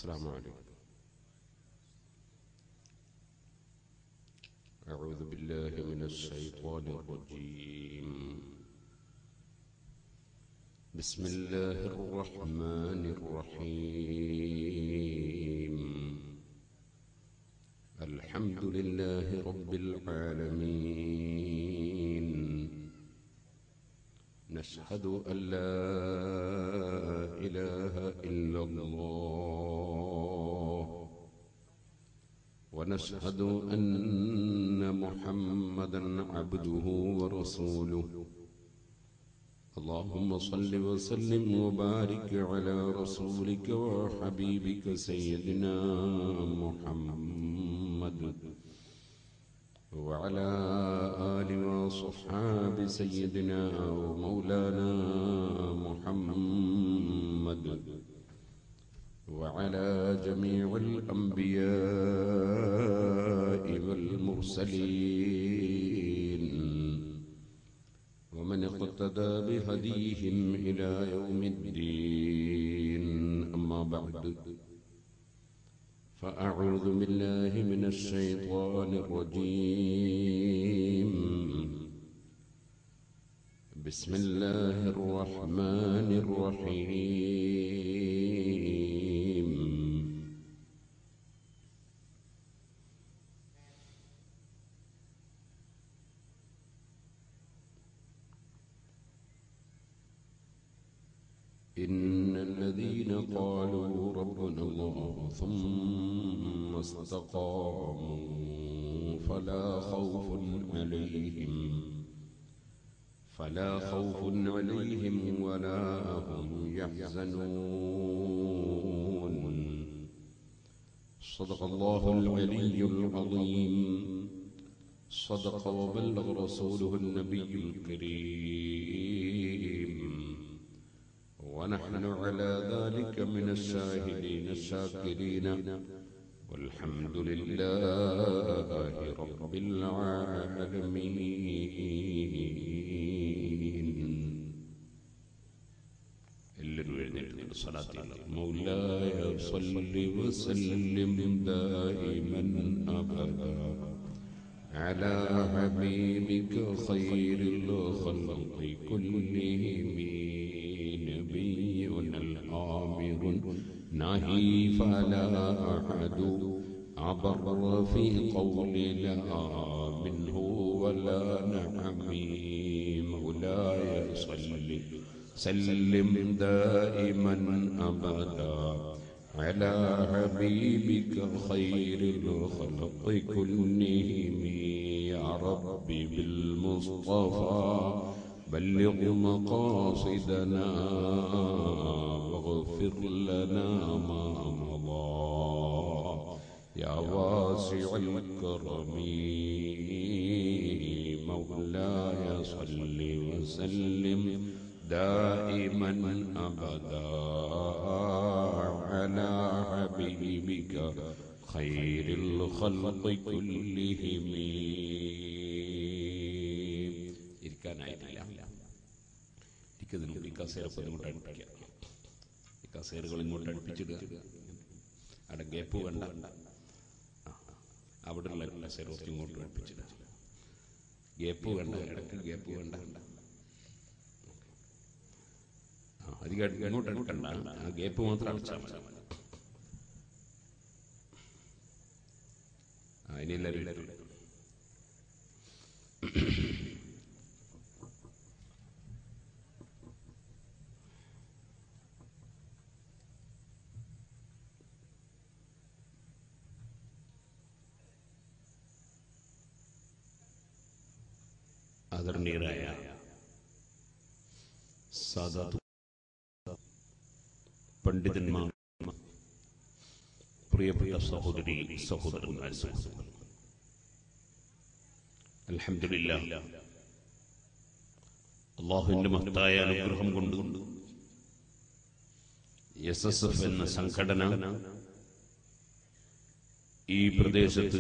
السلام عليكم أعوذ بالله من الشيطان الرجيم بسم الله الرحمن الرحيم الحمد لله رب العالمين نشهد أن لا إله إلا الله ونشهد أن محمدا عبده ورسوله اللهم صل وسلم وبارك على رسولك وحبيبك سيدنا محمد وعلى آل وصحاب سيدنا ومولانا محمد وعلى جميع الأنبياء والمرسلين ومن اقتدى بهديهم إلى يوم الدين أما بعد فأعوذ بالله من الشيطان الرجيم بسم الله الرحمن الرحيم إن الذين قالوا ربنا الله ثم استقاموا فلا خوف عليهم فلا خوف عليهم ولا هم يحزنون صدق الله العلي العظيم صدق وبلغ رسوله النبي الكريم ونحن على ذلك من الشاهدين الشاكرين والحمد لله رب العالمين എല്ലാവരും എഴുന്നേറ്റ് സ്വലാത്തിൽ മൗലായ صلي وسلم دائما أبدا على حبيبك خير الخلق كلهم نبينا الآمر نهي فلا أحد عبر في قول لا منه ولا نعمي مولاي صل سلم دائما أبدا على حبيبك خير الخلق كلهم يا ربي بالمصطفى بلغ مقاصدنا واغفر لنا ما مضى يا واسع الكرم مولاي صل وسلم دائما ابدا على حبيبك خير الخلق كلهم ഇരിക്കാനായിട്ടില്ല എനിക്കതിന് മുമ്പ് ഈ കസേരപ്പ് ഇങ്ങോട്ട് അടുപ്പിക്കാം ഈ കസേരകൾ ഇങ്ങോട്ട് അടുപ്പിച്ചിടുക അവിടെ ഗ്യാപ്പ് വേണ്ട ആ, അവിടെയുള്ള കസേര കുറച്ച് ഇങ്ങോട്ട് അടുപ്പിച്ചിടുക ഗ്യാപ്പ് വേണ്ട ഇടയ്ക്ക് ഗ്യാപ്പ് വേണ്ട ആ, അധികം ഇങ്ങോട്ട് അടുക്കണ്ട ആ ഗ്യാപ്പ് മാത്രം അടച്ചാൽ മതി ആ ഇനി എല്ലാവരും എല്ലാവരും ആദരണീയരായ സാധാതു പണ്ഡിതന്മാർ പ്രിയപ്പെട്ട സഹോദരി സഹോദരന്മാർ അൽഹംദുലില്ലാ അള്ളാഹുവിന്റെ മഹത്തായ അനുഗ്രഹം കൊണ്ട് എസ് എസ് എഫ് എന്ന സംഘടന ഈ പ്രദേശത്ത്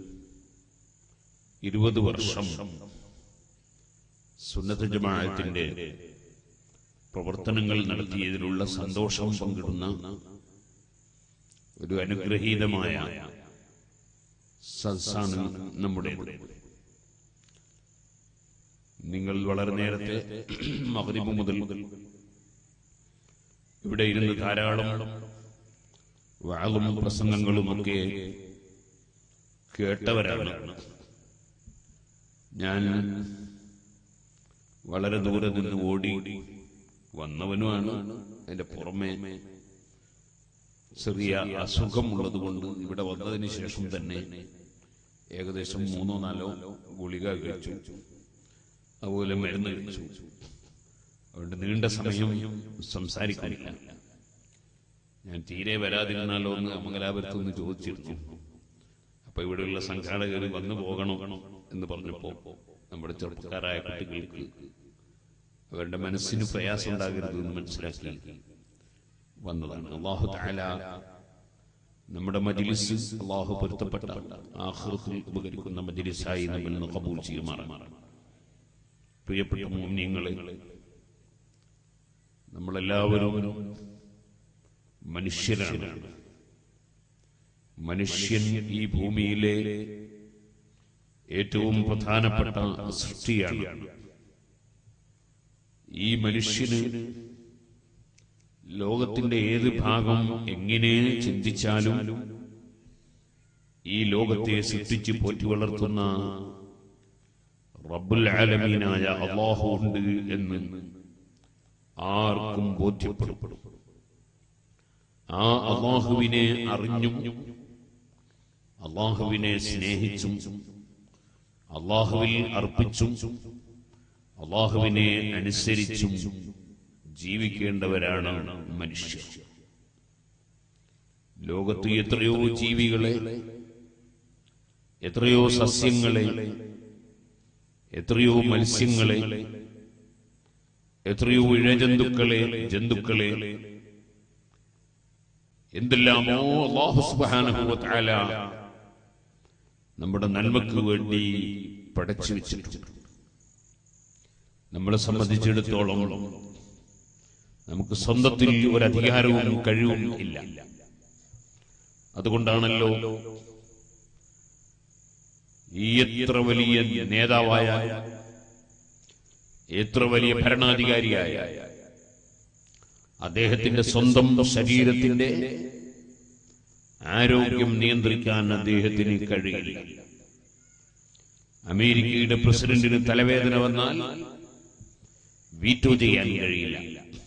ഇരുപത് വർഷം സുന്നത്ത് ജമാഅത്തിന്റെ പ്രവർത്തനങ്ങൾ നടത്തിയതിലുള്ള സന്തോഷം പങ്കിടുന്ന ഒരു അനുഗ്രഹീതമായ സദസ്സാണ് നമ്മുടെ നിങ്ങൾ വളരെ നേരത്തെ മകരിബ് മുതൽ ഇവിടെ ഇരുന്ന് ധാരാളം വാളും പ്രസംഗങ്ങളും ഒക്കെ കേട്ടവരാണ് ഞാൻ വളരെ ദൂരെ നിന്ന് ഓടി വന്നവനുമാണ് അതിന്റെ പുറമെ ചെറിയ അസുഖമുള്ളത് കൊണ്ട് ഇവിടെ വന്നതിന് ശേഷം തന്നെ ഏകദേശം മൂന്നോ നാലോ ഗുളിക കഴിച്ചു അതുപോലെ മരുന്ന് കഴിച്ചു അതുകൊണ്ട് നീണ്ട സമയം സംസാരിക്കുന്നില്ല ഞാൻ തീരെ വരാതിരുന്നാലോ എന്ന് അമംഗലാപുരത്ത് നിന്ന് ചോദിച്ചിരുന്നു അപ്പൊ ഇവിടെയുള്ള സംഘാടകർ വന്നു പോകണം എന്ന് പറഞ്ഞപ്പോ നമ്മുടെ ചെറുപ്പക്കാരായ കുട്ടികൾക്ക് അവരുടെ മനസ്സിന് പ്രയാസം ഉണ്ടാകരുത് എന്ന് മനസ്സിലാക്കി വന്നതാണ് അള്ളാഹു താല നമ്മുടെ മജിലിസ് അള്ളാഹു പൊരുത്തപ്പെട്ട ആഹൃത്തിൽ ഉപകരിക്കുന്ന മജിലിസായി നമ്മൾ ഇന്ന് കബൂൽ ചെയ്യുമാറാണ് പ്രിയപ്പെട്ട മോമ്യങ്ങളെ നമ്മളെല്ലാവരും മനുഷ്യരാണ് മനുഷ്യൻ ഈ ഭൂമിയിലെ ഏറ്റവും പ്രധാനപ്പെട്ട സൃഷ്ടിയാണ് ഈ മനുഷ്യന് ലോകത്തിന്റെ ഏത് ഭാഗം എങ്ങനെ ചിന്തിച്ചാലും ഈ ലോകത്തെ സൃഷ്ടിച്ച് പോറ്റി വളർത്തുന്ന റബ്ബുൽ ആലമീനായ അള്ളാഹു ഉണ്ട് എന്ന് ആർക്കും ബോധ്യപ്പെടും ആ അള്ളാഹുവിനെ അറിഞ്ഞും അള്ളാഹുവിനെ സ്നേഹിച്ചും അള്ളാഹുവിൽ അർപ്പിച്ചും അള്ളാഹുവിനെ അനുസരിച്ചും ജീവിക്കേണ്ടവരാണ് മനുഷ്യർ ലോകത്ത് എത്രയോ ജീവികളെ എത്രയോ സസ്യങ്ങളെ എത്രയോ മത്സ്യങ്ങളെ എത്രയോ ഇഴജന്തുക്കളെ ജന്തുക്കളെ എന്തെല്ലാമോ അല്ലാഹു സുബ്ഹാനഹു വ തആല നമ്മുടെ നന്മക്ക് വേണ്ടി പടച്ചു വെച്ചിട്ടുണ്ട് നമ്മളെ സംബന്ധിച്ചിടത്തോളം നമുക്ക് സ്വന്തത്തിൽ ഒരു അധികാരവും കഴിവും ഇല്ല അതുകൊണ്ടാണല്ലോ ഈ എത്ര വലിയ നേതാവായ എത്ര വലിയ ഭരണാധികാരിയായ അദ്ദേഹത്തിന്റെ സ്വന്തം ശരീരത്തിന്റെ ആരോഗ്യം നിയന്ത്രിക്കാൻ അദ്ദേഹത്തിന് കഴിയില്ല അമേരിക്കയുടെ പ്രസിഡന്റിന് തലവേദന വന്നാൽ വീറ്റോ ചെയ്യാൻ കഴിയില്ല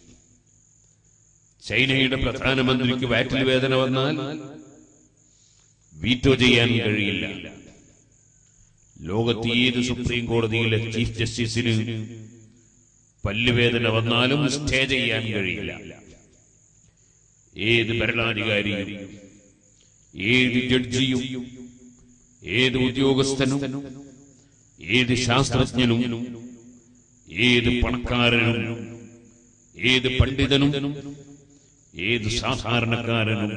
ചൈനയുടെ പ്രധാനമന്ത്രിക്ക് വാറ്റിൽ വേദന വന്നാൽ വീറ്റോ ചെയ്യാൻ കഴിയില്ല ലോകത്ത് ഏത് സുപ്രീം കോടതിയിലെ ചീഫ് ജസ്റ്റിസിന് പല്ലുവേദന വന്നാലും സ്റ്റേ ചെയ്യാൻ കഴിയില്ല ഏത് ഭരണാധികാരിയും ഏത് ജഡ്ജിയും ഏത് ഉദ്യോഗസ്ഥനും ഏത് ശാസ്ത്രജ്ഞനും ഏത് പണക്കാരനും ഏത് പണ്ഡിതനും ഏത് സാധാരണക്കാരനും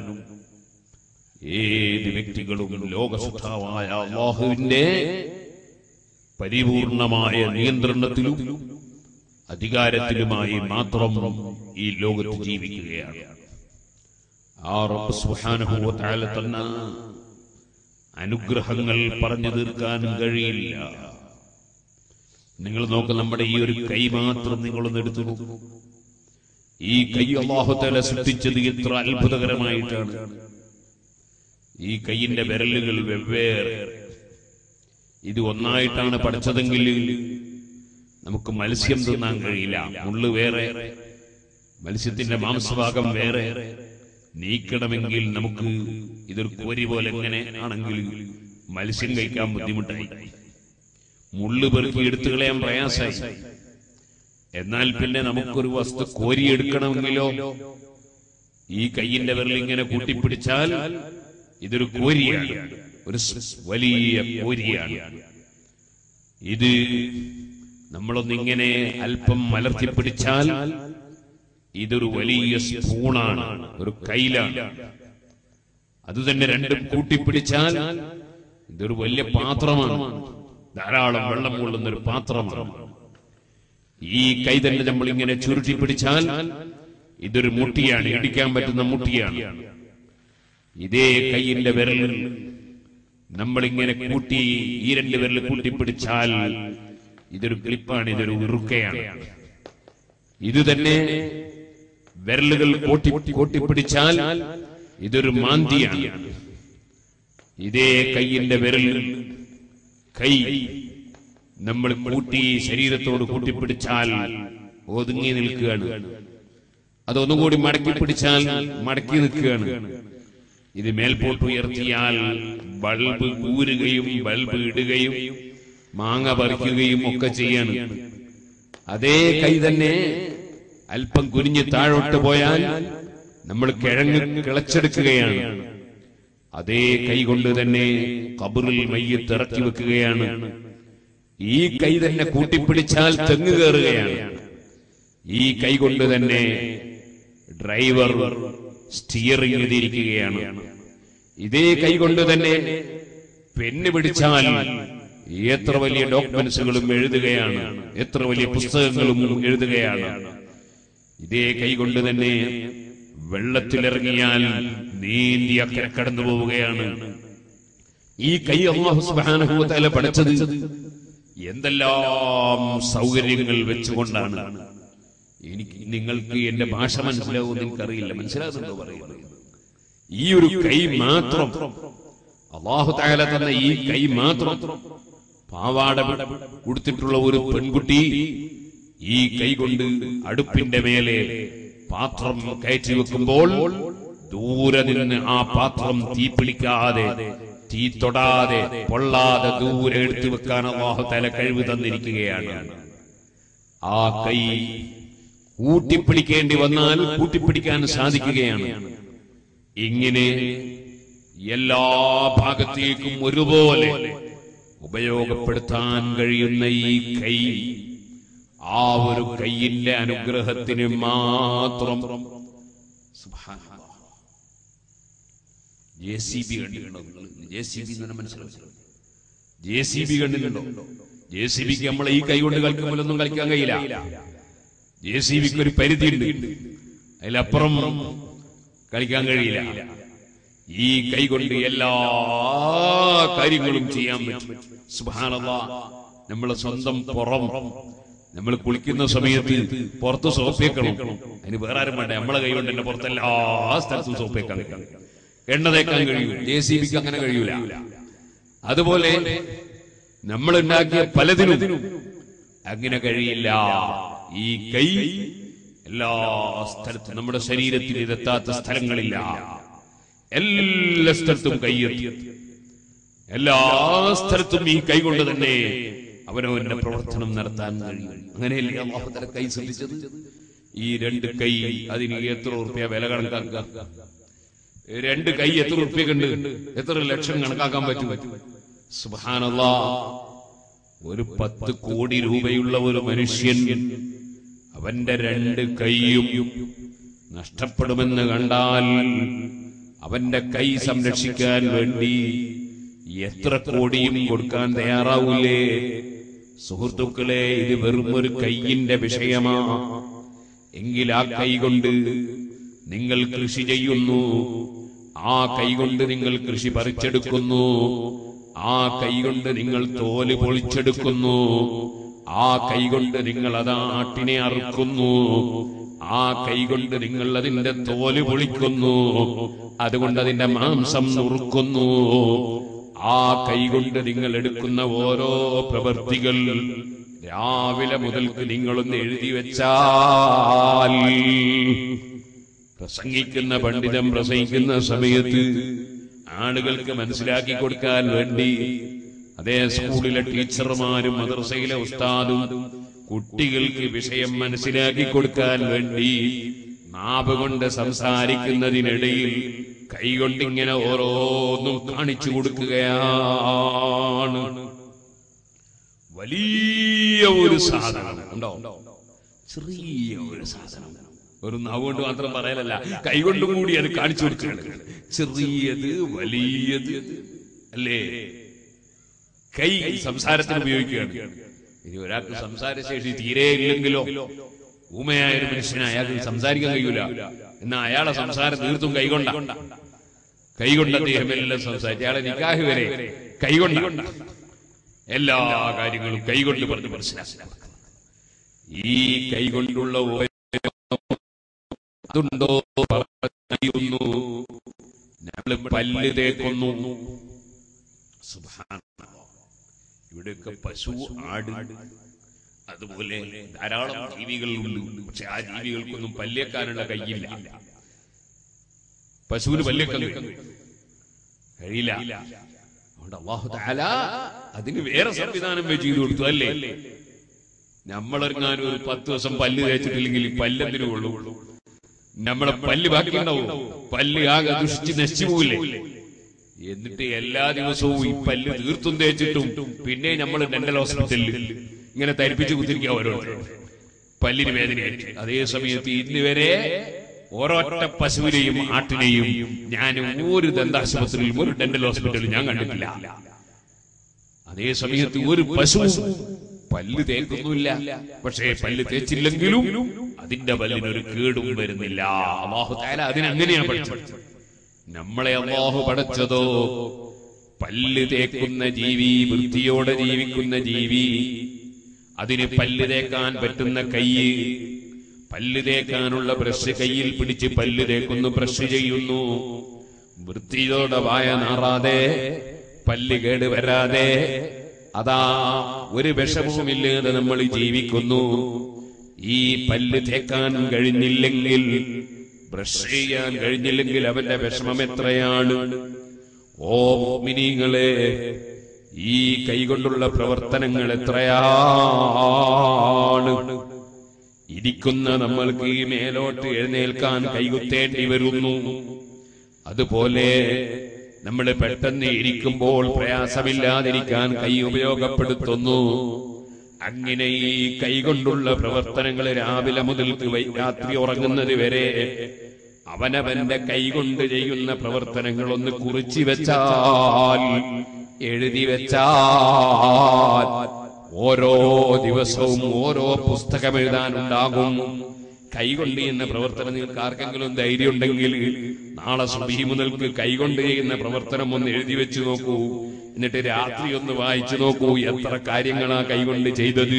ഏത് വ്യക്തികളും ലോകസുഖാവായ അള്ളാഹുവിന്റെ പരിപൂർണമായ നിയന്ത്രണത്തിലും അധികാരത്തിലുമായി മാത്രം ഈ ലോകത്ത് ജീവിക്കുകയാണ് ആ റബ്ബ് സുബ്ഹാനഹു വ തആല തന്ന അനുഗ്രഹങ്ങൾ പറഞ്ഞു തീർക്കാൻ കഴിയില്ല നിങ്ങൾ നോക്ക് നമ്മുടെ ഈ ഒരു കൈ മാത്രം നിങ്ങളൊന്ന് എടുത്തു നോക്കൂ ഈ കൈ അള്ളാഹുത്തല സൃഷ്ടിച്ചത് എത്ര അത്ഭുതകരമായിട്ടാണ് ഈ കൈയിന്റെ വിരലുകൾ വെവ്വേറെ ഇത് ഒന്നായിട്ടാണ് പഠിച്ചതെങ്കിൽ നമുക്ക് മത്സ്യം തിന്നാൻ കഴിയില്ല മുള്ളു വേറെ മത്സ്യത്തിന്റെ മാംസഭാഗം വേറെ നീക്കണമെങ്കിൽ നമുക്ക് ഇതൊരു കോരി പോലെ എങ്ങനെ ആണെങ്കിൽ മത്സ്യം കഴിക്കാൻ ബുദ്ധിമുട്ടായി മുള്ളു പെറുക്കി എടുത്തു കളയാൻ പ്രയാസായി എന്നാൽ പിന്നെ നമുക്കൊരു വസ്തു കോരിയെടുക്കണമെങ്കിലോ ഈ കയ്യിന്റെ വിരൽ ഇങ്ങനെ കൂട്ടിപ്പിടിച്ചാൽ ഇതൊരു കോരിയാണ് ഒരു സ് വലിയ കോരിയാണ് ഇത് നമ്മളൊന്നിങ്ങനെ അല്പം മലർത്തിപ്പിടിച്ചാൽ ഇതൊരു വലിയ സ്പൂണാണ് ഒരു കയ്യിലാണ് അത് തന്നെ രണ്ടും കൂട്ടിപ്പിടിച്ചാൽ ഇതൊരു വലിയ പാത്രമാണ് ധാരാളം വെള്ളം കൊള്ളുന്ന ഒരു പാത്രമാണ് ഈ കൈ തന്നെ നമ്മൾ ഇങ്ങനെ ചുരുട്ടി പിടിച്ചാൽ ഇതൊരു മുട്ടിയാണ് ഇടിക്കാൻ പറ്റുന്ന മുട്ടിയാണ് ഇതേ കൈയിന്റെ വിരൽ നമ്മളിങ്ങനെ കൂട്ടി ഈ രണ്ട് വിരൽ കൂട്ടിപ്പിടിച്ചാൽ ഇതൊരു ക്ലിപ്പാണ് ഇതൊരു ഉറുക്കയാണ് ഇത് തന്നെ വിരലുകൾ കൂട്ടി കൂട്ടിപ്പിടിച്ചാൽ ഇതൊരു മാന്തിയാണ് ഇതേ കൈയിന്റെ വിരൽ കൈ നമ്മൾ കൂട്ടി ശരീരത്തോട് കൂട്ടിപ്പിടിച്ചാൽ ഒതുങ്ങി നിൽക്കുകയാണ് അതൊന്നുകൂടി മടക്കി പിടിച്ചാൽ മടക്കി നിൽക്കുകയാണ് ഇത് മേൽപോട്ട് ഉയർത്തിയാൽ ബൾബ് ഊരുകയും ബൾബ് ഇടുകയും മാങ്ങ പറിക്കുകയും ഒക്കെ ചെയ്യാണ് അതേ കൈ തന്നെ അല്പം കുനിഞ്ഞ് താഴോട്ട് പോയാൽ നമ്മൾ കിഴങ്ങ് കിളച്ചെടുക്കുകയാണ് അതേ കൈ കൊണ്ട് തന്നെ കബറിൽ മയ്യത്ത് ഇറക്കി വെക്കുകയാണ് ഈ കൈ തന്നെ കൂട്ടിപ്പിടിച്ചാൽ തെങ്ങ് കയറുകയാണ് ഈ കൈ കൊണ്ട് തന്നെ ഡ്രൈവർ സ്റ്റിയറിംഗ് തിരിക്കുകയാണ് ഇതേ കൈ കൊണ്ട് തന്നെ പെണ്ണ് പിടിച്ചാൽ എത്ര വലിയ ഡോക്യുമെന്റ്സുകളും എഴുതുകയാണ് എത്ര വലിയ പുസ്തകങ്ങളും എഴുതുകയാണ് ഇതേ കൈ കൊണ്ട് തന്നെ വെള്ളത്തിലിറങ്ങിയാൽ നീന്തി അക്കരെ കടന്നു പോവുകയാണ് ഈ കൈ അള്ളാഹു സുബ്ഹാനഹു വ തആല പഠിച്ചത് എന്തെല്ലാം സൗകര്യങ്ങൾ വെച്ചുകൊണ്ടാണ് എനിക്ക് നിങ്ങൾക്ക് എന്റെ ഭാഷ മനസ്സിലാവുമെന്ന് എനിക്കറിയില്ല മനസ്സിലാകുന്നുണ്ടോ പറയുന്നത് ഈ ഒരു കൈ മാത്രം അള്ളാഹു താല തന്ന ഈ കൈ മാത്രം പാവാട കൊടുത്തിട്ടുള്ള ഒരു പെൺകുട്ടി ഈ കൈ കൊണ്ട് അടുപ്പിന്റെ മേലെ പാത്രം കയറ്റി വെക്കുമ്പോൾ ദൂരെ നിന്ന് ആ പാത്രം തീ പിടിക്കാതെ തീ തൊടാതെ പൊള്ളാതെ ദൂരെ എടുത്തു വെക്കാൻ അള്ളാഹു തല കഴിവ് തന്നിരിക്കുകയാണ് ആ കൈ കൂട്ടിപ്പിടിക്കേണ്ടി വന്നാൽ കൂട്ടിപ്പിടിക്കാൻ സാധിക്കുകയാണ് ഇങ്ങനെ എല്ലാ ഭാഗത്തേക്കും ഒരുപോലെ ഉപയോഗപ്പെടുത്താൻ കഴിയുന്ന ഈ കൈ ആ ഒരു കൈയിന്റെ അനുഗ്രഹത്തിന് മാത്രം ജെ സി ബി കണ്ടിട്ടുണ്ടോ ജെ സി ബി എന്ന് മനസ്സിലാവും ജെ സി ബി കണ്ടിട്ടുണ്ടോ ജെ സി ബിക്ക് നമ്മൾ ഈ കൈ കൊണ്ട് കളിക്കുമ്പോഴൊന്നും കളിക്കാൻ കഴിയില്ല ജെ സി ബിക്ക് ഒരു പരിധിയുണ്ട് അതിലപ്പുറം കളിക്കാൻ കഴിയില്ല ഈ കൈ കൊണ്ട് എല്ലാ കാര്യങ്ങളും ചെയ്യാൻ പറ്റും സുബാനല്ല നമ്മളെ സ്വന്തം പുറം നമ്മൾ കുളിക്കുന്ന സമയത്ത് പുറത്ത് സോപ്പേക്കണം അതിന് വേറെ ആരും വേണ്ട നമ്മളെ കൈ കൊണ്ട് തന്നെ പുറത്ത് എല്ലാ സ്ഥലത്തും സോപ്പേക്കാൻ എണ്ണ തേക്കാൻ കഴിയും ജെ സി ബിക്ക് അങ്ങനെ കഴിയൂല അതുപോലെ നമ്മൾ ഉണ്ടാക്കിയ പലതിനും അങ്ങനെ കഴിയില്ല ഈ കൈ എല്ലാ സ്ഥലത്തും നമ്മുടെ ശരീരത്തിൽ ഇതെത്താത്ത സ്ഥലങ്ങളില്ല എല്ലാ സ്ഥലത്തും കൈയെത്തി എല്ലാ സ്ഥലത്തും ഈ കൈ കൊണ്ട് തന്നെ അവനവന്റെ പ്രവർത്തനം നടത്താൻ കഴിയും അങ്ങനെയല്ലേ അള്ളാഹുത്തല കൈ ശ്രദ്ധിച്ചത് ഈ രണ്ട് കൈ അതിന് എത്ര ഉറുപ്പ്യ വില കണക്കാക്കുക രണ്ട് കൈ എത്ര ഉറുപ്പ്യ ഉണ്ട് എത്ര ലക്ഷം കണക്കാക്കാൻ പറ്റും സുബാനല്ലാ ഒരു പത്ത് കോടി രൂപയുള്ള ഒരു മനുഷ്യൻ അവന്റെ രണ്ട് കൈയും നഷ്ടപ്പെടുമെന്ന് കണ്ടാൽ അവന്റെ കൈ സംരക്ഷിക്കാൻ വേണ്ടി എത്ര കോടിയും കൊടുക്കാൻ തയ്യാറാവൂലേ സുഹൃത്തുക്കളെ ഇത് വെറും ഒരു കൈയിന്റെ വിഷയമാ എങ്കിൽ ആ കൈ കൊണ്ട് നിങ്ങൾ കൃഷി ചെയ്യുന്നു ആ കൈ കൊണ്ട് നിങ്ങൾ കൃഷി പറിച്ചെടുക്കുന്നു ആ കൈ കൊണ്ട് നിങ്ങൾ തോല് പൊളിച്ചെടുക്കുന്നു ആ കൈ കൊണ്ട് നിങ്ങൾ അത് ആട്ടിനെ അറുക്കുന്നു ആ കൈ കൊണ്ട് നിങ്ങൾ അതിന്റെ തോല് പൊളിക്കുന്നു അതുകൊണ്ട് അതിന്റെ മാംസം നുറുക്കുന്നു ആ കൈ കൊണ്ട് നിങ്ങൾ എടുക്കുന്ന ഓരോ പ്രവൃത്തികൾ രാവിലെ മുതൽക്ക് നിങ്ങളൊന്ന് എഴുതി വെച്ചാൽ പ്രസംഗിക്കുന്ന പണ്ഡിതൻ പ്രസംഗിക്കുന്ന സമയത്ത് ആളുകൾക്ക് മനസ്സിലാക്കി കൊടുക്കാൻ വേണ്ടി അതേ സ്കൂളിലെ ടീച്ചർമാരും മദ്രസയിലെ ഉസ്താദും കുട്ടികൾക്ക് വിഷയം മനസ്സിലാക്കി കൊടുക്കാൻ വേണ്ടി നാവ് കൊണ്ട് സംസാരിക്കുന്നതിനിടയിൽ കൈകൊണ്ടിങ്ങനെ ഓരോന്നും കാണിച്ചു കൊടുക്കുകയാണ് വലിയ ഒരു സാധനം ഉണ്ടോ ചെറിയ ഒരു സാധനം ഒരു നാവ് കൊണ്ട് മാത്രം പറയലല്ല കൈകൊണ്ടും കൂടി അത് കാണിച്ചു കൊടുക്കുകയാണ് ചെറിയത് വലിയത് അല്ലേ കൈ സംസാരത്തിന് ഉപയോഗിക്കുകയാണ് ഇനി ഒരാൾക്ക് സംസാരശേഷി തീരെ ഇല്ലെങ്കിലോ ഊമയായ ഒരു മനുഷ്യന് അയാൾക്ക് സംസാരിക്കാൻ കഴിയൂല എന്നാ അയാളെ സംസാരം തീർത്തും കൈകൊണ്ട കൈകൊണ്ട് അദ്ദേഹം എല്ലാം സംസാരിച്ചു അയാളെ നിക്കാഹ് വരെ കൈകൊണ്ടാണ് എല്ലാ കാര്യങ്ങളും കൈകൊണ്ട് പറഞ്ഞ് മനസ്സിലാക്കി ഈ കൈകൊണ്ടുള്ള ഉപയോഗം അതുണ്ടോ പറയുന്നു നമ്മൾ പല്ല് തേക്കുന്നു സുബ്ഹാനല്ലാഹ്. ഇവിടെയൊക്കെ പശു ആട് അതുപോലെ ധാരാളം ജീവികളുണ്ട് പക്ഷെ ആ ജീവികൾക്കൊന്നും പല്ലേക്കാനുള്ള കയ്യില്ല പശുവിന് പല്ലേക്കാൻ കഴിയില്ല അതുകൊണ്ട് അള്ളാഹു തആല അതിന് വേറെ സംവിധാനം വെച്ച് ചെയ്തു കൊടുത്തു അല്ലേ നമ്മളെങ്ങാനും ഒരു പത്ത് ദിവസം പല്ല് തേച്ചിട്ടില്ലെങ്കിൽ ഈ പല്ലെന്തിനു കൊള്ളൂ നമ്മളെ പല്ല് ബാക്കി ഉണ്ടാവും പല്ല് ആകെ ദുഷിച്ച് നശിച്ചു പോവില്ലേ എന്നിട്ട് എല്ലാ ദിവസവും ഈ പല്ല് തീർത്തും തേച്ചിട്ടും പിന്നെ നമ്മൾ ഡെന്റൽ ഹോസ്പിറ്റലിൽ ഇങ്ങനെ തരിപ്പിച്ച് കുത്തിരിക്കുക ഓരോരുത്തർ പല്ലിന് വേദനയായിട്ട് അതേ സമയത്ത് ഇന്ന് വരെ ഓരോറ്റ പശുവിനെയും ആട്ടിനെയും ഞാൻ ഒരു ദന്താശുപത്രിയിലും ഒരു ഡെന്റൽ ഹോസ്പിറ്റലിലും ഞാൻ കണ്ടിട്ടില്ല അതേ സമയത്ത് ഒരു പശു പല്ല് തേക്കുന്നില്ല പക്ഷേ പല്ല് തേച്ചില്ലെങ്കിലും അതിന്റെ പല്ലിനൊരു കേടും വരുന്നില്ല അള്ളാഹു താല അതിനങ്ങനെയാണ് പഠിച്ചത് നമ്മളെ അള്ളാഹു പഠിച്ചതോ പല്ല് തേക്കുന്ന ജീവി വൃത്തിയോടെ ജീവിക്കുന്ന ജീവി അതിന് പല്ല് തേക്കാൻ പറ്റുന്ന കൈ പല്ല് തേക്കാനുള്ള ബ്രഷ് കയ്യിൽ പിടിച്ച് പല്ല് തേക്കുന്നു ബ്രഷ് ചെയ്യുന്നു വൃത്തിയോടെ വായ നാറാതെ പല്ല് കേട് വരാതെ അതാ ഒരു വിഷമവുമില്ലാതെ നമ്മൾ ജീവിക്കുന്നു ഈ പല്ല് തേക്കാൻ കഴിഞ്ഞില്ലെങ്കിൽ ബ്രഷ് ചെയ്യാൻ കഴിഞ്ഞില്ലെങ്കിൽ അവന്റെ വിഷമം എത്രയാണ് ഓ മിനിങ്ങളെ ഈ കൈകൊണ്ടുള്ള പ്രവർത്തനങ്ങൾ എത്രയാണ് ഇരിക്കുന്ന നമ്മൾക്ക് ഈ മേലോട്ട് എഴുന്നേൽക്കാൻ കൈകുത്തേണ്ടി വരുന്നു അതുപോലെ നമ്മൾ പെട്ടെന്ന് ഇരിക്കുമ്പോൾ പ്രയാസമില്ലാതിരിക്കാൻ കൈ ഉപയോഗപ്പെടുത്തുന്നു അങ്ങനെ ഈ കൈകൊണ്ടുള്ള പ്രവർത്തനങ്ങൾ രാവിലെ മുതൽക്ക് വൈ- രാത്രി ഉറങ്ങുന്നത് വരെ അവനവന്റെ കൈകൊണ്ട് ചെയ്യുന്ന പ്രവർത്തനങ്ങൾ ഒന്ന് കുറിച്ചു വെച്ചാൽ എഴുതി വെച്ചാൽ ഓരോ ദിവസവും ഓരോ പുസ്തകം എഴുതാനുണ്ടാകും കൈകൊണ്ട് ചെയ്യുന്ന പ്രവർത്തനം നിങ്ങൾക്ക് ആർക്കെങ്കിലും ധൈര്യം ഉണ്ടെങ്കിൽ നാളെ സുബഹി മുതൽക്ക് കൈകൊണ്ട് ചെയ്യുന്ന പ്രവർത്തനം ഒന്ന് എഴുതി വെച്ചു നോക്കൂ എന്നിട്ട് രാത്രി ഒന്ന് വായിച്ചു നോക്കൂ എത്ര കാര്യങ്ങളാ കൈകൊണ്ട് ചെയ്തത്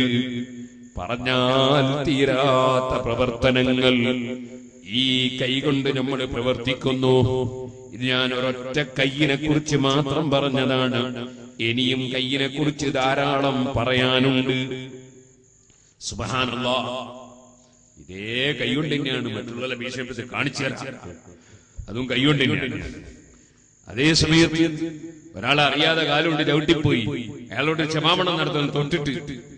പറഞ്ഞാൽ തീരാത്ത പ്രവർത്തനങ്ങൾ ഈ കൈകൊണ്ട് നമ്മൾ പ്രവർത്തിക്കുന്നു ഇത് ഞാൻ ഒരൊറ്റ കയ്യിനെ കുറിച്ച് മാത്രം പറഞ്ഞതാണ് ഇനിയും കയ്യിനെ കുറിച്ച് ധാരാളം പറയാനുണ്ട് സുബഹാനല്ലാ ഇതേ കൈകൊണ്ട് തന്നെയാണ് മറ്റുള്ള ഭീഷണിപ്പത്തിൽ കാണിച്ചു തരാം അതും കൈകൊണ്ട് തന്നെയാണ് അതേ സമയത്ത് ഒരാളെ അറിയാതെ കാലുകൊണ്ട് ചവിട്ടിപ്പോയി അയാളോട് ക്ഷമാപണം നടത്താൻ തൊട്ടിട്ട്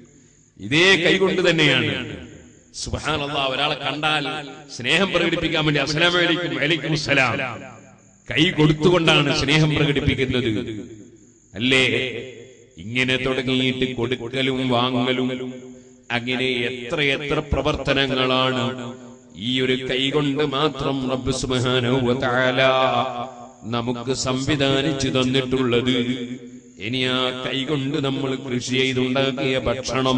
ഇതേ കൈകൊണ്ട് തന്നെയാണ് സുബഹാനല്ലാ ഒരാളെ കണ്ടാൽ സ്നേഹം പ്രകടിപ്പിക്കാൻ വേണ്ടി അസ്സലാമു അലൈക്കും വലൈക്കും സലാം കൈ കൊടുത്തുകൊണ്ടാണ് സ്നേഹം പ്രകടിപ്പിക്കുന്നത് അല്ലേ ഇങ്ങനെ തുടങ്ങിയിട്ട് കൊടുക്കലും വാങ്ങലും അങ്ങനെ എത്ര എത്ര പ്രവർത്തനങ്ങളാണ് ഈ ഒരു കൈകൊണ്ട് മാത്രം റബ്ബ് സുബ്ഹാനഹു വ തആല നമുക്ക് സംവിധാനിച്ചു തന്നിട്ടുള്ളത് ഇനി ആ കൈകൊണ്ട് നമ്മൾ കൃഷി ചെയ്തുണ്ടാക്കിയ ഭക്ഷണം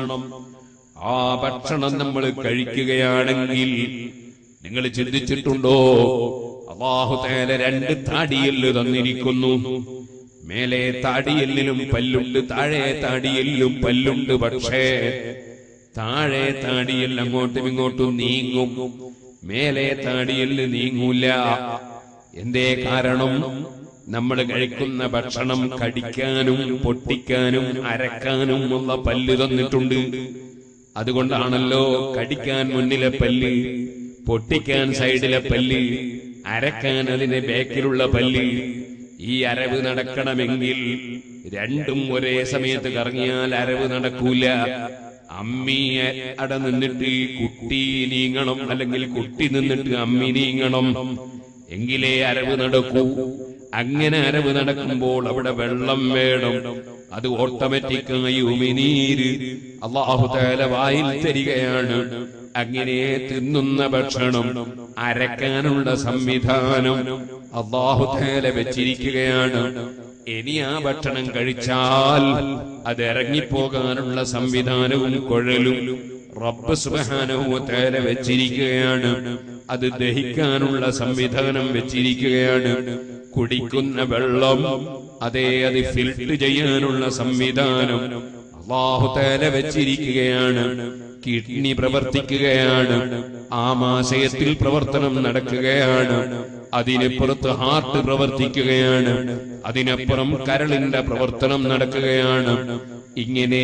ആ ഭക്ഷണം നമ്മൾ കഴിക്കുകയാണെങ്കിൽ നിങ്ങൾ ചിന്തിച്ചിട്ടുണ്ടോ അള്ളാഹു തേല രണ്ട് താടിയല് തന്നിരിക്കുന്നു മേലെ താടിയല്ലിലും പല്ലുണ്ട് താഴെ താടിയല്ലിലും പല്ലുണ്ട് പക്ഷേ താഴെ താടിയൽ അങ്ങോട്ടും ഇങ്ങോട്ടും നീങ്ങും മേലെ താടിയല് നീങ്ങൂല എന്തേ കാരണം നമ്മൾ കഴിക്കുന്ന ഭക്ഷണം കടിക്കാനും പൊട്ടിക്കാനും അരക്കാനും ഉള്ള പല്ല് തന്നിട്ടുണ്ട് അതുകൊണ്ടാണല്ലോ കടിക്കാൻ മുന്നിലെ പല്ല് പൊട്ടിക്കാൻ സൈഡിലെ പല്ല് അരക്കാൻ അതിന്റെ ബാക്കിലുള്ള പല്ല് ഈ അരവ് നടക്കണമെങ്കിൽ രണ്ടും ഒരേ സമയത്ത് കറങ്ങിയാൽ അരവ് നടക്കൂല അമ്മി അട നിന്നിട്ട് കുട്ടി നീങ്ങണം അല്ലെങ്കിൽ കുട്ടി നിന്നിട്ട് അമ്മി നീങ്ങണം എങ്കിലേ അരവ് നടക്കൂ അങ്ങനെ അരവ് നടക്കുമ്പോൾ അവിടെ വെള്ളം വേണം അത് ഓട്ടോമാറ്റിക്കായി ഉമിനീര് അള്ളാഹു തേല വായിൽ തരികയാണ് അങ്ങനെ തിന്നുന്ന ഭക്ഷണം അരക്കാനുള്ള സംവിധാനം അള്ളാഹു തേല വെച്ചിരിക്കുകയാണ് ഇനി ആ ഭക്ഷണം കഴിച്ചാൽ അത് ഇറങ്ങിപ്പോകാനുള്ള സംവിധാനവും കുഴലും റബ്ബ് സുബഹാനവും തേല വെച്ചിരിക്കുകയാണ് അത് ദഹിക്കാനുള്ള സംവിധാനം വെച്ചിരിക്കുകയാണ് കുടിക്കുന്ന വെള്ളം അതേ അത് ഫിൽട്ടർ ചെയ്യാനുള്ള സംവിധാനം അള്ളാഹു തേല വെച്ചിരിക്കുകയാണ് കിഡ്നി പ്രവർത്തിക്കുകയാണ് ആമാശയത്തിൽ പ്രവർത്തനം നടക്കുകയാണ് അതിനപ്പുറത്ത് ഹാർട്ട് പ്രവർത്തിക്കുകയാണ് അതിനപ്പുറം കരളിന്റെ പ്രവർത്തനം നടക്കുകയാണ് ഇങ്ങനെ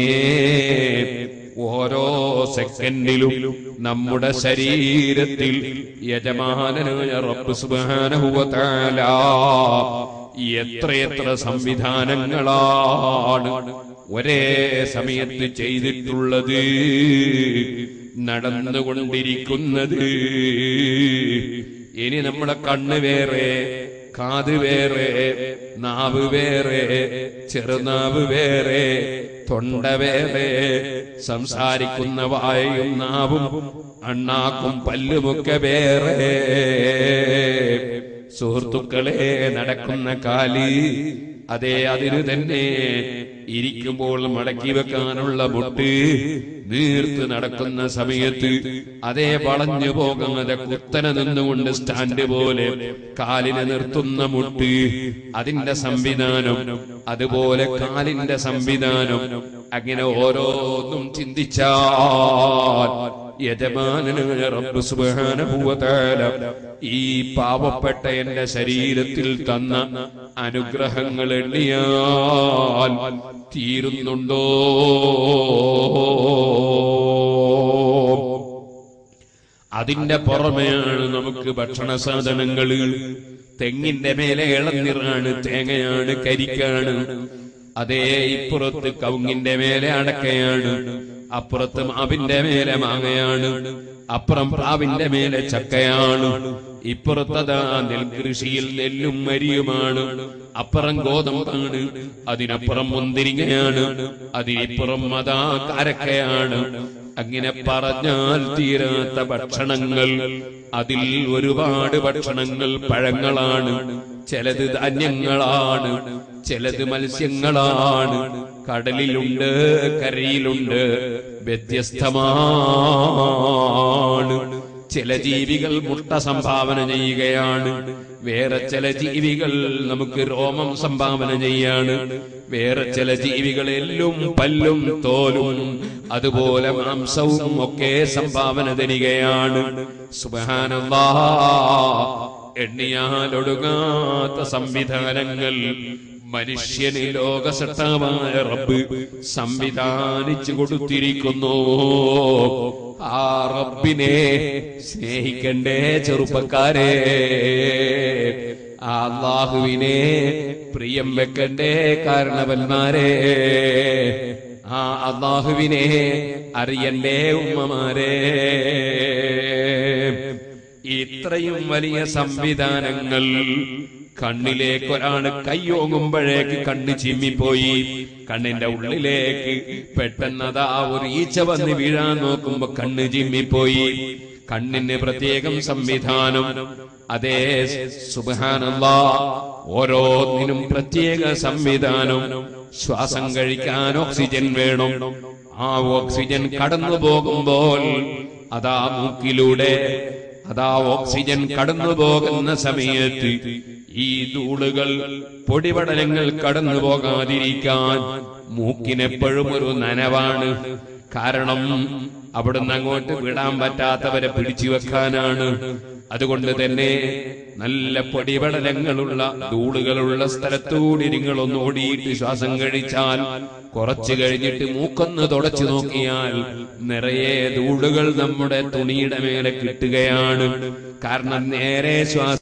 ഓരോ സെക്കൻഡിലും നമ്മുടെ ശരീരത്തിൽ യജമാനനായ റബ്ബ് സുബ്ഹാനഹു വ തആല എത്രയെത്ര സംവിധാനങ്ങളാണ് ഒരേ സമയത്ത് ചെയ്തിട്ടുള്ളത് നടന്നുകൊണ്ടിരിക്കുന്നത് ഇനി നമ്മുടെ കണ്ണ് വേറെ കാത് വേറെ നാവ് വേറെ ചെറുനാവ് വേറെ തൊണ്ട വേറെ സംസാരിക്കുന്ന വായയും നാവും അണ്ണാക്കും പല്ലുമൊക്കെ വേറെ സുഹൃത്തുക്കളെ നടക്കുന്ന കാലി അതെ അതിന് തന്നെ ഇരിക്കുമ്പോൾ മടക്കി വെക്കാനുള്ള മുട്ട് നീർത്ത് നടക്കുന്ന സമയത്ത് അതേ വളഞ്ഞു പോകാതെ കുത്തനെ നിന്നുകൊണ്ട് സ്റ്റാൻഡ് പോലെ കാലിനെ നിർത്തുന്ന മുട്ട് അതിന്റെ സംവിധാനം അതുപോലെ കാലിന്റെ സംവിധാനം അങ്ങനെ ഓരോന്നും ചിന്തിച്ചാൽ യജമാനായ റബ്ബ് സുബ്ഹാനഹു വ തആല ഈ പാവപ്പെട്ട എന്റെ ശരീരത്തിൽ തന്ന അനുഗ്രഹങ്ങൾ എണ്ണിയാൽ തീരുന്നുണ്ടോ അതിന്റെ പുറമെയാണ് നമുക്ക് ഭക്ഷണ സാധനങ്ങൾ തെങ്ങിന്റെ മേലെ ഇളന്നിറാണ് തേങ്ങയാണ് കരിക്കാണ് അതേ ഇപ്പുറത്ത് കവുങ്ങിന്റെ മേലെ അടക്കയാണ് അപ്പുറത്ത് മാവിന്റെ മേലെ മാങ്ങയാണ് അപ്പുറം പ്രാവിന്റെ മേലെ ചക്കയാണ് ഇപ്പുറത്തതാ നെൽകൃഷിയിൽ നെല്ലും മരിയുമാണ് അപ്പുറം ഗോതമ്പാണ് അതിനപ്പുറം മുന്തിരിങ്ങയാണ് അതിനിപ്പുറം അതാ കരക്കയാണ് അങ്ങനെ പറഞ്ഞാൽ തീരാത്ത ഭക്ഷണങ്ങൾ അതിൽ ഒരുപാട് ഭക്ഷണങ്ങൾ പഴങ്ങളാണ് ചിലത് ധാന്യങ്ങളാണ് ചിലത് മത്സ്യങ്ങളാണ് കടലിലുണ്ട് കരയിലുണ്ട് വ്യത്യസ്തമാണ് ചില ജീവികൾ മുട്ട സംഭാവന ചെയ്യുകയാണ് വേറെ ചില ജീവികൾ നമുക്ക് രോമം സംഭാവന ചെയ്യാണ് വേറെ ചില ജീവികൾ എല്ലും പല്ലും തോലും അതുപോലെ മാംസവും ഒക്കെ സംഭാവന തരികയാണ് സുബഹാനല്ലാ എണ്ണിയാലൊടുങ്ങാത്ത സംവിധാനങ്ങൾ മനുഷ്യന് ലോകസട്ടമായ റബ്ബ് സംവിധാനിച്ചു കൊടുത്തിരിക്കുന്നു ആ റബ്ബിനെ സ്നേഹിക്കണ്ടേ ചെറുപ്പക്കാരെ ആ അള്ളാഹുവിനെ പ്രിയം വെക്കണ്ടേ കാരണവന്മാരെ ആ അള്ളാഹുവിനെ അറിയണ്ടേ ഉമ്മമാരെ ഇത്രയും വലിയ സംവിധാനങ്ങൾ കണ്ണിലേക്ക് ഒരാൾ കയ്യോങ്ങുമ്പോഴേക്ക് കണ്ണ് ചിമ്മിപ്പോയി കണ്ണിന്റെ ഉള്ളിലേക്ക് പെട്ടെന്നതാ ഒരു ഈച്ച വന്ന് വീഴാൻ നോക്കുമ്പോ കണ്ണ് ചിമ്മിപ്പോയി കണ്ണിന് പ്രത്യേകം സംവിധാനം അതേ സുബാനല്ലാ ഓരോന്നിനും പ്രത്യേക സംവിധാനം ശ്വാസം കഴിക്കാൻ ഓക്സിജൻ വേണം ആ ഓക്സിജൻ കടന്നു പോകുമ്പോൾ അതാ മൂക്കിലൂടെ അതാ ഓക്സിജൻ കടന്നു പോകുന്ന സമയത്ത് ഈ ധൂളുകൾ പൊടിപടലങ്ങൾ കടന്നു പോകാതിരിക്കാൻ മൂക്കിനെപ്പോഴും ഒരു നനവാണ് കാരണം അവിടുന്ന് അങ്ങോട്ട് വിടാൻ പറ്റാത്തവരെ പിടിച്ചു വെക്കാനാണ് അതുകൊണ്ട് തന്നെ നല്ല പൊടിപടലങ്ങളുള്ള ധൂളുകളുള്ള സ്ഥലത്തൂടി നിങ്ങളൊന്ന് ഓടിയിട്ട് ശ്വാസം കഴിച്ചാൽ കുറച്ചു കഴിഞ്ഞിട്ട് മൂക്കൊന്ന് തുടച്ചു നോക്കിയാൽ നിറയെ ധൂളുകൾ നമ്മുടെ തുണിയുടെ മേലെ കിട്ടുകയാണ് കാരണം നേരെ ശ്വാസം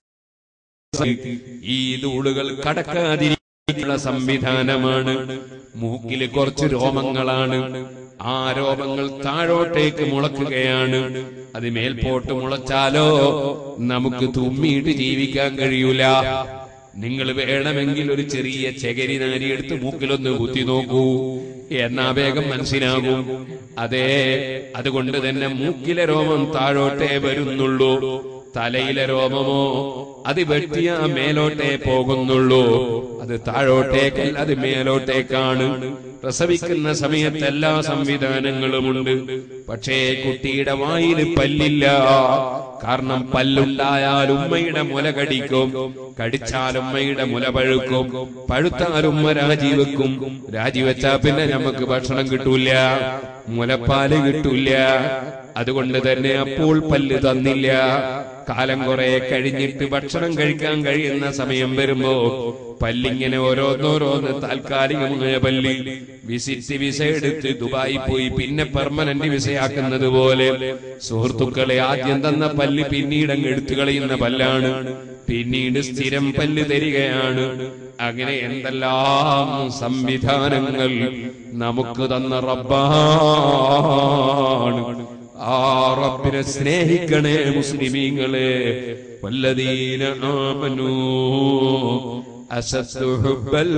ഈ ധൂളുകൾ കടക്കാതിരിക്കാനുള്ള സംവിധാനമാണ് മൂക്കിൽ കുറച്ച് രോമങ്ങളാണ് ആ രോമങ്ങൾ താഴോട്ടേക്ക് മുളക്കുകയാണ് അത് മേൽപോട്ട് മുളച്ചാലോ നമുക്ക് തുമ്മിയിട്ട് ജീവിക്കാൻ കഴിയൂല നിങ്ങൾ വേണമെങ്കിൽ ഒരു ചെറിയ ചകിരി നാരി എടുത്ത് മൂക്കിലൊന്ന് കുത്തി നോക്കൂ എന്നാ വേഗം മനസ്സിലാകും അതെ അതുകൊണ്ട് തന്നെ മൂക്കിലെ രോമം താഴോട്ടേ വരുന്നുള്ളൂ തലയിലെ രോമമോ അത് വെട്ടിയ മേലോട്ടേ പോകുന്നുള്ളൂ അത് താഴോട്ടേക്കല്ല അത് മേലോട്ടേക്കാണ് പ്രസവിക്കുന്ന സമയത്ത് എല്ലാ സംവിധാനങ്ങളുമുണ്ട് പക്ഷേ കുട്ടിയുടെ വായിൽ പല്ലില്ല കാരണം പല്ലുണ്ടായാൽ ഉമ്മയുടെ മുല കടിക്കും കടിച്ചാൽ ഉമ്മയുടെ മുല പഴുക്കും പഴുത്താൽ ഉമ്മ രാജിവെക്കും രാജിവെച്ചാ പിന്നെ നമുക്ക് ഭക്ഷണം കിട്ടൂല മുലപ്പാല് കിട്ടൂല അതുകൊണ്ട് തന്നെ അപ്പോൾ പല്ല് തന്നില്ല കാലം കുറെ കഴിഞ്ഞിട്ട് ഭക്ഷണം കഴിക്കാൻ കഴിയുന്ന സമയം വരുമ്പോ പല്ലിങ്ങനെ ഓരോന്നോരോന്ന് താൽക്കാലികമായ പല്ലി വിസിറ്റ് വിസ എടുത്ത് ദുബായി പോയി പിന്നെ പെർമനന്റ് വിസയാക്കുന്നത് പോലെ സുഹൃത്തുക്കളെ ആദ്യം തന്ന പല്ല് പിന്നീട് അങ്ങ് എടുത്തു കളയുന്ന പല്ലാണ് പിന്നീട് സ്ഥിരം പല്ല് തരികയാണ് അങ്ങനെ എന്തെല്ലാം സംവിധാനങ്ങൾ നമുക്ക് തന്ന റബ്ബാണ് ആ റബ്ബിനെ സ്നേഹിക്കണേ മുസ്ലിമീങ്ങളെ വല്ലദീന ആമനൂ അസത്തു ഹുബ്ബൽ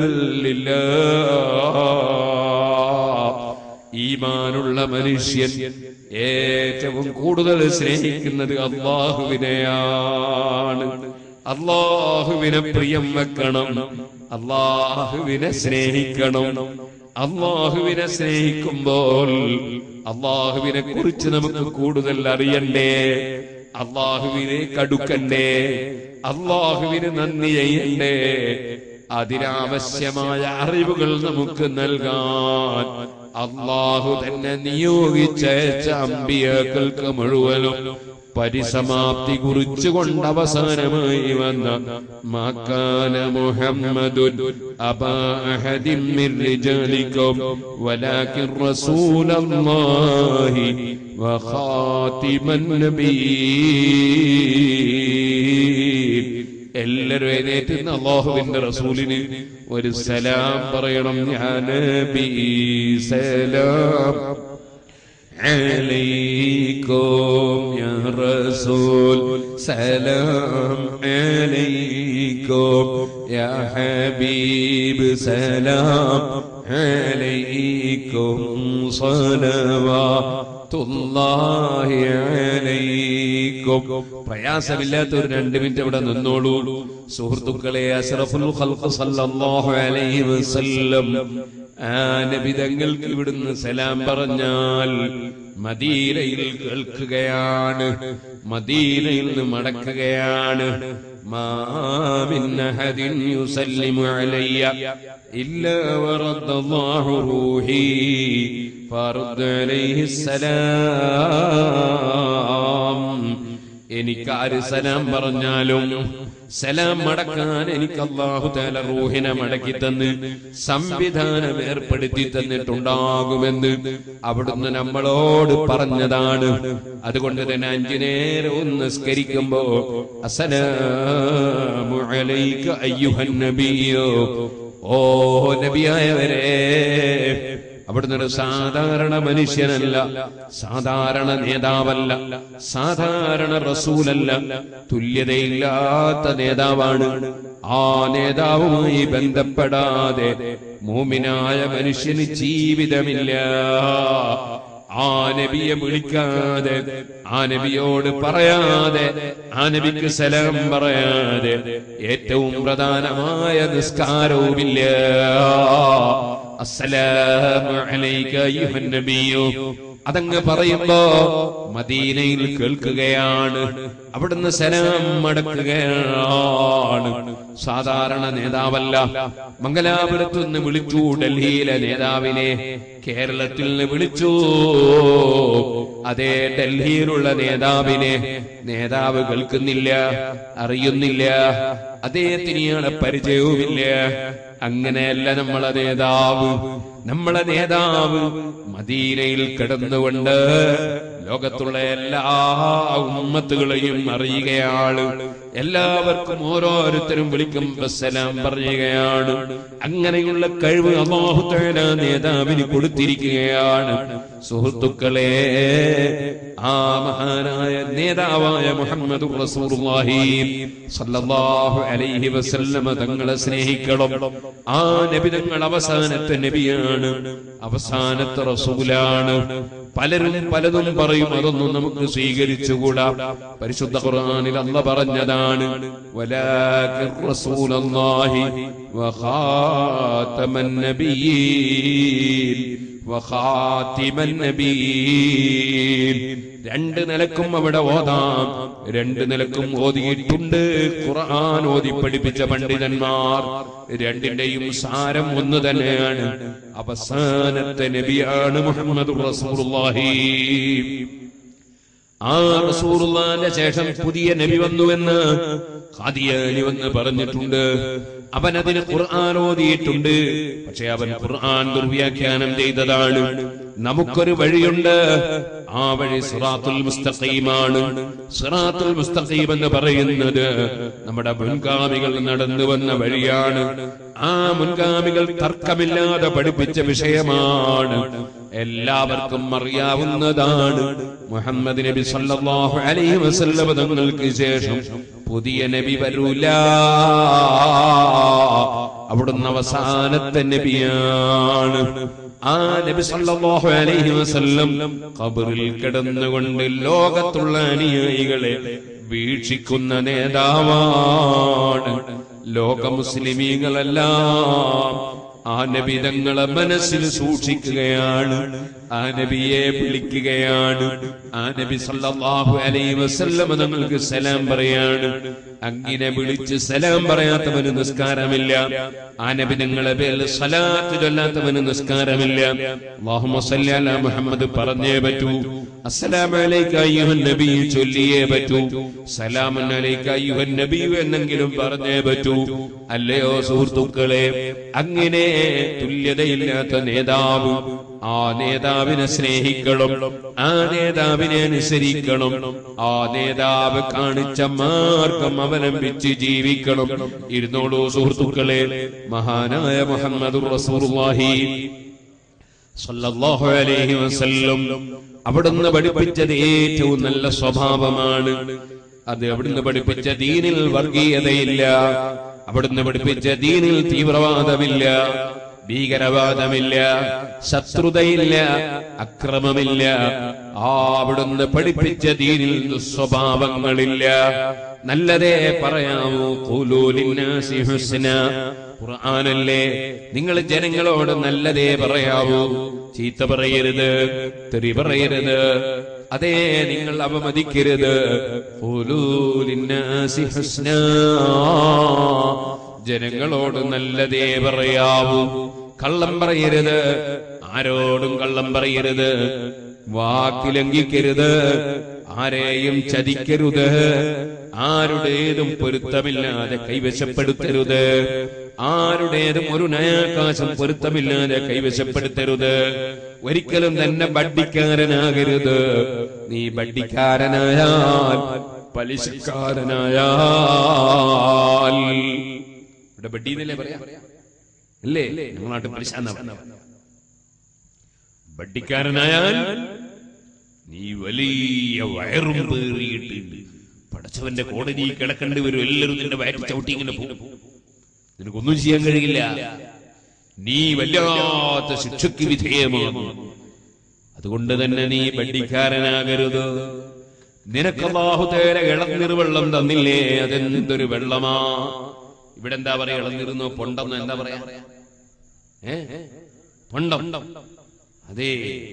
ലില്ലാഹ് ഈമാനുള്ള മനുഷ്യൻ ഏറ്റവും കൂടുതൽ സ്നേഹിക്കുന്നത് അള്ളാഹുവിനെയാണ് അള്ളാഹുവിനെ പ്രിയം വെക്കണം അള്ളാഹുവിനെ സ്നേഹിക്കണം അള്ളാഹുവിനെ സ്നേഹിക്കുമ്പോൾ അള്ളാഹുവിനെ കുറിച്ച് നമുക്ക് കൂടുതൽ അറിയണ്ടേ അള്ളാഹുവിനെ കടുക്കണ്ടേ അള്ളാഹുവിന് നന്ദി ചെയ്യണ്ടേ അതിനാവശ്യമായ അറിവുകൾ നമുക്ക് നൽകാൻ അള്ളാഹു തന്നെ നിയോഗിച്ചയച്ച അമ്പിയാക്കൾക്ക് മുഴുവനും പരിസമാപ്തി കുറിച്ചുകൊണ്ട് അവസാനമായി വന്ന മാക്കാന മുഹമ്മദുൻ അബാ അഹദിൻ മിൻ റിജാലിക്കും വലാകിൻ റസൂലല്ലാഹി വഖാതിമൻ നബിയ്യീൻ എല്ലാരും എഴുന്നേറ്റ് നിന്ന് അള്ളാഹുവിന്റെ റസൂലിന് ഒരു സലാം പറയണം ഞാൻ നബി സലാം عليكم يا رسول سلام عليكم يا حبيب سلام عليكم صلوات الله عليكم പ്രയാസമില്ലാത്ത ഒരു രണ്ട് മിനിറ്റ് ഇവിടെ നിന്നോളൂ സുഹൃത്തുക്കളെ അഷ്റഫുൽ ഖൽഖ് സല്ലല്ലാഹു അലൈഹി വസല്ലം ആ നബി തങ്ങൾക്ക് ഇവിടുന്ന് സലാം പറഞ്ഞാൽ മദീനയിൽ കേൾക്കുകയാണ് മദീനയിൽ നിന്ന് മടക്കുകയാണ് മാമിൻ അഹദിൻ യുസല്ലിമു അലയ്യ ഇല്ലാ വറദ്ദല്ലാഹു റൂഹി ഫറദ്ദ അലൈഹി സലാം എനിക്ക് ആര് സലാം പറഞ്ഞാലും സലാം മടക്കാൻ എനിക്ക് അള്ളാഹു താല റൂഹിനെ മടക്കി തന്ന് സംവിധാനം ഏർപ്പെടുത്തി തന്നിട്ടുണ്ടാകുമെന്ന് അവിടുന്ന് നമ്മളോട് പറഞ്ഞതാണ് അതുകൊണ്ട് തന്നെ അഞ്ചു നേരം ഒന്ന് സ്കരിക്കുമ്പോ അസലാമു അലൈക അയ്യുഹൻ നബിയോ ഓ നബിയായവരെ അവിടുന്ന് ഒരു സാധാരണ മനുഷ്യനല്ല സാധാരണ നേതാവല്ല സാധാരണ റസൂലല്ല തുല്യതയില്ലാത്ത നേതാവാണ് ആ നേതാവുമായി ബന്ധപ്പെടാതെ മൂമിനായ മനുഷ്യന് ജീവിതമില്ല ആ നബിയെ വിളിക്കാതെ ആ നബിയോട് പറയാതെ ആ നബിക്ക് സലാം പറയാതെ ഏറ്റവും പ്രധാനമായ നിസ്കാരവുമില്ല അസ്സലാമു അലൈക അയ്യുഹൻ നബിയോ അതങ്ങ് പറയുമ്പോ മദീനയിൽ കേൾക്കുകയാണ് അവിടുന്ന് സലാം മടക്കുകയാണ് സാധാരണ നേതാവല്ല മംഗലാപുരത്ത് നിന്ന് വിളിച്ചു ഡൽഹിയിലെ നേതാവിനെ കേരളത്തിൽ നിന്ന് വിളിച്ചു അതേ ഡൽഹിയിലുള്ള നേതാവിനെ നേതാവ് കേൾക്കുന്നില്ല അറിയുന്നില്ല അദ്ദേഹത്തിന് ഇയാളെ പരിചയവുമില്ല അങ്ങനെയല്ല നമ്മളെ നേതാവ് നമ്മളെ നേതാവ് മദീനയിൽ കിടന്നുകൊണ്ട് ലോകത്തുള്ള എല്ലാ ഉമ്മത്തുകളെയും അറിയുകയാണ് എല്ലാവർക്കും ഓരോരുത്തരും വിളിക്കുമ്പോ സലാം പറയുകയാണ് അങ്ങനെയുള്ള കഴിവ് അള്ളാഹുത്തേല നേതാവിന് കൊടുത്തിരിക്കുകയാണ് സുഹൃത്തുക്കളെ ആ മഹാനായ നേതാവായ മുഹമ്മദ് റസൂലുള്ളാഹി സല്ലല്ലാഹു അലൈഹി വസല്ലമ തങ്ങളെ സ്നേഹിക്കണം ആ നബി തങ്ങൾ അവസാനത്തെ നബിയാണ് അവസാനത്തെ റസൂലാണ് പലരും പലതും പറയും അതൊന്നും നമുക്ക് സ്വീകരിച്ചുകൂടാ പരിശുദ്ധ ഖുർആനിൽ അല്ല പറഞ്ഞതാണ് വലാകിർ റസൂലല്ലാഹി വഖാതമൻ നബിയീൻ വഖാതിമൻ നബിയീൻ രണ്ട് നിലക്കും അവിടെ ഓതാം രണ്ട് നിലക്കും ഓതിയിട്ടുണ്ട് ഖുർആൻ ഓതി പഠിപ്പിച്ച പണ്ഡിതന്മാർ രണ്ടിന്റെയും സാരം ഒന്ന് തന്നെയാണ് അവസാനത്തെ നബിയാണ് മുഹമ്മദ് റസൂലുള്ളാഹി ആ റസൂറുള്ളാന്റെ ശേഷം പുതിയ നബി വന്നുവെന്ന് ഖാദിയാനി വന്ന് പറഞ്ഞിട്ടുണ്ട് അവൻ അതിന് ഖുർആൻ ഓതിയിട്ടുണ്ട് പക്ഷെ അവൻ ഖുർആൻ ദുർവ്യാഖ്യാനം ചെയ്തതാണ് നമുക്കൊരു വഴിയുണ്ട് ആ വഴി സിറാത്തുൽ മുസ്തഖീമാണ് സിറാത്തുൽ മുസ്തഖീം എന്ന് പറയുന്നത് നമ്മുടെ മുൻഗാമികൾ നടന്നു വന്ന വഴിയാണ് ആ മുൻഗാമികൾ തർക്കമില്ലാതെ പഠിപ്പിച്ച വിഷയമാണ് എല്ലാവർക്കും അറിയാവുന്നതാണ് മുഹമ്മദ് നബി സല്ലല്ലാഹു അലൈഹി വസല്ലം തങ്ങൾക്ക് ശേഷം പുതിയ നബി വരൂല അവിടുന്ന് അവസാനത്തെ നബിയാണ് ആ നബി സല്ലല്ലാഹു അലൈഹി വസല്ലം ഖബറിൽ കിടന്നുകൊണ്ട് ലോകത്തുള്ള അനുയായികളെ വീക്ഷിക്കുന്ന നേതാവാണ് ലോക മുസ്ലിമീങ്ങളെല്ലാം ആ നബി തങ്ങളെ മനസ്സിൽ സൂക്ഷിക്കുകയാണ് ആ നബിയെ വിളിക്കുകയാണ് ആ നബി സല്ലല്ലാഹു അലൈഹി വസല്ലം തങ്ങൾക്ക് സലാം പറയാണ് അങ്ങനെ വിളിച്ച് സലാം പറയാത്തവന് നിസ്കാരമില്ല ആ നബി തങ്ങളെ പേരിൽ സലാത്ത് ചൊല്ലാത്തവന് നിസ്കാരമില്ല അല്ലാഹുമ്മ സല്ലി അലാ മുഹമ്മദ് പറഞ്ഞേ പറ്റൂ അസ്സലാമു അലൈക അയ്യുഹൻ നബി ചൊല്ലിയേ പറ്റൂ സലാമുൻ അലൈക അയ്യുഹൻ നബി എന്നെങ്കിലും പറഞ്ഞേ പറ്റൂ അല്ലയോ സുഹൃത്തുക്കളെ അങ്ങനെ തുല്യതയില്ലാത്ത നേതാവ് ആ നേതാവിനെ സ്നേഹിക്കണം ആ നേതാവിനെ അനുസരിക്കണം ആ നേതാവ് കാണിച്ച മാർഗം അവലംബിച്ച് ജീവിക്കണം ഇരുന്നോളൂ സുഹൃത്തുക്കളെ മഹാനായ മുഹമ്മദ് റസൂലുള്ളാഹി സല്ലല്ലാഹു അലൈഹി വസല്ലം അവിടുന്ന് പഠിപ്പിച്ചത് ഏറ്റവും നല്ല സ്വഭാവമാണ് അത് അവിടുന്ന് പഠിപ്പിച്ച ദീനിൽ വർഗീയതയില്ല അവിടുന്ന് പഠിപ്പിച്ച ദീനിൽ തീവ്രവാദമില്ല ഭീകരവാദമില്ല ശത്രുതയില്ല അക്രമമില്ല ആ അവിടുന്ന് പഠിപ്പിച്ച ദീനിൽ ദുസ്വഭാവങ്ങളില്ല നല്ലതേ പറയാമോ ഖുലൂലിന്നാസി ഹുസ്ന ഖുർആനല്ലേ നിങ്ങൾ ജനങ്ങളോട് നല്ലതേ പറയാവൂ ചീത്ത പറയരുത് തെറി പറയരുത് അതേ നിങ്ങൾ അവമതിക്കരുത് ഖുലൂലിന്നാസി ഹുസ്ന ജനങ്ങളോട് നല്ലതേ പറയാവൂ കള്ളം പറയരുത് ആരോടും കള്ളം പറയരുത് വാക്ക് ലംഘിക്കരുത് ആരെയും ചതിക്കരുത് ആരുടേതും പൊരുത്തമില്ലാതെ കൈവശപ്പെടുത്തരുത് ആരുടേതും ഒരു നയാകാശം പൊരുത്തമില്ലാതെ കൈവശപ്പെടുത്തരുത് ഒരിക്കലും തന്നെ ബഡ്ഡിക്കാരനാകരുത് നീ ബഡ്ഡിക്കാരനായാൽ പലിശക്കാരനായാൽ ഇവിടെ ബഡ്ഡി എന്നല്ലേ പറയാ അല്ലേ ഞങ്ങളുടെ നാട്ടിൽ പലിശ എന്നാ പറയാ. ബഡ്ഡിക്കാരനായാൽ നീ വലിയ വയറും പേറിയിട്ട് പടച്ചവന്റെ കോടതി കിടക്കേണ്ടി വരും എല്ലാവരും നിന്റെ വയറ്റി ചവിട്ടി ഇങ്ങനെ പോകും നിനക്കൊന്നും ചെയ്യാൻ കഴിയില്ല നീ വല്ലാത്ത ശിക്ഷയ്ക്ക് വിധേയമാകും അതുകൊണ്ട് തന്നെ നീ ബഡ്ഡിക്കാരനാകരുത് നിനക്ക് അള്ളാഹുതേര ഇളനീർ വെള്ളം തന്നില്ലേ അതെന്തൊരു വെള്ളമാ ഇവിടെ എന്താ പറയാ ഇളനീർന്നോ പൊണ്ടെന്നോ എന്താ പറയാ ഏ പൊണ്ടം അതെ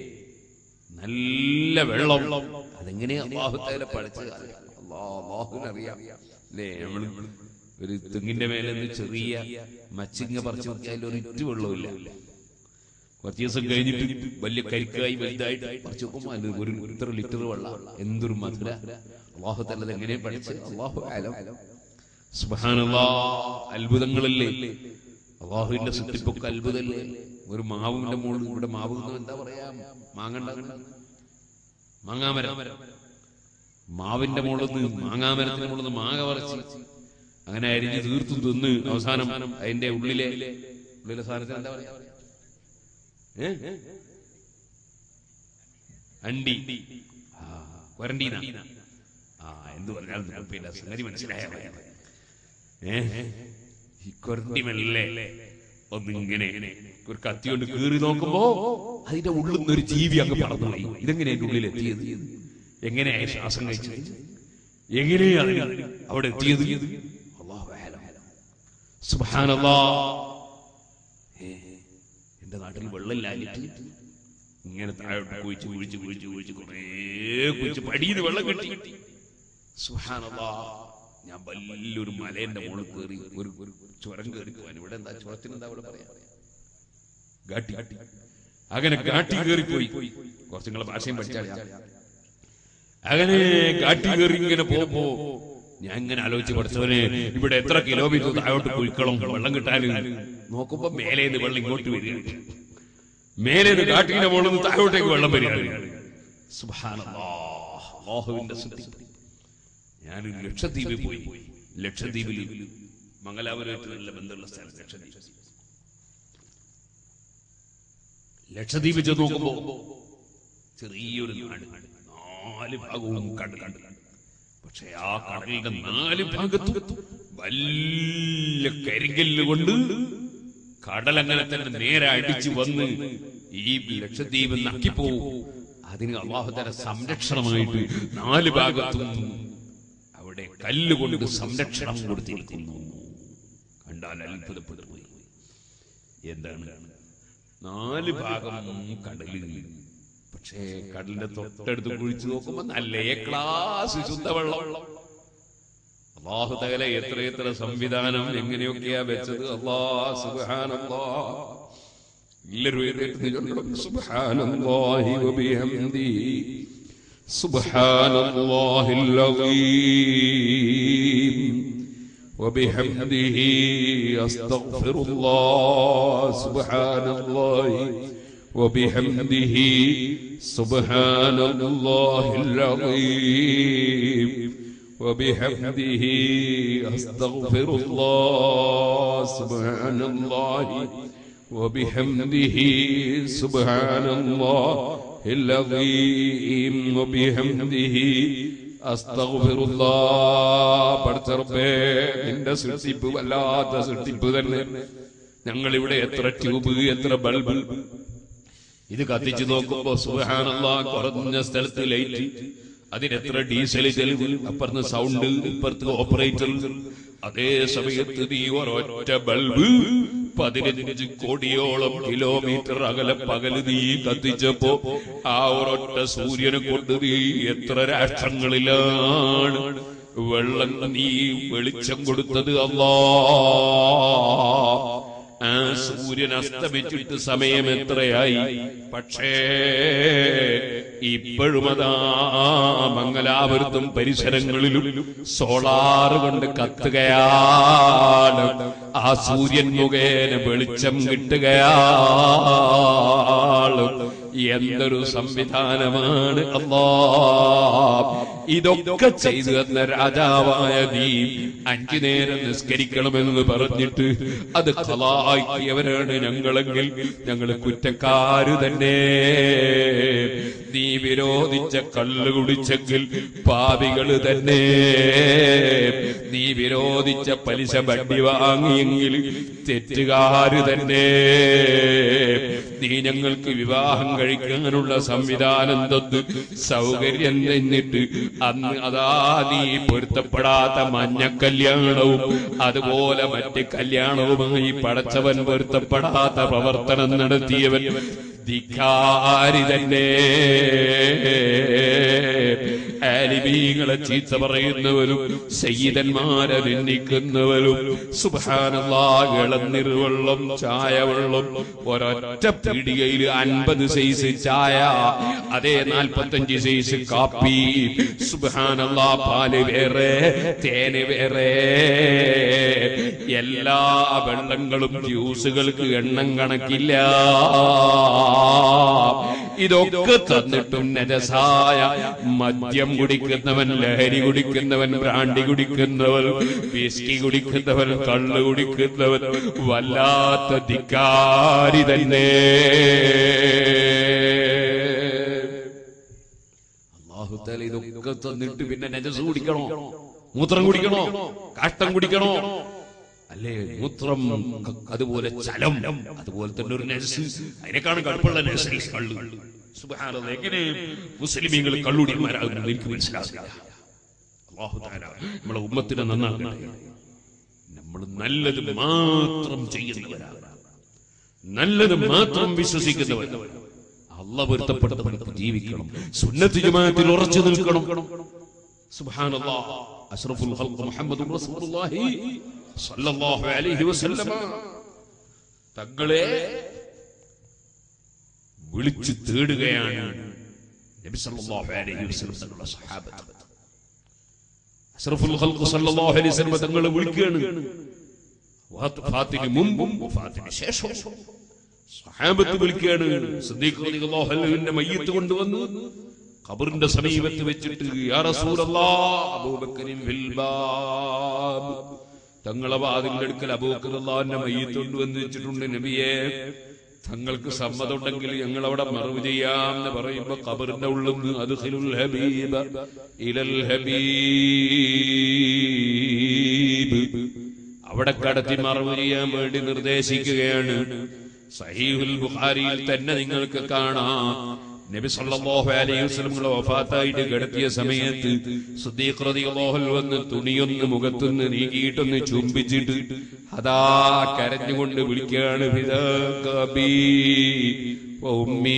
നല്ല വെള്ളം അതെങ്ങനെയാ അള്ളാഹുത്തേല പഠിച്ചത് അള്ളാഹുവിനറിയാം അല്ലേ നമ്മൾ ഒരു തെങ്ങിന്റെ മേലെ നിന്ന് ചെറിയ മച്ചിങ്ങ പറിച്ചു നോക്കിയാൽ ഒരു ഇറ്റ് വെള്ളമില്ല കുറച്ച് ദിവസം കഴിഞ്ഞിട്ട് വലിയ കരിക്കായി വലുതായിട്ട് പറിച്ചു നോക്കുമ്പോ അതിന് ഒരു ഇത്ര ലിറ്റർ വെള്ളം എന്തൊരു മധുര അള്ളാഹു തല്ലത് എങ്ങനെ പഠിച്ച് അള്ളാഹു ആലം സുബ്ഹാനല്ലാ അത്ഭുതങ്ങളല്ലേ അള്ളാഹുവിന്റെ സൃഷ്ടിപ്പൊക്കെ അത്ഭുതല്ലേ ഒരു മാവിന്റെ മുകളിൽ ഇവിടെ മാവ് തിന്നാ എന്താ പറയാ മാങ്ങണ്ട മാങ്ങാമരം മാവിന്റെ മുകളിൽ നിന്ന് മാങ്ങാമരത്തിന്റെ മുകളിൽ നിന്ന് മാങ്ങ പറിച്ച് അങ്ങനെ അരിഞ്ഞ് തീർത്തും തിന്ന് അവസാനം അതിന്റെ ഉള്ളിലെ ഉള്ളിലെ സാധനത്തിന് എന്താ പറയാ ഏ? അണ്ടി ആ, കൊരണ്ടീന ആ എന്ത് പറഞ്ഞാലും കുഴപ്പമില്ല സംഗതി മനസ്സിലായ ഏ ഈ കൊരണ്ടി മെല്ലെ ഒന്നിങ്ങനെ ഒരു കത്തി കൊണ്ട് കീറി നോക്കുമ്പോ അതിന്റെ ഉള്ളിൽ നിന്ന് ഒരു ജീവി അങ്ങ് പറന്നുപോയി ഇതെങ്ങനെ അതിന്റെ ഉള്ളിൽ എത്തിയത് എങ്ങനെയായി ശ്വാസം കഴിച്ചത് എങ്ങനെയാ അതിന് അവിടെ എത്തിയത് അല്ലാഹു അഅലം. സുബ്ഹാനല്ലാഹ്. ഏ, എന്റെ നാട്ടിൽ വെള്ളമില്ലാഞ്ഞിട്ട് ഇങ്ങനെ താഴോട്ട് കുഴിച്ച് കുഴിച്ച് കുഴിച്ച് കുഴിച്ച് കുറേ കുഴിച്ച് പടിയിൽ വെള്ളം കിട്ടി സുബ്ഹാനല്ലാഹ്. ഞാൻ വലിയൊരു മലേന്റെ മുകളിൽ കയറി ഒരു ഒരു ചുരം കയറി പോവാൻ ഇവിടെ എന്താ ചുരത്തിന് എന്താ ഇവിടെ പറയാ ഗാട്ടി അങ്ങനെ ഗാട്ടി കയറിപ്പോയി കുറച്ച് നിങ്ങളെ ഭാഷയും പഠിച്ചാൽ അങ്ങനെ ഗാട്ടി കയറി ഇങ്ങനെ പോകുമ്പോ ഞാൻ ഇങ്ങനെ ആലോചിച്ച് പഠിച്ചവനെ ഇവിടെ എത്ര കിലോമീറ്റർ താഴോട്ട് കുഴിക്കണം വെള്ളം കിട്ടാൻ നോക്കുമ്പോ മേലേന്ന് വെള്ളം ഇങ്ങോട്ട് വരികയാണ് മേലേന്ന് കാട്ടിന്റെ മുകളിൽ നിന്ന് താഴോട്ടേക്ക് വെള്ളം വരികയാണ് സുബ്ഹാനല്ലാഹ്. അല്ലാഹുവിന്റെ സ്തുതി ഞാൻ ലക്ഷദ്വീപിൽ പോയി ലക്ഷദ്വീപിൽ മംഗലാപുരമായിട്ട് നല്ല ബന്ധമുള്ള സ്ഥലം ലക്ഷദ്വീപ് ലക്ഷദ്വീപ് ചെന്ന് നോക്കുമ്പോ ചെറിയൊരു നാട് നാല് ഭാഗവും കണ്ട് കണ്ട് പക്ഷെ ആ കടലിന്റെ നാല് ഭാഗത്തും വലിയ കരിങ്കല്ല് കൊണ്ട് കടലങ്ങനെ തന്നെ നേരെ അടിച്ചു വന്ന് ഈ ലക്ഷദ്വീപ് നക്കിപ്പോവും അതിന് അള്ളാഹുതര സംരക്ഷണമായിട്ട് നാല് ഭാഗത്തും അവിടെ കല്ലുകൊണ്ട് സംരക്ഷണം കൊടുത്തിരിക്കുന്നു കണ്ടാൽ അത്ഭുതപ്പെട്ടു പോയി എന്താണ് നാല് ഭാഗം കടലിൽ പക്ഷേ കടലിന്റെ തൊട്ടടുത്ത് കുഴിച്ചു നോക്കുമ്പോ നല്ല ക്ലാസ് ശുദ്ധവെള്ളം അള്ളാഹു തകല എത്ര എത്ര സംവിധാനം എങ്ങനെയൊക്കെയാ വെച്ചത് അള്ളാഹ് സുബ്ഹാനല്ലാ എല്ലാവരും എഴുന്നേറ്റ് നിൽക്കണം. സുബ്ഹാനല്ലാഹി വബിഹംദിഹി സുബ്ഹാനല്ലാഹിൽ അളീം وبحمده أستغفر الله سبحان الله وبحمده سبحان الله العظيم وبحمده أستغفر الله سبحان الله وبحمده سبحان الله العظيم وبحمده അസ്തഗ്ഫിറുല്ലാ പടച്ചറപ്പേ നിന്റെ സൃഷ്ടിപ്പ് വല്ലാത്ത സൃഷ്ടിപ്പ് തന്നെ ഞങ്ങൾ ഇവിടെ എത്ര ട്യൂബ് എത്ര ബൾബ് ഇത് കത്തിച്ചു നോക്കുമ്പോ സുഹാനല്ലാ കുറഞ്ഞ സ്ഥലത്ത് ലൈറ്റ് അതിനെത്ര ഡീസൽ ചെലവ് അപ്പുറത്ത് സൗണ്ട് ഇപ്പുറത്ത് ഓപ്പറേറ്റർ അതേ സമയത്ത് നീ ഒരൊറ്റ ബൾബ് പതിനഞ്ച് കോടിയോളം കിലോമീറ്റർ അകലെ പകല് നീ കത്തിച്ചപ്പോ ആ ഒരൊറ്റ സൂര്യനെ കൊണ്ട് നീ എത്ര രാഷ്ട്രങ്ങളിലാണ് വെള്ളം നീ വെളിച്ചം കൊടുത്തത് അല്ലാ ആ സൂര്യൻ അസ്തമിച്ചിട്ട് സമയം എത്രയായി പക്ഷേ ഇപ്പോഴും അതാ മംഗലാപുരത്തും പരിസരങ്ങളിലും സോളാർ കൊണ്ട് കത്തുകയാണ് ആ സൂര്യൻ മുഖേന വെളിച്ചം കിട്ടുകയാണ് എന്തൊരു സംവിധാനമാണ് അല്ലാ ഇതൊക്കെ ചെയ്തു തന്ന രാജാവായ നീ അഞ്ചു നേരം നിസ്കരിക്കണമെന്ന് പറഞ്ഞിട്ട് അത് കലാക്കിയവരാണ് ഞങ്ങളെങ്കിൽ ഞങ്ങൾ കുറ്റക്കാര് തന്നെ നീ വിരോധിച്ച കള്ള് കുടിച്ചെങ്കിൽ പാപികള് തന്നെ നീ വിരോധിച്ച പലിശ വണ്ടി വാങ്ങിയെങ്കിൽ തെറ്റുകാര് തന്നെ നീ ഞങ്ങൾക്ക് വിവാഹം കഴിക്കാനുള്ള സംവിധാനം തന്ന് സൗകര്യം തന്നിട്ട് അന്ന് അതാ നീ പൊരുത്തപ്പെടാത്ത മഞ്ഞ കല്യാണവും അതുപോലെ മറ്റ് കല്യാണവുമായി പടച്ചവൻ പൊരുത്തപ്പെടാത്ത പ്രവർത്തനം നടത്തിയവൻ ധിക്കാരി തന്നെ ആലിമീങ്ങളെ ചീത്ത പറയുന്നവരും സയ്യിദന്മാരെ നിന്ദിക്കുന്നവരും സുബാനല്ലാ ഇളന്നിരുവെള്ളം ചായ വെള്ളം ഒരൊറ്റ പീടികയിൽ അൻപത് സൈസ് ചായ അതേ നാൽപ്പത്തഞ്ച് സൈസ് കാപ്പി സുബാനല്ലാ പാല് വേറെ തേന് വേറെ എല്ലാ വെള്ളങ്ങളും ജ്യൂസുകൾക്ക് എണ്ണം കണക്കില്ല ഇതൊക്കെ തന്നിട്ടും നരസായ മദ്യം കുടിക്കുന്നവൻ ലഹരി കുടിക്കുന്നവൻ ബ്രാണ്ടി കുടിക്കുന്നവൻ വിസ്കി കുടിക്കുന്നവൻ കള്ള് കുടിക്കുന്നവൻ വല്ലാത്ത ധിക്കാരി തന്നെ അള്ളാഹുത്താല ഇതൊക്കെ തന്നിട്ട് പിന്നെ നജസ് കുടിക്കണോ മൂത്രം കുടിക്കണോ കാഷ്ടം കുടിക്കണോ അല്ലേ മൂത്രം ക- അതുപോലെ ചലം അതുപോലെ തന്നെ ഒരു നഴ്സ് അതിനേക്കാളും കടുപ്പുള്ള നഴ്സറി കള്ളു സുബ്ഹാനല്ലാഹ്. എങ്ങനെ മുസ്ലിമീങ്ങൾ കള്ളുടിയന്മാരാകുന്നത് എനിക്ക് മനസ്സിലാകില്ല അല്ലാഹു തആല നമ്മളെ ഉമ്മത്തിനെ നന്നാക്കട്ടെ നമ്മൾ നല്ലത് മാത്രം ചെയ്യുന്നവരാണ് നല്ലത് മാത്രം വിശ്വസിക്കുന്നവരാണ് അല്ല പൊരുത്തപ്പെട്ടവർക്ക് ജീവിക്കണം സുന്നത്ത് ജമാഅത്തിൽ ഉറച്ചു നിൽക്കണം സുബ്ഹാനല്ലാഹ് അഷ്റഫുൽ ഖൽഖ് മുഹമ്മദ് റസൂലുള്ളാഹി സ്വല്ലല്ലാഹു അലൈഹി വസല്ലമ തങ്ങളെ വിളിച്ചു തേടുകയാണ് നബി സല്ലല്ലാഹു അലൈഹി വസല്ലം തങ്ങളുടെ സഹാബത്ത് അഷ്റഫുൽ ഖൽഖ് സല്ലല്ലാഹു അലൈഹി വസല്ലം തങ്ങളെ വിളിക്കുകയാണ് വഫാത്തിന് മുമ്പും വഫാത്തിന് ശേഷവും സഹാബത്ത് വിളിക്കുകയാണ് സിദ്ദീഖ് റളിയല്ലാഹു അൻഹുവിന്റെ മയ്യത്ത് കൊണ്ടുവന്നു ഖബറിന്റെ സമീപത്ത് വെച്ചിട്ട് യാ റസൂലല്ലാഹ് അബൂബക്കറിൻ ഫിൽ ബാബ് തങ്ങളെ വാതിലിന്റെ അടുക്കൽ അബൂബക്കർ അള്ളാഹിന്റെ മയ്യത്ത് കൊണ്ടുവന്ന് വെച്ചിട്ടുണ്ട് നബിയെ തങ്ങൾക്ക് സമ്മതമുണ്ടെങ്കിൽ ഞങ്ങൾ അവിടെ മറവ് ചെയ്യാം എന്ന് പറയുമ്പോ ഖബറിന്റെ ഉള്ളിൽ നിന്ന് അദ്ഖിലുൽ ഹബീബ ഇലൽ ഹബീബ് അവിടെ കടത്തി മറവ് ചെയ്യാൻ വേണ്ടി നിർദ്ദേശിക്കുകയാണ് സഹീഹുൽ ബുഖാരിയിൽ തന്നെ നിങ്ങൾക്ക് കാണാം നബി സല്ലല്ലാഹു അലൈഹി വസല്ലം വഫാത്തായിട്ട് കിടത്തിയ സമയത്ത് സിദ്ദീഖ് റളിയല്ലാഹു അൻഹു വന്ന് തുണിയൊന്ന് മുഖത്തുനിന്ന് നീക്കിയിട്ടൊന്ന് ചുംബിച്ചിട്ട് അതാ കരഞ്ഞുകൊണ്ട് വിളിക്കുകയാണ് പിതാകബി ഉമ്മീ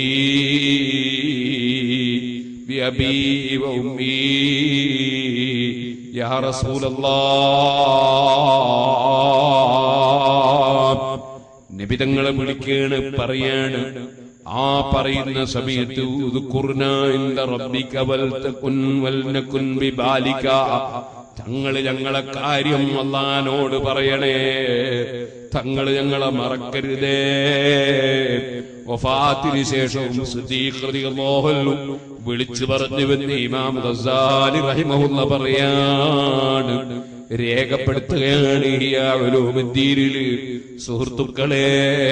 ബിഅബീ വഉമ്മീ യാ റസൂലല്ലാഹ് നിബിതങ്ങളെ വിളിക്കാണ് പറയാണ് ആ പറയുന്ന സമയത്ത് ഉദ്കുർന ഇന്ദ റബ്ബിക വൽ തകുൻ വൽ നകുൻ ബിബാലിക തങ്ങൾ ഞങ്ങളെ കാര്യം അള്ളഹാനോട് പറയണേ തങ്ങൾ ഞങ്ങളെ മറക്കരുതേ വഫാത്തിന് ശേഷവും സിദ്ദീഖ് റളിയല്ലാഹു അൻഹു വിളിച്ചു പറഞ്ഞുവെന്ന് ഇമാം ഗസാലി റഹിമഹുല്ല പറയാണ് രേഖപ്പെടുത്തുകയാണ് ഈ അവലോമദ്ദീനില് സുഹൃത്തുക്കളെ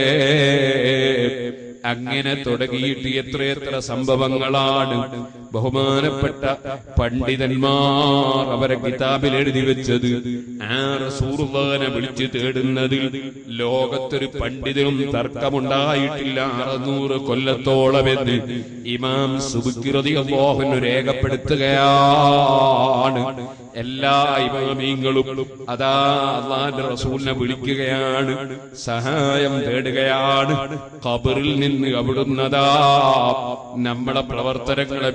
അങ്ങനെ തുടങ്ങിയിട്ട് എത്രയെത്ര സംഭവങ്ങളാണ് ബഹുമാനപ്പെട്ട പണ്ഡിതന്മാർ അവരെ കിതാബിൽ എഴുതി വെച്ചത് ആ റസൂറുള്ളാനെ വിളിച്ചു തേടുന്നതിൽ ലോകത്തൊരു പണ്ഡിതനും തർക്കമുണ്ടായിട്ടില്ല അറുന്നൂറ് കൊല്ലത്തോളം എന്ന് ഇമാം സുബുക്കിറതി അള്ളാഹുവിന് രേഖപ്പെടുത്തുകയാണ് എല്ലാ ഇമാമീങ്ങളും അതാ അള്ളാന്റെ റസൂലിനെ വിളിക്കുകയാണ് സഹായം തേടുകയാണ് ഖബറിൽ നിന്ന് അവിടുന്നതാ നമ്മളെ പ്രവർത്തനങ്ങളെ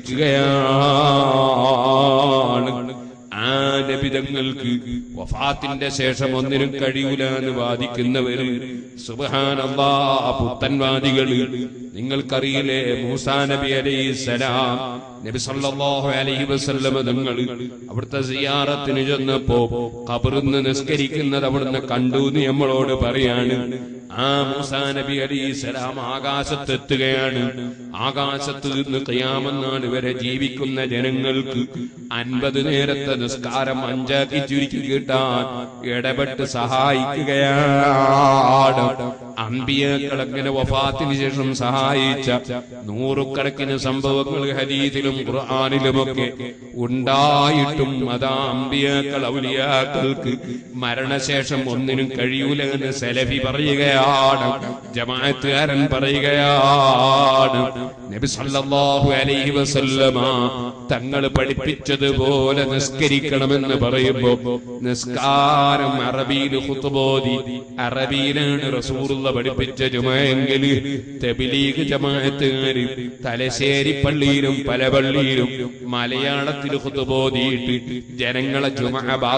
വീക്ഷിക്കുകയാണ് ആ നബിതങ്ങൾക്ക് വഫാത്തിന്റെ ശേഷം ഒന്നിനും കഴിയൂല എന്ന് വാദിക്കുന്നവര് സുബഹാനല്ലാ പുത്തൻവാദികള് നിങ്ങൾക്കറിയില്ലേ മൂസാ നബി അലൈഹിസ്സലാം നബി സല്ലല്ലാഹു അലൈഹി വസല്ലമ തങ്ങൾ അവിടുത്തെ സിയാറത്തിന് ചെന്നപ്പോ ഖബറിന്ന് നിസ്കരിക്കുന്നത് അവിടുന്ന് കണ്ടു എന്ന് നമ്മളോട് പറയാണ് ആ മൂസാ നബി അലൈഹിസ്സലാം ആകാശത്തെത്തുകയാണ് ആകാശത്ത് നിന്ന് ഖിയാമെന്നാണ് വരെ ജീവിക്കുന്ന ജനങ്ങൾക്ക് അൻപത് നേരത്തെ നിസ്കാരം അഞ്ചാക്കി ചുരുക്കി കിട്ടാൻ ഇടപെട്ട് സഹായിക്കുകയാണ് അമ്പിയക്കൾ അങ്ങനെ വഫാത്തിന് ശേഷം സഹായിച്ച നൂറുകണക്കിന് സംഭവങ്ങൾ ഹദീദിലും ഖുർആാനിലുമൊക്കെ ഉണ്ടായിട്ടും അതാ അമ്പിയാക്കൾ ഔലിയാക്കൾക്ക് മരണശേഷം ഒന്നിനും കഴിയൂല എന്ന് സെലഫി പറയുകയാണ് ജമാഅത്തുകാരൻ പറയുകയാണ് നബി സല്ലല്ലാഹു അലൈഹി വസല്ലമ തങ്ങൾ പഠിപ്പിച്ചതുപോലെ നിസ്കരിക്കണമെന്ന് പറയുമ്പോ നിസ്കാരം അറബിയിൽ ഖുത്ബോദി അറബിയിലാണ് റസൂലുള്ള പഠിപ്പിച്ച ജുമയെങ്കിൽ തെബിലീഗ് ജമാഅത്തുകാര് തലശ്ശേരി പള്ളിയിലും പല പള്ളിയിലും മലയാളത്തിൽ ഖുത്ബോദിയിട്ട് ജനങ്ങളെ ജുമ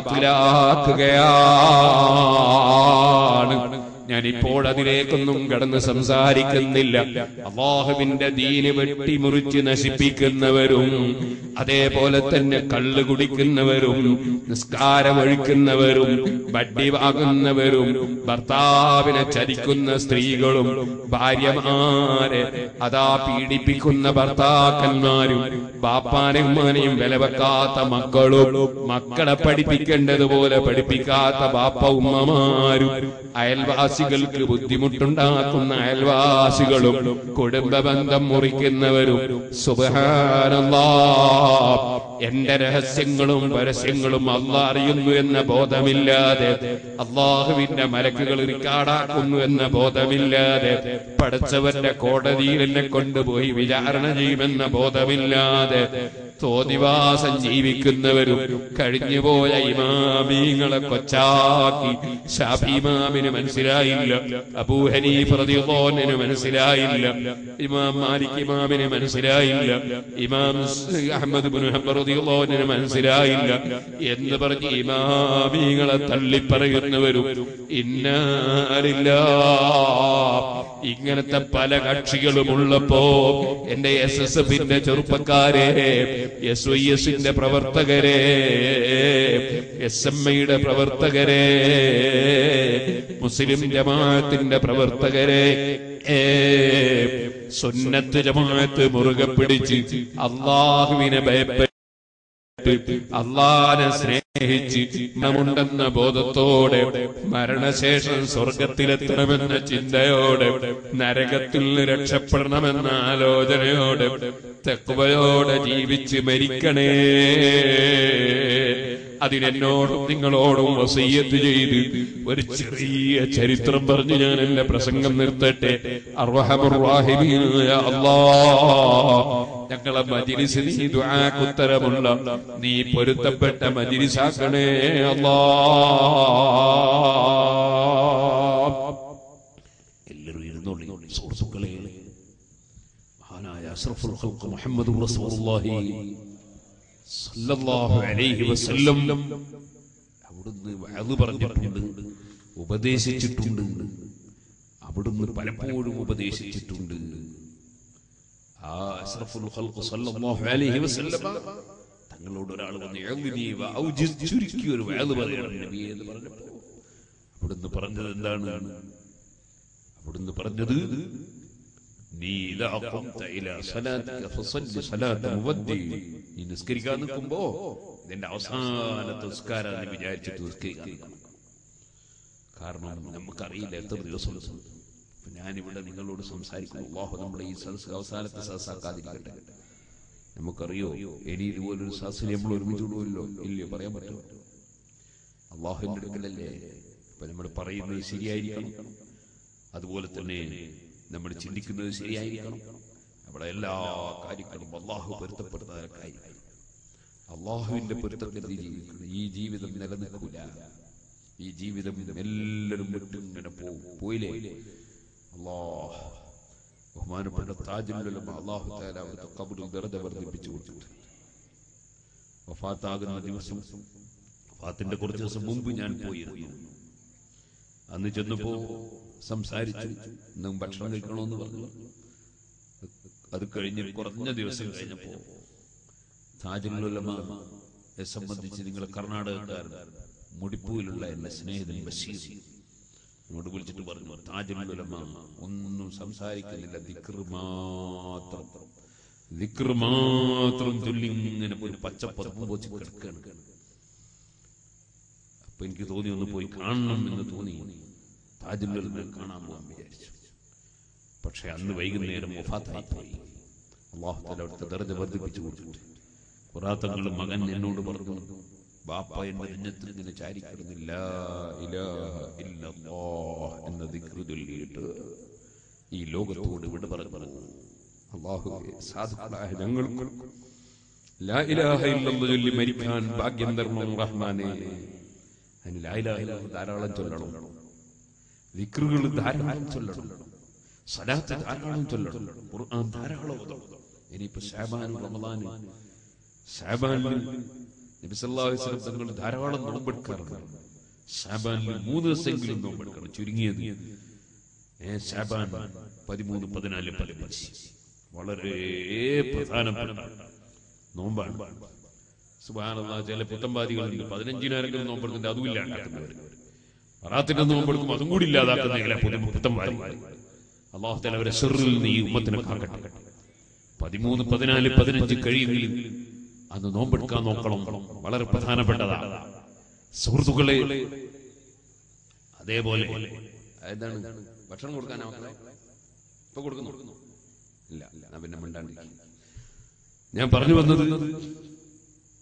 ബാത്തിലാക്കുകയാണ് ഞാനിപ്പോൾ അതിലേക്കൊന്നും കടന്ന് സംസാരിക്കുന്നില്ല അള്ളാഹുവിന്റെ ദീന് വെട്ടിമുറിച്ച് നശിപ്പിക്കുന്നവരും അതേപോലെ തന്നെ കള്ള് കുടിക്കുന്നവരും നിസ്കാരമൊഴിക്കുന്നവരും വട്ടി വാങ്ങുന്നവരും ഭർത്താവിനെ ചതിക്കുന്ന സ്ത്രീകളും ഭാര്യമാരെ അതാ പീഡിപ്പിക്കുന്ന ഭർത്താക്കന്മാരും ബാപ്പാനെയും ഉമ്മാനെയും വില വെക്കാത്ത മക്കളും മക്കളെ പഠിപ്പിക്കേണ്ടതുപോലെ പഠിപ്പിക്കാത്ത ബാപ്പ ഉമ്മമാരും അയൽവാസികൾക്ക് ബുദ്ധിമുട്ടുണ്ടാക്കുന്ന അയൽവാസികളും കുടുംബ ബന്ധം മുറിക്കുന്നവരും സുബഹാനല്ലാ എന്റെ രഹസ്യങ്ങളും പരസ്യങ്ങളും അള്ളാഹ് അറിയുന്നു എന്ന ബോധമില്ലാതെ അള്ളാഹുവിന്റെ മലക്കുകൾ റിക്കാർഡാക്കുന്നു എന്ന ബോധമില്ലാതെ പഠിച്ചവന്റെ കോടതിയിൽ എന്നെ കൊണ്ടുപോയി വിചാരണ ചെയ്യുമെന്ന ബോധമില്ലാതെ തോന്നിവാസം ജീവിക്കുന്നവരും കഴിഞ്ഞുപോയ ഇമാമീങ്ങളെ കൊച്ചാക്കി ഷാഫിമാമിന് മനസ്സിലായില്ല അബൂഹനീഫ് റളിയല്ലാഹുവിന് മനസ്സിലായില്ല ഇമാം മാലിക് ഇമാമിന് മനസ്സിലായില്ല ഇമാം സ് അഹ്മദ് ബിൻ ഹംബർ റളിയല്ലാഹുവിന് മനസ്സിലായില്ല എന്ന് പറഞ്ഞ് ഇമാമീങ്ങളെ തള്ളിപ്പറയുന്നവരും ഇന്നാലില്ലാ ഇങ്ങനത്തെ പല കക്ഷികളും ഉള്ളപ്പോ എന്റെ എസ് എസ് എഫിന്റെ ചെറുപ്പക്കാരെ എസ് വൈ എസിന്റെ പ്രവർത്തകരെ എസ് എം ഐയുടെ പ്രവർത്തകരെ മുസ്ലിം ജമാഅത്തിന്റെ പ്രവർത്തകരെ ഏ, സുന്നത്ത് ജമാഅത്ത് മുറുകെ പിടിച്ച് അള്ളാഹുവിനെ ഭയപ്പെട്ട് അള്ളാനെ സ്നേഹിച്ച് മരണമുണ്ടെന്ന ബോധത്തോടെ മരണശേഷം സ്വർഗത്തിലെത്തണമെന്ന ചിന്തയോടെ നരകത്തിൽ നിന്ന് രക്ഷപ്പെടണമെന്ന ആലോചനയോടെ തെക്കുവയോടെ ജീവിച്ച് മരിക്കണേ അതിനെന്നോടും നിങ്ങളോടും വസയ്യത്ത് ചെയ്ത് ഒരു ചെറിയ ചരിത്രം പറഞ്ഞ് ഞാൻ എന്റെ പ്രസംഗം നിർത്തട്ടെ അർവഹമുറാഹിമീനായ അല്ലാ ഞങ്ങളെ മജിലിസ് നീ ദുആക്കുത്തരമുള്ള നീ പൊരുത്തപ്പെട്ട മജിലിസാക്കണേ അല്ലാ എല്ലാവരും ഇരുന്നോളി സുഹൃത്തുക്കളെ മഹാനായ അഷ്റഫുൽ ഖൽഖ് മുഹമ്മദ് റസൂലുള്ളാഹി സല്ലല്ലാഹു അലൈഹി വസല്ലം അവിടുന്ന് വഅദ് പറഞ്ഞിട്ടുണ്ട് ഉപദേശിച്ചിട്ടുണ്ട് അവിടുന്ന് പലപ്പോഴും ഉപദേശിച്ചിട്ടുണ്ട് ആ അഷ്റഫുൽ ഖൽഖ് സല്ലല്ലാഹു അലൈഹി വസല്ലം തങ്ങളോട് ഒരാൾ വന്ന് "ഇഅ്ദിനി വഅൗജിസ്" ചുരുക്കി ഒരു വഅദ് പറയണം നബിയെ എന്ന് പറഞ്ഞപ്പോൾ അവിടുന്ന് പറഞ്ഞത് എന്താണ് അവിടുന്ന് പറഞ്ഞത് നീ ഇദാ ഖംത ഇലാ സലാത്തിക ഫസല്ലി സലാത്ത മുവദ്ദി നീ നിസ്കരിക്കാൻ നിൽക്കുമ്പോ ഇതിന്റെ അവസാനത്തെ നിസ്കാരം എന്ന് വിചാരിച്ചിട്ട് നിസ്കരിക്കാൻ നിൽക്കണം കാരണം നമുക്കറിയില്ല എത്ര ദിവസം ഇപ്പൊ ഞാനിവിടെ നിങ്ങളോട് സംസാരിക്കുന്നു അള്ളാഹു നമ്മുടെ ഈ സദസ് അവസാനത്തെ സദസ്സാക്കാതിരിക്കട്ടെ നമുക്കറിയോ ഇനി ഇതുപോലൊരു സദസ്സിൽ നമ്മൾ ഒരുമിച്ചുള്ളൂല്ലോ ഇല്ലയോ പറയാൻ പറ്റുമോ അള്ളാഹുവിന്റെ അടുക്കലല്ലേ ഇപ്പൊ നമ്മൾ പറയുന്നത് ശരിയായിരിക്കണം അതുപോലെ തന്നെ നമ്മൾ ചിന്തിക്കുന്നത് ശരിയായിരിക്കണം അവിടെ എല്ലാ കാര്യങ്ങളും അള്ളാഹു പൊരുത്തപ്പെടുന്ന കാര്യങ്ങൾ അള്ളാഹുവിന്റെ പൊരുത്തത്തിൽ ജീവിക്കണം ഈ ജീവിതം നിലനിൽക്കൂല ഈ ജീവിതം എല്ലാവരും വിട്ട് ഇങ്ങനെ പോവും പോയില്ലേ അള്ളാഹ് ബഹുമാനപ്പെട്ട താജുലുലമ അള്ളാഹു താല അവിടുത്തെ കബറിൽ വെറുതെ വർദ്ധിപ്പിച്ചു കൊടുത്തിട്ടുണ്ട് വഫാത്താകുന്ന ദിവസം വഫാത്തിന്റെ കുറച്ച് ദിവസം മുമ്പ് ഞാൻ പോയിരുന്നു അന്ന് ചെന്നപ്പോ സംസാരിച്ചു ഇന്നും ഭക്ഷണം കഴിക്കണമെന്ന് പറഞ്ഞു അത് കഴിഞ്ഞ് കുറഞ്ഞ ദിവസം കഴിഞ്ഞപ്പോ താജുലുലമയെ സംബന്ധിച്ച് നിങ്ങൾ കർണാടകക്കാരൻ മുടിപ്പൂവിലുള്ള എന്റെ സ്നേഹിതൻ ബഷീർ ഇങ്ങോട്ട് വിളിച്ചിട്ട് പറഞ്ഞു താജുലുലമ ഒന്നും സംസാരിക്കുന്നില്ല ദിക്ർ മാത്രം ദിക്ർ മാത്രം ചൊല്ലി ഇങ്ങനെ ഒരു പച്ചപ്പറമ്പ് വെച്ച് കിടക്കുകയാണ് അപ്പൊ എനിക്ക് തോന്നി ഒന്ന് പോയി കാണണം എന്ന് തോന്നി താജുലുലമയെ കാണാൻ പോകാൻ വിചാരിച്ചു പക്ഷെ അന്ന് വൈകുന്നേരം വഫാത്തായി പോയി അള്ളാഹുത്തല അവിടുത്തെ ദർജ വർദ്ധിപ്പിച്ചു കൊടുത്തിട്ട് ഖുറാത്തങ്ങൾ മകൻ എന്നോട് പറഞ്ഞു ബാപ്പ എന്റെ നെഞ്ഞത്തിൽ ഇങ്ങനെ ചാരിക്കിടുന്നില്ല എന്ന ദിക്റ് ചൊല്ലിയിട്ട് ഈ ലോകത്തോട് വിട പറഞ്ഞു പറഞ്ഞു അള്ളാഹു സാധുക്കളായ ഞങ്ങൾക്ക് ലാ ഇലാഹ ഇല്ലല്ലാഹ് ചൊല്ലി മരിക്കാൻ ഭാഗ്യം തരണം റഹ്മാനെ അതിന് ലാ ഇലാഹ ഇല്ലല്ലാഹ് ധാരാളം ചൊല്ലണം ദിക്റുകൾ ധാരാളം ചൊല്ലണം സലാത്ത് ധാരാളം ചൊല്ലണം ഖുർആൻ ധാരാളം ഓതണം ഇനിയിപ്പോ ഷാബാൻ റമദാൻ ഷാബാനിൽ നബി സല്ലല്ലാഹു അലൈഹി വസല്ലം തങ്ങൾ ധാരാളം നോമ്പെടുക്കാറുണ്ട് ഷാബാനിൽ മൂന്ന് ദിവസമെങ്കിലും നോമ്പെടുക്കണം ചുരുങ്ങിയത് ഏ ഷാബാൻ പതിമൂന്ന് പതിനാല് പതിനഞ്ച് വളരെ പ്രധാനപ്പെട്ട നോമ്പാണ് സുബാനുള്ള ചില പുത്തമ്പാദികളുണ്ട് പതിനഞ്ചിനാരെങ്കിലും നോമ്പെടുത്തിട്ട് അതും ഇല്ലാണ്ടാക്കുന്നവർ പറാത്തിന്റെ നോമ്പെടുക്കും അതും കൂടി ഇല്ലാതാക്കുന്ന ചില പുതു- പുത്തമ്പാദികൾ അള്ളാഹു തല അവരെ സെറിൽ നീ ഉമ്മത്തിനെ കാക്കട്ടെ പതിമൂന്ന് പതിനാല് പതിനഞ്ച് കഴിയുമെങ്കിൽ അന്ന് നോമ്പെടുക്കാൻ നോക്കണം വളരെ പ്രധാനപ്പെട്ടതാണ് സുഹൃത്തുക്കളെ അതേപോലെ എന്താണ് ഭക്ഷണം കൊടുക്കാനാ മക്കളെ? ഇപ്പൊ കൊടുക്കുന്നു ഇല്ല ഞാൻ പിന്നെ മിണ്ടാണ്ടിരിക്കും ഞാൻ പറഞ്ഞു വന്നത്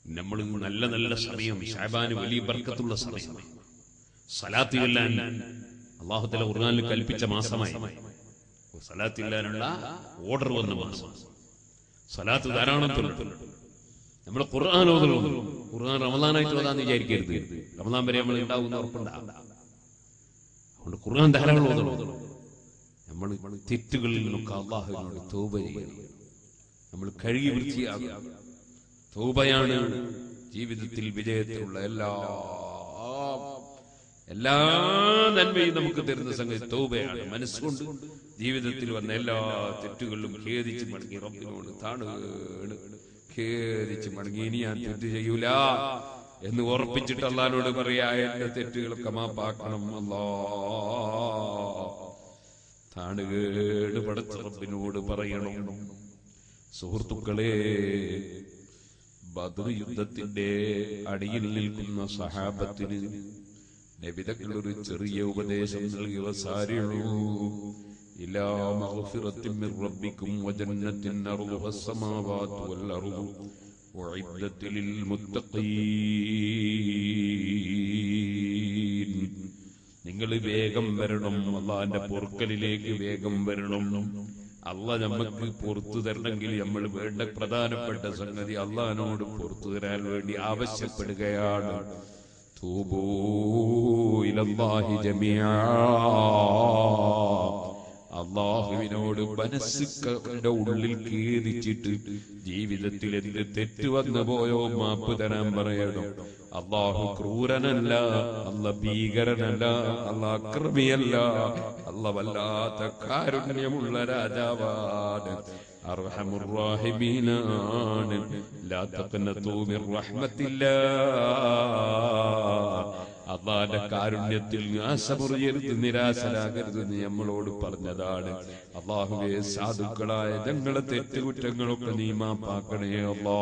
നമ്മൾ നല്ല നല്ല സമയം ഷാബാന് വലിയ ബർക്കത്തുള്ള സമയം സലാത്ത് ചെല്ലാൻ അള്ളാഹുത്തല ഖുർആനിൽ കൽപ്പിച്ച മാസമായി സലാത്ത് ചെല്ലാനുള്ള ഓർഡർ വന്ന മാസം സലാത്ത് ധാരാളം ചൊല്ലണം നമ്മൾ ഖുർആൻ ഓതുള്ളൂ ഖുർആൻ റമദാനായിട്ട് ഓതാന്ന് വിചാരിക്കരുത് റമദാൻ വരെ നമ്മൾ ഉണ്ടാവുന്ന ഉറപ്പുണ്ടാകും അതുകൊണ്ട് ഖുർആൻ ധാരാളം ഓതണം നമ്മൾ തെറ്റുകളിൽ നിന്നൊക്കെ അള്ളാഹുവിനോട് തൗബ ചെയ്യണം നമ്മൾ കഴുകി വൃത്തിയാകുക തൗബയാണ് ജീവിതത്തിൽ വിജയത്തിലുള്ള എല്ലാ എല്ലാ നന്മയും നമുക്ക് തരുന്ന സംഗതി തൗബയാണ് മനസ്സുകൊണ്ട് ജീവിതത്തിൽ വന്ന എല്ലാ തെറ്റുകളിലും ഖേദിച്ച് മടങ്ങി റബ്ബിനോട് താണ് വീണ് ഖേദിച്ച് മടങ്ങി ഇനി ഞാൻ തെറ്റ് ചെയ്യൂല എന്ന് ഉറപ്പിച്ചിട്ട് അള്ളഹാനോട് പറയാ എന്റെ തെറ്റുകളൊക്കെ മാപ്പാക്കണം അല്ലാ താണുകേട് പടച്ച റബ്ബിനോട് പറയണം സുഹൃത്തുക്കളെ ബദർ യുദ്ധത്തിന്റെ അടിയിൽ നിൽക്കുന്ന സഹാബത്തിന് നബിതങ്ങൾ ഒരു ചെറിയ ഉപദേശം നൽകി വസാരിളൂ ഇലാ മഗ്ഫിറത്തിൻ മിർ റബ്ബിക്കും വജന്നത്തിൻ അർളുഹ السماوات والأرض وعدت للمتقين നിങ്ങൾ വേഗം വരണം അള്ളാന്റെ പൊറുക്കലിലേക്ക് വേഗം വരണം അല്ല നമുക്ക് പുറത്തു തരണമെങ്കിൽ നമ്മൾ വേണ്ട പ്രധാനപ്പെട്ട സംഗതി അള്ളഹാനോട് പുറത്തു തരാൻ വേണ്ടി ആവശ്യപ്പെടുകയാണ് തൂബൂ ഇലല്ലാഹി ജമിയാ അള്ളാഹുവിനോട് മനസ്സുകളുടെ ഉള്ളിൽ ഖേദിച്ചിട്ട് ജീവിതത്തിൽ എന്ത് തെറ്റ് വന്നു പോയോ മാപ്പ് തരാൻ പറയണം അള്ളാഹു ക്രൂരനല്ല അല്ല ഭീകരനല്ല അല്ല അക്രമിയല്ല അല്ല വല്ലാത്ത കാരുണ്യമുള്ള രാജാവാണ് അർഹമുറാഹിമീനാണ് ലാ തഖ്നതു മിർ റഹ്മത്തില്ലാ അള്ളാന്റെ കാരുണ്യത്തിൽ ആശമുറിയരുത് നിരാശരാകരുത് നീ നമ്മളോട് പറഞ്ഞതാണ് അള്ളാഹുവെ സാധുക്കളായ ഞങ്ങളെ തെറ്റുകുറ്റങ്ങളൊക്കെ നീ മാപ്പാക്കണേ അല്ലാ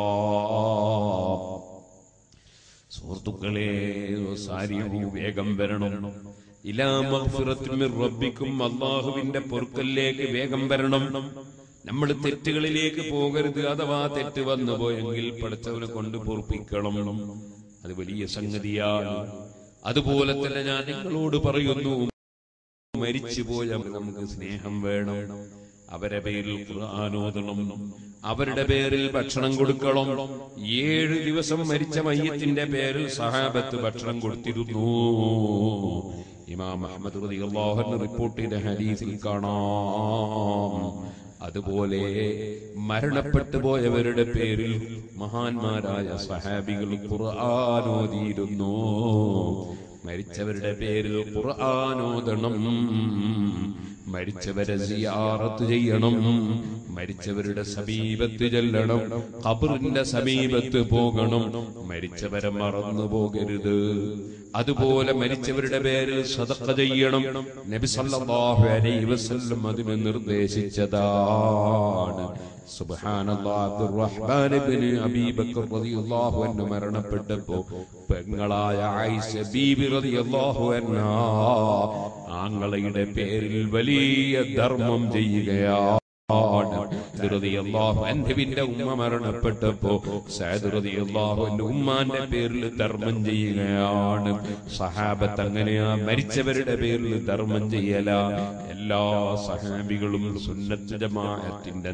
സുഹൃത്തുക്കളെ സാരിയൂ വേഗം വരണം ഇലാ മഗ്ഫിറത്തിൻ മിർ റബ്ബിക്കും അള്ളാഹുവിന്റെ പൊറുക്കലിലേക്ക് വേഗം വരണം നമ്മൾ തെറ്റുകളിലേക്ക് പോകരുത് അഥവാ തെറ്റ് വന്നു പോയെങ്കിൽ പഠിച്ചവനെ കൊണ്ട് പൊറുപ്പിക്കണം അത് വലിയ സംഗതിയാണ് അതുപോലെ തന്നെ ഞാൻ നിങ്ങളോട് പറയുന്നു മരിച്ചുപോയ നമുക്ക് സ്നേഹം വേണം അവരെ പേരിൽ ഖുർആാനോദണം അവരുടെ പേരിൽ ഭക്ഷണം കൊടുക്കണം ഏഴ് ദിവസം മരിച്ച മയ്യത്തിന്റെ പേരിൽ സഹാബത്ത് ഭക്ഷണം കൊടുത്തിരുന്നു ഇമാം അഹമ്മദ് റളിയല്ലാഹു അൻഹു റിപ്പോർട്ട് ചെയ്ത ഹദീസിൽ കാണാം അതുപോലെ മരണപ്പെട്ടു പോയവരുടെ പേരിൽ മഹാന്മാരായ സഹാബികൾ ഖുർആാനോദിയിരുന്നു മരിച്ചവരുടെ പേരിൽ ഖുർആാനോദണം മരിച്ചവരെ സിയാറത്ത് ചെയ്യണം മരിച്ചവരുടെ സമീപത്ത് ചെല്ലണം ഖബറിന്റെ സമീപത്ത് പോകണം മരിച്ചവരെ മറന്നു പോകരുത് അതുപോലെ മരിച്ചവരുടെ പേരിൽ സദഖ ചെയ്യണം നബി സല്ലല്ലാഹു അലൈഹി വസല്ലം അതിന് നിർദ്ദേശിച്ചതാണ് സുബ്ഹാനല്ലാഹ് അബ്ദുറഹ്മാൻ ഇബ്നു അബീ ബക്കർ റളിയല്ലാഹു അൻഹു മരണപ്പെട്ടപ്പോൾ പെങ്ങളായ ആയിഷ ബീബി റളിയല്ലാഹു അൻഹാ ആങ്ങളയുടെ പേരിൽ വലിയ ധർമ്മം ചെയ്യുകയാണ് അൻഹുവിന്റെ ഉമ്മ മരണപ്പെട്ടപ്പോ സഅദ് റളിയല്ലാഹു അൻഹു ഉമ്മാന്റെ പേരിൽ ധർമ്മം ചെയ്യുകയാണ് സഹാബത്ത് അങ്ങനെയാ മരിച്ചവരുടെ പേരിൽ ധർമ്മം ചെയ്യല എല്ലാ സഹാബികളും സുന്നത്ത് ജമാഅത്തിന്റെ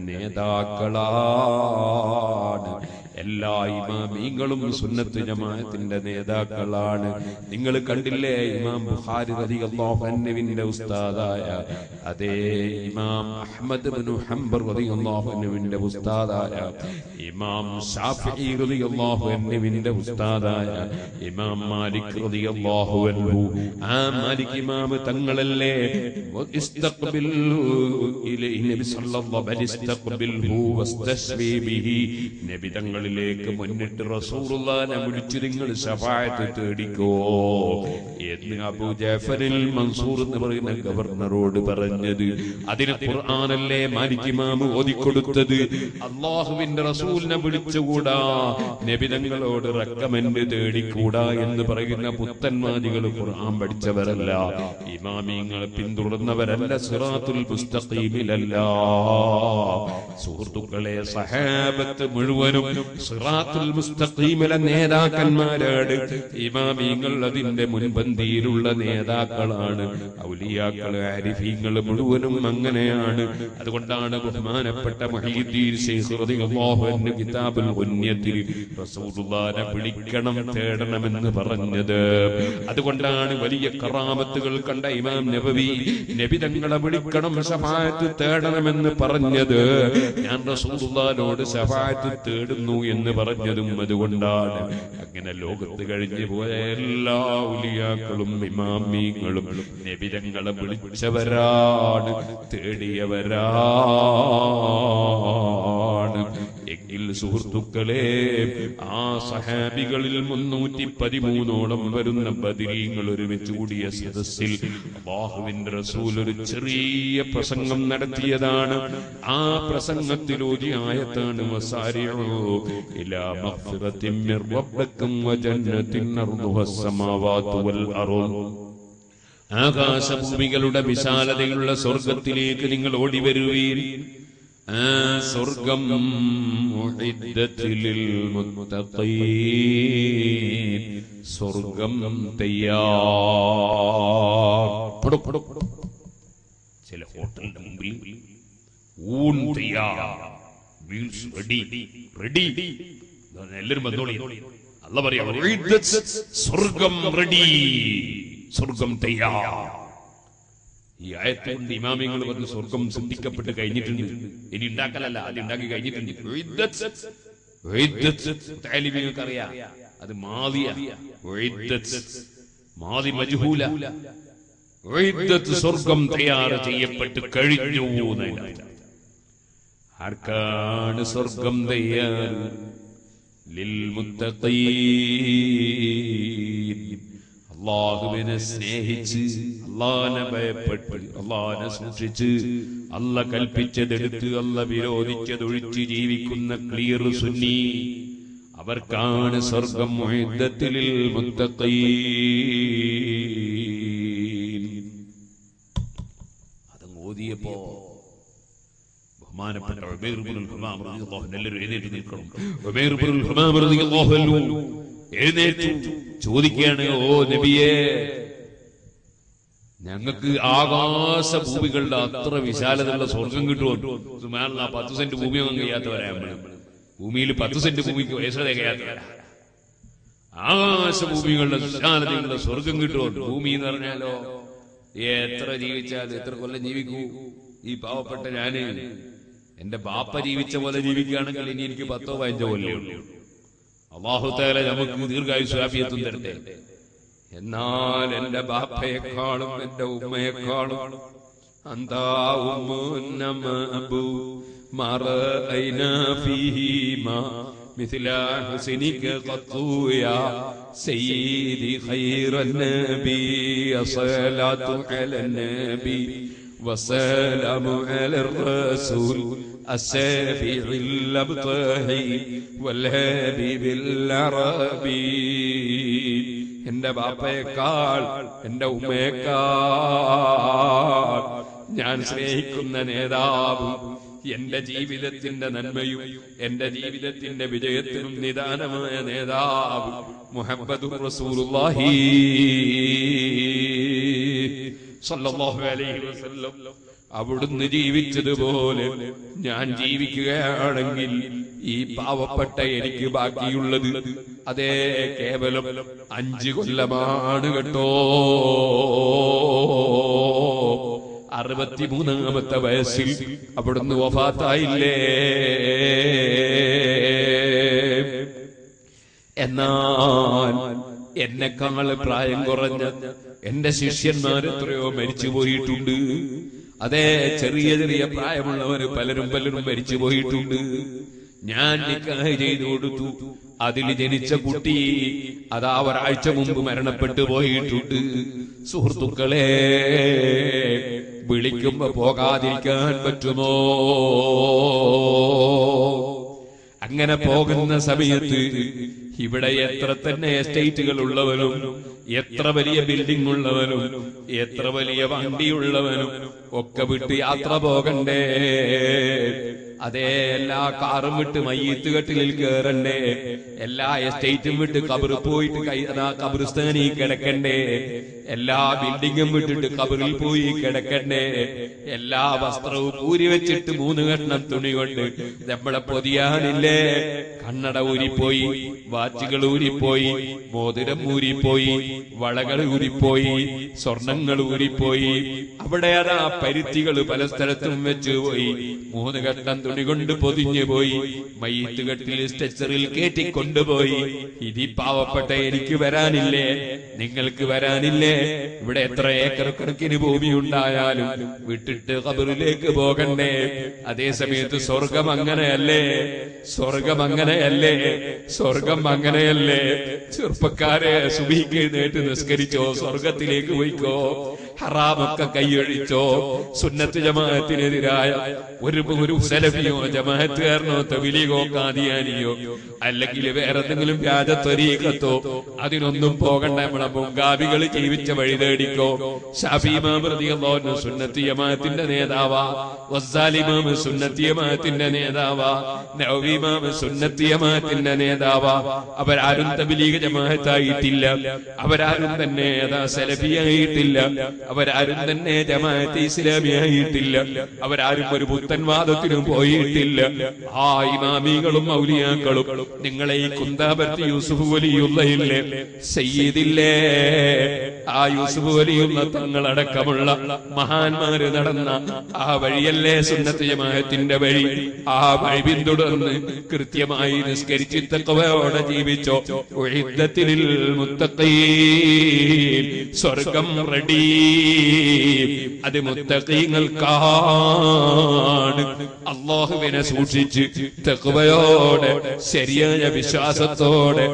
നേതാക്കളാണ് എല്ലാ ഇമാമീങ്ങളും സുന്നത്ത് ജമാഅത്തിന്റെ നേതാക്കളാണ് നിങ്ങൾ കണ്ടില്ലേ ഇമാം ബുഖാരി റളിയല്ലാഹു അൻഹുവിന്റെ ഉസ്താദായ അതേ ഇമാം അഹ്മദ് ഇബ്നു ഹംബർ റളിയല്ലാഹു അൻഹുവിന്റെ ഉസ്താദായ ഇമാം ഷാഫിഈ റളിയല്ലാഹു അൻഹുവിന്റെ ഉസ്താദായ ഇമാം മാലിക് റളിയല്ലാഹു അൻഹു ആ മാലിക് ഇമാം തങ്ങളല്ലേ ഇസ്തഖ്ബിൽ ഇലൈഹി നബി സല്ലല്ലാഹു അലൈഹി ഇസ്തഖ്ബിൽഹു വസ്തശ്വി ബിഹി നബി തങ്ങളിലേക്ക് മുന്നിട്ട് റസൂലുള്ളാഹിനെ വിളിച്ചു നിങ്ങൾ ശഫാഅത്ത് തേടിക്കോ എന്ന് അബൂ ജാഫറിൽ മൻസൂർ എന്ന് പറയുന്ന ഗവർണറോട് പറഞ്ഞത് അതിന് ഖുർആനല്ലേ മാലിക് ഇമാം ഓതി ഓതിക്കൊടുത്തത് അള്ളാഹുവിന്റെ റസൂലിനെ വിളിച്ചുകൂടാ നബിതങ്ങളോട് റെക്കമെന്റ് തേടിക്കൂടാ എന്ന് പറയുന്ന പുത്തന്മാദികൾ ഖുർആൻ പഠിച്ചവരല്ല ഇമാമിങ്ങളെ പിന്തുടർന്നവരല്ല സിറാത്തുൽ മുസ്തഖീമിലല്ല സുഹൃത്തുക്കളെ സഹാബത്ത് മുഴുവനും സിറാത്തുൽ മുസ്തഖീമിലെ നേതാക്കന്മാരാണ് ഇമാമിങ്ങൾ അതിന്റെ മുൻപന്തിയിലുള്ള നേതാക്കളാണ് ഔലിയാക്കൾ ആരിഫീങ്ങൾ മുഴുവനും അങ്ങനെയാണ് അതുകൊണ്ടാണ് ബഹുമാനപ്പെട്ട മഹീദ്ദീൻ ശൈഖ് റളിയല്ലാഹു അൻഹു കിതാബുൽ ഉന്യത്തിൽ റസൂലുള്ളാഹിനെ വിളിക്കണം തേടണമെന്ന് പറഞ്ഞത് അതുകൊണ്ടാണ് വലിയ കറാമത്തുകൾ കണ്ട ഇമാം നബവി നബി തങ്ങളെ വിളിക്കണം ശഫായത്ത് തേടണമെന്ന് പറഞ്ഞത് ഞാൻ റസൂലുള്ളാഹിനോട് ശഫായത്ത് തേടുന്നു എന്ന് പറഞ്ഞതും അതുകൊണ്ടാണ് അങ്ങനെ ലോകത്ത് കഴിഞ്ഞു പോയ എല്ലാ ഉലിയാക്കളും ഇമാമീങ്ങളും നബി തങ്ങളെ വിളിച്ചവരാണ് തേടിയവരാണ് എങ്കിൽ സുഹൃത്തുക്കളെ ആ സഹാബികളിൽ മുന്നൂറ്റി പതിമൂന്നോളം വരുന്ന ബദിരീങ്ങൾ ഒരുമിച്ച് കൂടിയ സദസ്സിൽ അള്ളാഹുവിന്റെ റസൂൽ ഒരു ചെറിയ പ്രസംഗം നടത്തിയതാണ് ആ പ്രസംഗത്തിൽ ഒരു ആയത്താണ് വസാരിഉ ഇലാ മഗ്ഫിറത്തിൻ മിർ റബ്ബിക്കും വജന്നത്തിൻ അർദുഹ السماوات والأرض ആകാശഭൂമികളുടെ വിശാലതയുള്ള സ്വർഗത്തിലേക്ക് നിങ്ങൾ ഓടി വരുവീൻ ആ സ്വർഗം മുഇദ്ദത്തിൽ മുത്തഖീൻ സ്വർഗം തയ്യാർ പടു, പടു, പടു. ചില ഹോട്ടലിന്റെ മുമ്പിൽ ഊൺ തയ്യാർ മീൽസ് റെഡി റെഡി എല്ലാവരും വന്നോളി അല്ല പറയാ ഉഇദ്ദത്ത് സ്വർഗം റെഡി സ്വർഗം തയ്യാർ ഈ ആയത്ത് കൊണ്ട് ഇമാമിങ്ങൾ പറഞ്ഞ് സ്വർഗം സൃഷ്ടിക്കപ്പെട്ട് കഴിഞ്ഞിട്ടുണ്ട് ഇനി ഉണ്ടാക്കലല്ല അത് ഉണ്ടാക്കി കഴിഞ്ഞിട്ടുണ്ട് ഉഇദ്ദത്ത്. ഉഇദ്ദത്ത്. താലിബീങ്ങൾക്ക് അറിയാം അത് മാതിയ ഉഇദ്ദത്ത്. മാതി മജ്ഹൂല ഉഇദ്ദത്ത് സ്വർഗം തയ്യാർ ചെയ്യപ്പെട്ട് കഴിഞ്ഞു എന്നതിനർത്ഥം. ആർക്കാണ് സ്വർഗം തയ്യാർ ലിൽമുത്തഖീൻ അള്ളാഹുവിനെ സ്നേഹിച്ച് അള്ളാഹിനെ ഭയപ്പെട്ട് അള്ളാഹിനെ സൂക്ഷിച്ച് അല്ല കൽപ്പിച്ചതെടുത്ത് അല്ല വിരോധിച്ചതൊഴിച്ച് ജീവിക്കുന്ന ക്ലിയർ സുന്നി അവർക്കാണ് സ്വർഗം മുഴുദ്ധത്തിൽ മുത്തഖീൻ അതങ്ങ് ഓതിയപ്പോ ബഹുമാനപ്പെട്ട ഉമൈർ ഇബ്നുൽ ഹുമാം റളിയല്ലാഹു അൻഹു എല്ലാവരും എഴുന്നേറ്റ് നിൽക്കണം ഉമൈർ ഇബ്നുൽ ഹുമാം റളിയല്ലാഹു അൻഹു എഴുന്നേറ്റു ചോദിക്കുകയാണ് ഓ നബിയേ ഞങ്ങൾക്ക് ആകാശ ഭൂമികളുടെ അത്ര വിശാലതയുള്ള സ്വർഗം കിട്ടുമോ സുമാനുള്ള പത്ത് സെന്റ് ഭൂമി ഒന്നും കഴിയാത്തവരാ നമ്മള് ഭൂമിയിൽ പത്ത് സെന്റ് ഭൂമിക്ക് വയസ്സത കഴിയാത്തവരാ ആകാശ ഭൂമികളുടെ വിശാലതയുള്ള സ്വർഗം കിട്ടുമോ ഭൂമി എന്ന് പറഞ്ഞാലോ എത്ര ജീവിച്ചാൽ എത്ര കൊല്ലം ജീവിക്കൂ ഈ പാവപ്പെട്ട ഞാന് എന്റെ ബാപ്പ ജീവിച്ച പോലെ ജീവിക്കുകയാണെങ്കിൽ ഇനി എനിക്ക് പത്തോ പതിനഞ്ചോ കൊല്ലേ ഉള്ളൂ അള്ളാഹുത്താല നമുക്ക് ദീർഘായുസ്വാഫിയത്തും തരട്ടെ എന്നാൽ എന്റെ ബാപ്പയെക്കാളും എന്റെ ഉമ്മയെക്കാളും അന്താ ഉമ്മു മറഅയ്നാ ഫീഹിമാ مثل حسنك قط يا سيدي خير النبي صلاة على النبي وسلام على الرسول السافع الأبطحي والهابب العربي എന്റെ ബാപ്പയേക്കാൾ എന്റെ ഉമ്മയേക്കാൾ ഞാൻ സ്നേഹിക്കുന്ന നേതാവ് എന്റെ ജീവിതത്തിന്റെ നന്മയും എന്റെ ജീവിതത്തിന്റെ വിജയത്തിനും നിദാനമായ നേതാവ് മുഹമ്മദ് റസൂലുള്ളാഹി സല്ലല്ലാഹു അലൈഹി വസല്ലം അവിടുന്ന് ജീവിച്ചതുപോലെ ഞാൻ ജീവിക്കുകയാണെങ്കിൽ ഈ പാവപ്പെട്ട എനിക്ക് ബാക്കിയുള്ളത് അതേ കേവലം അഞ്ചു കൊല്ലമാണ് കേട്ടോ അറുപത്തിമൂന്നാമത്തെ വയസ്സിൽ അവിടുന്ന് വഫാത്തായില്ലേ എന്നാൽ എന്നെക്കാൾ പ്രായം കുറഞ്ഞ എന്റെ ശിഷ്യന്മാർ എത്രയോ മരിച്ചു പോയിട്ടുണ്ട് അതേ ചെറിയ ചെറിയ പ്രായമുള്ളവര് പലരും പലരും മരിച്ചു പോയിട്ടുണ്ട് ഞാൻ നിക്കാഹ് ചെയ്തു കൊടുത്തു അതിൽ ജനിച്ച കുട്ടി അതാ ഒരാഴ്ച മുമ്പ് മരണപ്പെട്ടു പോയിട്ടുണ്ട് സുഹൃത്തുക്കളെ വിളിക്കുമ്പോ പോകാതിരിക്കാൻ പറ്റുമോ അങ്ങനെ പോകുന്ന സമയത്ത് ഇവിടെ എത്ര തന്നെ എസ്റ്റേറ്റുകൾ ഉള്ളവനും എത്ര വലിയ ബിൽഡിംഗ് ഉള്ളവനും എത്ര വലിയ വണ്ടിയുള്ളവനും ഒക്കെ വിട്ട് യാത്ര പോകണ്ടേ അതേ എല്ലാ കാറും വിട്ട് മയ്യത്ത് കെട്ടിലിൽ കേറണ്ടേ എല്ലാ എസ്റ്റേറ്റും വിട്ട് കബർ പോയിട്ട് കൈ അതാ കബറിസ്ഥാനിൽ കിടക്കണ്ടേ എല്ലാ ബിൽഡിങ്ങും വിട്ടിട്ട് കബറിൽ പോയി കിടക്കണ്ടേ എല്ലാ വസ്ത്രവും ഊരി വെച്ചിട്ട് മൂന്ന് കഷ്ണം തുണി കൊണ്ട് നമ്മളെ പൊതിയാനില്ലേ കണ്ണട ഊരിപ്പോയി വാച്ചുകൾ ഊരിപ്പോയി മോതിരം ഊരിപ്പോയി വളകൾ ഊരിപ്പോയി സ്വർണങ്ങൾ ഊരിപ്പോയി അവിടെ അതാ പരുത്തികൾ പല സ്ഥലത്തും വെച്ച് പോയി മൂന്ന് കെട്ടം തുണി കൊണ്ട് പൊതിഞ്ഞു പോയി മയ്യത്ത് കെട്ടിൽ സ്ട്രെച്ചറിൽ കയറ്റിക്കൊണ്ടുപോയി ഇതി പാവപ്പെട്ട എനിക്ക് വരാനില്ലേ നിങ്ങൾക്ക് വരാനില്ലേ ഇവിടെ എത്ര ഏക്കർ കണക്കിന് ഭൂമി ഉണ്ടായാലും വിട്ടിട്ട് കബറിലേക്ക് പോകണ്ടേ അതേ സമയത്ത് സ്വർഗം അങ്ങനെയല്ലേ സ്വർഗം അങ്ങനെയല്ലേ സ്വർഗം അങ്ങനെയല്ലേ ചെറുപ്പക്കാരെ സുബിക്ക് നേട്ട് നിസ്കരിച്ചോ സ്വർഗത്തിലേക്ക് പോയിക്കോ ഹറാമൊക്കെ കൈയൊഴിച്ചോ സുന്നത്ത് ജമാഅത്തിനെതിരായ ഒരു ഒരു സലഫിയോ ജമാഅത്തുകാരനോ തബിലിഗോ കാദിയാനിയോ അല്ലെങ്കിൽ വേറെ എന്തെങ്കിലും വ്യാജത്വരീകത്തോ അതിനൊന്നും പോകണ്ട നമ്മളെ മുൻഗാമികൾ ജീവിച്ച വഴി തേടിക്കോ ഷാഫിമാമൃതിയല്ലോന് സുന്നത്തി ജമാഅത്തിന്റെ നേതാവാ വസ്സാലിമാമ് സുന്നത്തി ജമാഅത്തിന്റെ നേതാവാ നവീമാമ് സുന്നത്തി ജമാഅത്തിന്റെ നേതാവാ അവരാരും തബിലീഗ് ജമാഅത്തായിട്ടില്ല അവരാരും തന്നെ അതാ സലഫിയായിട്ടില്ല അവരാരും തന്നെ ജമാഅത്ത് ഇസ്ലാമിയായിട്ടില്ല അവരാരും ഒരു പുത്തൻവാദത്തിനും പോയിട്ടില്ല ആ ഇമാമികളും ഔലിയാക്കളും നിങ്ങളെ ഈ കുന്താപരത്തി യൂസുഫ് വലിയുള്ളയില്ലേ സയ്യിദില്ലേ ആ യൂസുഫ് വലിയുള്ള തങ്ങളടക്കമുള്ള മഹാന്മാര് നടന്ന ആ വഴിയല്ലേ സുന്നത്ത് ജമാഅത്തിന്റെ വഴി ആ വഴി പിന്തുടർന്ന് കൃത്യമായി നിസ്കരിച്ച് തക്കവയോടെ ജീവിച്ചോ ഉഇദ്ദത്തിൽ മുത്തഖീൻ സ്വർഗം റെഡി അത് മുത്തഖീങ്ങൾക്കാണ് അള്ളാഹുവിനെ സൂക്ഷിച്ച് തക്കവയോടെ ശരിയായ വിശ്വാസത്തോടെ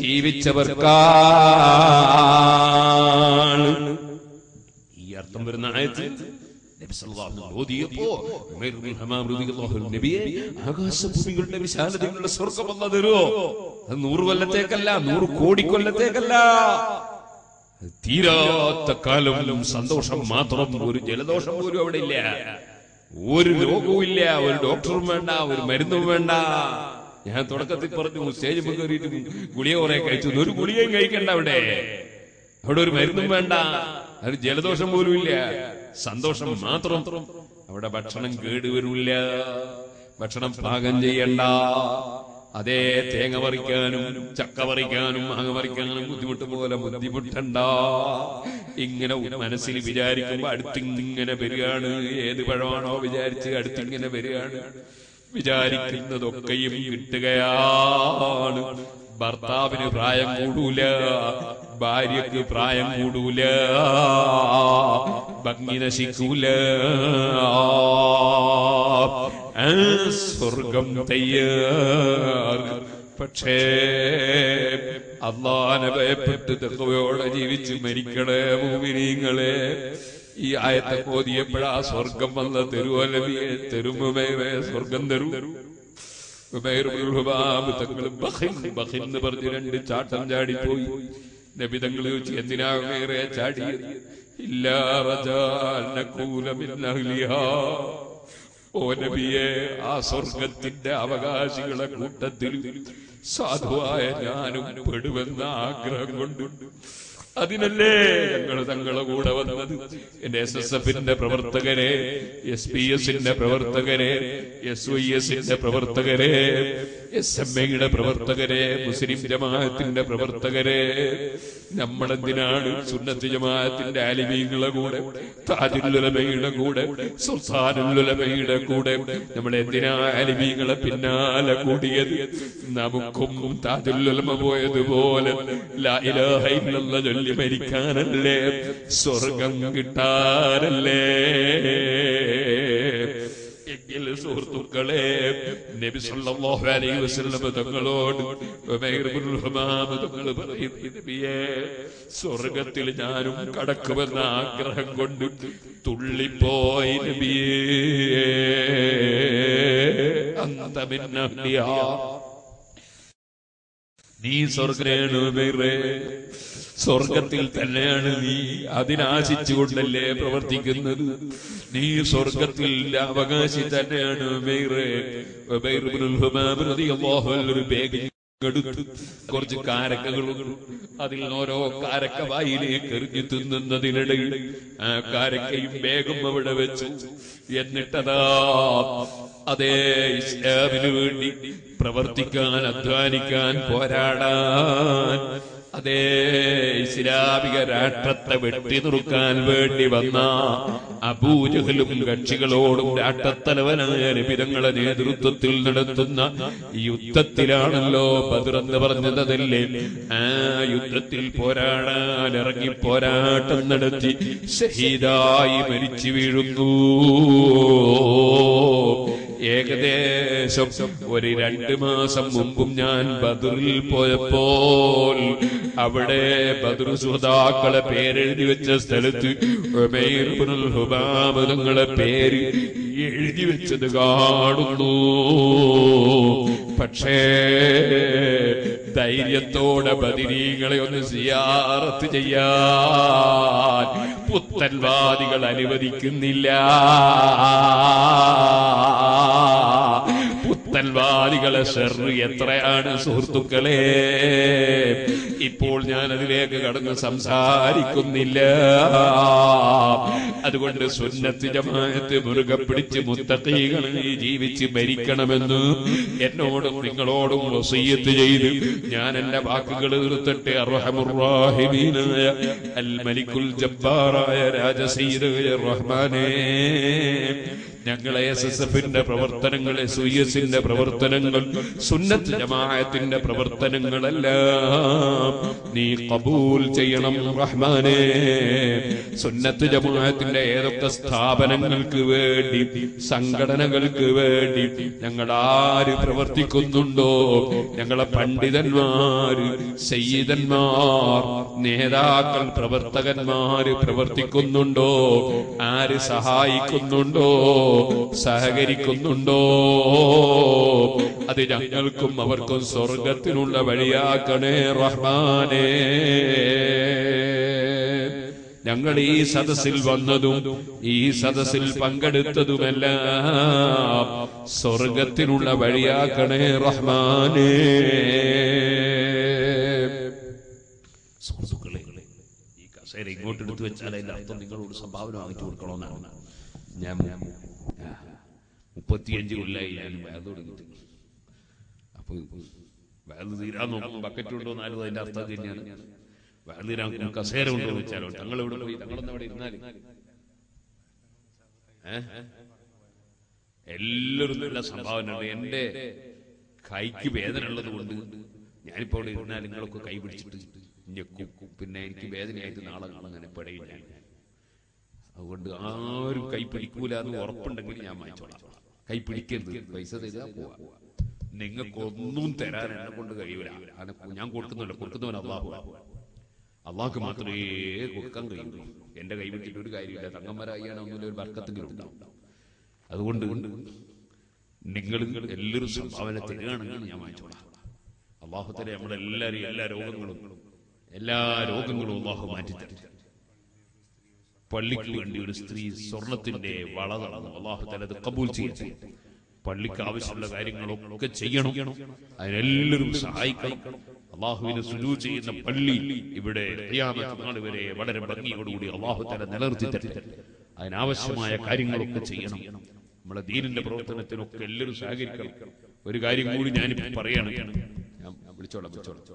ജീവിച്ചവർക്കാണ് ഈ അർത്ഥം വരുന്ന ആയത്ത് നബി സല്ലല്ലാഹു അലൈഹി വസല്ലം ഓതിയപ്പോ ഉമൈർ ബിൻ ഹമാം റളിയല്ലാഹു അൻഹു നബിയെ ആകാശഭൂമികളുടെ വിശാലതയുള്ള സ്വർഗ്ഗം അല്ലാ തരുമോ അത് നൂറ് കൊല്ലത്തേക്കല്ല നൂറ് കോടി കൊല്ലത്തേക്കല്ല അത് തീരാത്ത കാലം സന്തോഷം മാത്രം ഒരു ജലദോഷം പോലും അവിടെ ഇല്ല ഒരു രോഗവും ഇല്ല ഒരു ഡോക്ടറും വേണ്ട ഒരു മരുന്നും വേണ്ട ഞാൻ തുടക്കത്തിൽ പറഞ്ഞു സ്റ്റേജ് കയറിയിട്ട് ഗുളിക കുറെ കഴിച്ചു ഒരു ഗുളികയും കഴിക്കണ്ട അവിടെ അവിടെ ഒരു മരുന്നും വേണ്ട ഒരു ജലദോഷം പോലും ഇല്ല സന്തോഷം മാത്രം അവിടെ ഭക്ഷണം കേടുവരില്ല ഭക്ഷണം പാകം ചെയ്യണ്ട അതേ തേങ്ങ പറിക്കാനും ചക്ക പറിക്കാനും മാങ്ങ പറിക്കാനും ബുദ്ധിമുട്ട് പോലെ ബുദ്ധിമുട്ടണ്ട ഇങ്ങനെ മനസ്സിൽ വിചാരിക്കുമ്പോ അടുത്തിങ്ങനെ വരികയാണ് ഏത് പഴമാണോ വിചാരിച്ച് അടുത്തിങ്ങനെ വരികയാണ് വിചാരിക്കുന്നതൊക്കെയും കിട്ടുകയാണ് ഭർത്താവിന് പ്രായം കൂടൂല ഭാര്യക്ക് പ്രായം കൂടൂല ഭംഗി നശിക്കൂല ആ സ്വർഗം തയ്യാർ പക്ഷേ അള്ളാനെ ഭയപ്പെട്ട് തെക്കവയോടെ ജീവിച്ച് മരിക്കണേ ഭൂമിനീങ്ങളെ ഈ ആയത്തെ കോതിയപ്പോഴാ സ്വർഗം വന്ന തെരുവലവിയെ തെരുമേ സ്വർഗം തരൂ തങ്ങളും എന്ന് പറഞ്ഞ് രണ്ട് ചാട്ടം ചാടിപ്പോയി നബി തങ്ങൾ ചോദിച്ചു എന്തിനാ വേറെ ചാടിയത് ഇല്ലാ റജാൽ നഖൂല മിൻ അഹ്ലിഹാ ഓ നബിയെ ആ സ്വർഗത്തിന്റെ അവകാശികളെ കൂട്ടത്തിൽ സാധുവായ ഞാനും പെടുമെന്ന ആഗ്രഹം കൊണ്ടുണ്ട് അതിനല്ലേ ഞങ്ങൾ തങ്ങളെ കൂടെ വന്നത് എന്റെ എസ് എസ് എഫിന്റെ പ്രവർത്തകരെ എസ് പി എസിന്റെ പ്രവർത്തകരെ എസ് വൈ എസിന്റെ പ്രവർത്തകരെ എസ് എം എയുടെ പ്രവർത്തകരെ മുസ്ലിം ജമാഅത്തിന്റെ പ്രവർത്തകരെ നമ്മളെന്തിനാണ് സുന്നത്ത് ജമാഅത്തിന്റെ ആലിമീങ്ങളുടെ കൂടെ താജുല്ലുലമയുടെ കൂടെ സുൽത്താനുല്ലുലമയുടെ കൂടെ നമ്മൾ എന്തിനാ ആലിമീങ്ങളെ പിന്നാലെ കൂടിയത് നമുക്കും താജുല്ലുലമ പോയതുപോലെ ലാ ഇലാഹ ഇല്ലല്ലാഹ് ചൊല്ലി മരിക്കാനല്ലേ സ്വർഗം കിട്ടാനല്ലേ എങ്കിൽ സുഹൃത്തുക്കളെ നബി സല്ലല്ലാഹു അലൈഹി വസല്ലം തങ്ങളോട് ഉമൈർ ഇബ്നുൽ ഹമാം തങ്ങൾ പറയുന്നു നബിയേ സ്വർഗത്തിൽ ഞാനും കടക്കുമെന്ന ആഗ്രഹം കൊണ്ട് തുള്ളിപ്പോയി നബിയേ അന്തമിന്നിയാ നീ സ്വർഗേണുമേറെ സ്വർഗത്തിൽ തന്നെയാണ് നീ അതിനാശിച്ചുകൊണ്ടല്ലേ പ്രവർത്തിക്കുന്നത് നീ സ്വർഗത്തിൽ അവകാശി തന്നെയാണ് ഉമൈറെ. ഉമൈർ ഇബ്നുൽ ഹുമാം റളിയല്ലാഹു അൻഹു ഒരു ബാഗ് എടുത്തു കുറച്ച് കാരക്കകളും അതിൽ ഓരോ കാരക്ക വായിലേക്ക് എറിഞ്ഞു തിന്നുന്നതിനിടയിൽ ആ കാരക്കയും വേഗം അവിടെ വെച്ചു എന്നിട്ടതാ അതേ ഇസ്ലാമിന് വേണ്ടി പ്രവർത്തിക്കാൻ അധ്വാനിക്കാൻ പോരാടാൻ അതേ ഇസ്ലാമിക രാഷ്ട്രത്തെ വെട്ടി നുറുക്കാൻ വേണ്ടി വന്ന അബൂജഹലും കക്ഷികളോടും രാഷ്ട്രത്തലവനായ രബിതങ്ങളെ നേതൃത്വത്തിൽ നടത്തുന്ന ഈ യുദ്ധത്തിലാണല്ലോ ബദർ എന്ന് പറഞ്ഞതല്ലേ ആ യുദ്ധത്തിൽ പോരാടാൻ ഇറങ്ങി പോരാട്ടം നടത്തി ഷഹീദായി മരിച്ചു വീഴുന്നു ഏകദേശം ഒരു രണ്ട് മാസം മുമ്പും ഞാൻ ബദറിൽ പോയപ്പോൾ അവിടെ ബദർ സുഹതാക്കളെ പേരെഴുതി വെച്ച സ്ഥലത്ത് ഉമൈർ ഇബ്നുൽ ഹുബാബ് തങ്ങളെ പേര് എഴുതി വെച്ചത് കാണുന്നു പക്ഷേ ധൈര്യത്തോടെ ബദിരീകളെ ഒന്ന് സിയാറത്ത് ചെയ്യാൻ പുത്തൻവാദികൾ അനുവദിക്കുന്നില്ല പുത്തൻവാദികളെ ഷെറ് എത്രയാണ് സുഹൃത്തുക്കളെ ഇപ്പോൾ ഞാൻ അതിലേക്ക് കടന്ന് സംസാരിക്കുന്നില്ല അതുകൊണ്ട് സുന്നത്ത് ജമാഅത്ത് മുറുകെ പിടിച്ച് മുത്തക്കീകളായി ജീവിച്ച് മരിക്കണമെന്ന് എന്നോടും നിങ്ങളോടും വസീയത്ത് ചെയ്ത് ഞാൻ എന്റെ വാക്കുകൾ നിർത്തട്ടെ അർഹമുറാഹിമീനായ അൽ മലിക്കുൽ ജബ്ബാറായ രാജസീദായ റഹ്മാനേ ഞങ്ങളെ എസ് എസ് എഫിന്റെ പ്രവർത്തനങ്ങൾ എസ് ഐ എസിന്റെ പ്രവർത്തനങ്ങൾ സുന്നത്ത് ജമാഅത്തിന്റെ പ്രവർത്തനങ്ങളെല്ലാം നീ കബൂൽ ചെയ്യണം റഹ്മാനെ സുന്നത്ത് ജമാഅത്തിന്റെ ഏതൊക്കെ സ്ഥാപനങ്ങൾക്ക് വേണ്ടി സംഘടനകൾക്ക് വേണ്ടി ഞങ്ങൾ ആര് പ്രവർത്തിക്കുന്നുണ്ടോ ഞങ്ങളെ പണ്ഡിതന്മാര് സയ്യിദന്മാർ നേതാക്കൾ പ്രവർത്തകന്മാര് പ്രവർത്തിക്കുന്നുണ്ടോ ആര് സഹായിക്കുന്നുണ്ടോ സഹകരിക്കുന്നുണ്ടോ അത് ഞങ്ങൾക്കും അവർക്കും സ്വർഗത്തിനുള്ള വഴിയാക്കണേ റഹ്മാനേ ഞങ്ങൾ ഈ സദസ്സിൽ വന്നതും ഈ സദസ്സിൽ പങ്കെടുത്തതുമെല്ലാം സ്വർഗത്തിനുള്ള വഴിയാക്കണേ റഹ്മാനേ സുഹൃത്തുക്കളെ ഈ കസേര ഇങ്ങോട്ട് എടുത്തു വെച്ചാൽ അതിന്റെ അർത്ഥം നിങ്ങളോട് സംഭാവന വാങ്ങിച്ചു കൊടുക്കണമെന്നാണ് ഞാൻ ആ, മുപ്പത്തിയഞ്ച് കൊല്ലായി ഞാൻ വേദ തുടങ്ങിയിട്ട് അപ്പൊ വേദ തീരാൻ നോക്കും ബക്കറ്റ് ഉണ്ടോ എന്നാലും അതിന്റെ അർത്ഥം അത് തന്നെയാണ് വേദ തീരാൻ കസേര ഉണ്ടോ എന്ന് വെച്ചാലോ തങ്ങൾ എവിടെ പോയി തങ്ങളൊന്നും അവിടെ ഇരുന്നാല് ഏ? എല്ലാവരും നല്ല സംഭാവന ഉണ്ട് എന്റെ കൈക്ക് വേദന ഉള്ളത് കൊണ്ട് ഞാനിപ്പോ അവിടെ ഇരുന്നാൽ നിങ്ങളൊക്കെ കൈ പിടിച്ചിട്ട് ഞെക്കും പിന്നെ എനിക്ക് വേദനയായിട്ട് നാളെ അങ്ങനെ പെടയും ഞാൻ അതുകൊണ്ട് ആരും കൈ പിടിക്കൂല എന്ന് ഉറപ്പുണ്ടെങ്കിൽ ഞാൻ വാങ്ങിച്ചോളാം കൈ പിടിക്കരുത് പൈസ തരിക പോവാ നിങ്ങൾക്കൊന്നും തരാൻ എന്നെ കൊണ്ട് കഴിയൂല അനെ ഞാൻ കൊടുക്കുന്നില്ല കൊടുക്കുന്നവൻ അള്ളാഹു അള്ളാഹ്ക്ക് മാത്രമേ കൊടുക്കാൻ കഴിയൂ എന്റെ കൈ പിടിച്ചിട്ട് ഒരു കാര്യമില്ല തങ്ങന്മാരായാണ് ഒന്നുമില്ല ഒരു വർക്കത്തെങ്കിലും ഉണ്ടാവും അതുകൊണ്ട് നിങ്ങൾ എല്ലാവരും സംഭാവന തരികയാണെങ്കിൽ ഞാൻ വാങ്ങിച്ചോളാം അള്ളാഹുത്തരെ നമ്മുടെ എല്ലാവരെയും എല്ലാ രോഗങ്ങളും എല്ലാ രോഗങ്ങളും അള്ളാഹു മാറ്റിത്തരും പള്ളിക്ക് വേണ്ടി ഒരു സ്ത്രീ സ്വർണത്തിന്റെ വള തന്നു അള്ളാഹു തല അത് കബൂൽ ചെയ്യട്ടെ പള്ളിക്ക് ആവശ്യമുള്ള കാര്യങ്ങളൊക്കെ ചെയ്യണം അതിനെല്ലാവരും സഹായിക്കണം അള്ളാഹുവിന് സുലൂ ചെയ്യുന്ന പള്ളി ഇവിടെ ഖിയാമത്ത് നാൾ വരെ വളരെ ഭംഗിയോടുകൂടി അള്ളാഹു തല നിലനിർത്തി തരട്ടെ അതിനാവശ്യമായ കാര്യങ്ങളൊക്കെ ചെയ്യണം നമ്മളെ ദീനിന്റെ പ്രവർത്തനത്തിനൊക്കെ എല്ലാവരും സഹകരിക്കണം ഒരു കാര്യം കൂടി ഞാനിപ്പോ പറയണം ഞാൻ വിളിച്ചോളാം വിളിച്ചോളാം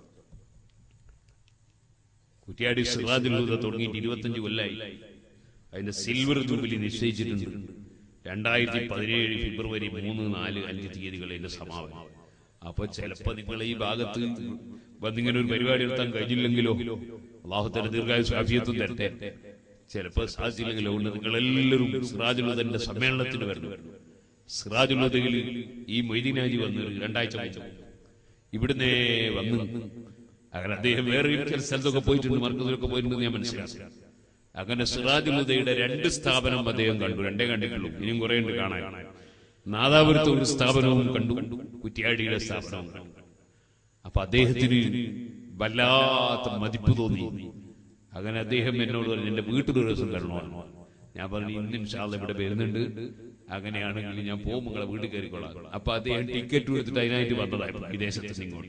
കുറ്റിയാടി സിറാജുൽ ഹുദ തുടങ്ങിയിട്ട് ഇരുപത്തഞ്ച് കൊല്ലായി അതിന്റെ സിൽവർ ജൂബിലി നിശ്ചയിച്ചിട്ടുണ്ട് രണ്ടായിരത്തി പതിനേഴ് ഫെബ്രുവരി മൂന്ന് നാല് അഞ്ച് തീയതികൾ അതിന്റെ സമാപനം അപ്പൊ ചിലപ്പോ നിങ്ങൾ ഈ ഭാഗത്ത് വന്നിങ്ങനെ ഒരു പരിപാടി നടത്താൻ കഴിഞ്ഞില്ലെങ്കിലോ അള്ളാഹുത്തല ദീർഘായുസ് ആഫിയത്തും തരട്ടെ ചിലപ്പോ സാധിച്ചില്ലെങ്കിലോ ഉണ്ട് നിങ്ങളെല്ലാവരും സിറാജുലുദന്റെ സമ്മേളനത്തിന് വരണം സിറാജുലുദയിൽ ഈ മൊയ്തീനാജി വന്ന് രണ്ടാഴ്ച മുമ്പ് ഇവിടുന്ന് വന്ന് അങ്ങനെ അദ്ദേഹം വേറെ ചില സ്ഥലത്തൊക്കെ പോയിട്ടുണ്ട് മർക്കത്തിലൊക്കെ പോയിട്ടുണ്ടെന്ന് ഞാൻ മനസ്സിലാക്കി അങ്ങനെ സിറാജുലുദയുടെ രണ്ട് സ്ഥാപനം അദ്ദേഹം കണ്ടു രണ്ടേ കണ്ടിട്ടുള്ളൂ ഇനിയും കുറെ ഉണ്ട് കാണാൻ നാദാപുരത്ത് ഒരു സ്ഥാപനവും കണ്ടു കുറ്റിയാടിയുടെ സ്ഥാപനവും കണ്ടു അപ്പൊ അദ്ദേഹത്തിന് വല്ലാത്ത മതിപ്പ് തോന്നി അങ്ങനെ അദ്ദേഹം എന്നോട് പറഞ്ഞു എന്റെ വീട്ടിൽ ഒരു ദിവസം വരണോ ഞാൻ പറഞ്ഞു ഇന്ന് ഇൻഷാല്ല ഇവിടെ വരുന്നുണ്ട് അങ്ങനെയാണെങ്കിൽ ഞാൻ പോകും നിങ്ങളെ വീട്ടിൽ കയറിക്കൊള്ളാം അപ്പൊ അദ്ദേഹം ടിക്കറ്റ് എടുത്തിട്ട് അതിനായിട്ട് വന്നതായിരുന്നു വിദേശത്ത് നിന്ന് ഇങ്ങോട്ട്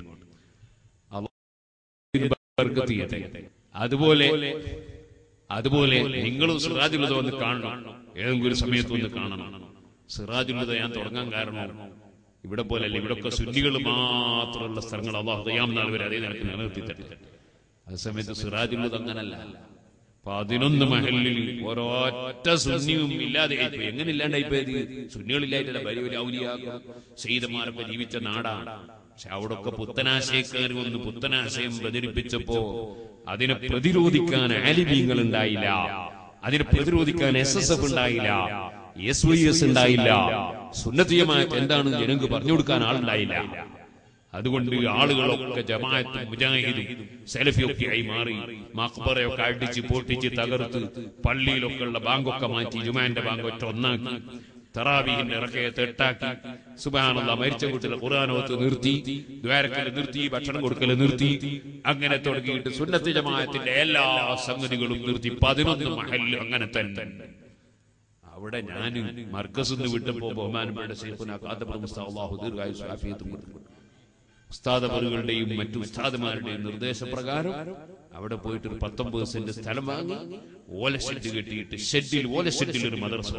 അള്ളാഹു ബർക്കത്ത് ചെയ്യട്ടെ. അതുപോലെ അതുപോലെ നിങ്ങളും സിറാജുലത വന്ന് കാണണം ഏതെങ്കിലും ഒരു സമയത്ത് വന്ന് കാണണം സിറാജുലത ഞാൻ തുടങ്ങാൻ കാരണം ഇവിടെ പോലല്ല ഇവിടൊക്കെ സുന്നികൾ മാത്രമുള്ള സ്ഥലങ്ങൾ അള്ളാഹു ദയാം നാൾ വരെ അതേ നിലക്ക് നിലനിർത്തി തട്ടെ അതേസമയത്ത് സിറാജുലത അങ്ങനല്ല പതിനൊന്ന് മഹലിൽ ഒരൊറ്റ സുന്നിയും ഇല്ലാതെ എങ്ങനെ ഇല്ലാണ്ടായിപ്പോയത് സുന്നികളില്ലായിട്ടല്ല വലിയ വലിയ ഔലിയാക്കളും സെയ്തന്മാരൊക്കെ ജീവിച്ച നാടാണ് പക്ഷെ അവിടൊക്കെ പുത്തനാശയക്കാർ വന്ന് പുത്തനാശയം പ്രചരിപ്പിച്ചപ്പോ അതിനെ പ്രതിരോധിക്കാൻ ആലിമീങ്ങൾ ഉണ്ടായില്ല അതിനെ പ്രതിരോധിക്കാൻ എസ് എസ് എഫ് ഉണ്ടായില്ല എസ് വൈ എസ് ഉണ്ടായില്ല സുന്നതീയമായിട്ട് എന്താണ് ജനങ്ങൾക്ക് പറഞ്ഞു കൊടുക്കാൻ ആളുണ്ടായില്ല അതുകൊണ്ട് ആളുകളൊക്കെ ജമാഅത്തും മുജാഹിദും സെലഫിയൊക്കെ ആയി മാറി മക്ബറയൊക്കെ അടിച്ച് പൊട്ടിച്ച് തകർത്ത് പള്ളിയിലൊക്കെ ഉള്ള ബാങ്കൊക്കെ മാറ്റി ജുമാന്റെ ബാങ്ക് ഒറ്റ ഒന്നാക്കി തറാവീഹിന്റെ ഇറക്കയത്തെ എട്ടാക്കി സുബാനുള്ള മരിച്ച കുട്ടികളെ ഖുർആാനോത്ത് നിർത്തി ദ്വാരക്കല് നിർത്തി ഭക്ഷണം കൊടുക്കല് നിർത്തി അങ്ങനെ തുടങ്ങിയിട്ട് സുന്നത്ത് ജമാഅത്തിന്റെ എല്ലാ സംഗതികളും നിർത്തി പതിനൊന്ന് മഹല് അങ്ങനെ തന്നെ അവിടെ ഞാൻ മർക്കസ് നിന്ന് വിട്ടപ്പോ ബഹുമാനപ്പെട്ട ശൈഖുന കാന്തപുരം ഉസ്താദ് അല്ലാഹു ദീർഘായുസ്സും ആഫിയത്തും കൊടുത്തു ഉസ്താദവറുകളുടെയും മറ്റു ഉസ്താദുമാരുടെയും നിർദ്ദേശപ്രകാരം അവിടെ പോയിട്ട് ഒരു പത്തൊമ്പത് സെന്റ് സ്ഥലം വാങ്ങി ഓല ഷെഡ് കെട്ടിയിട്ട് ഷെഡിൽ ഓല ഷെഡിൽ ഒരു മദർസ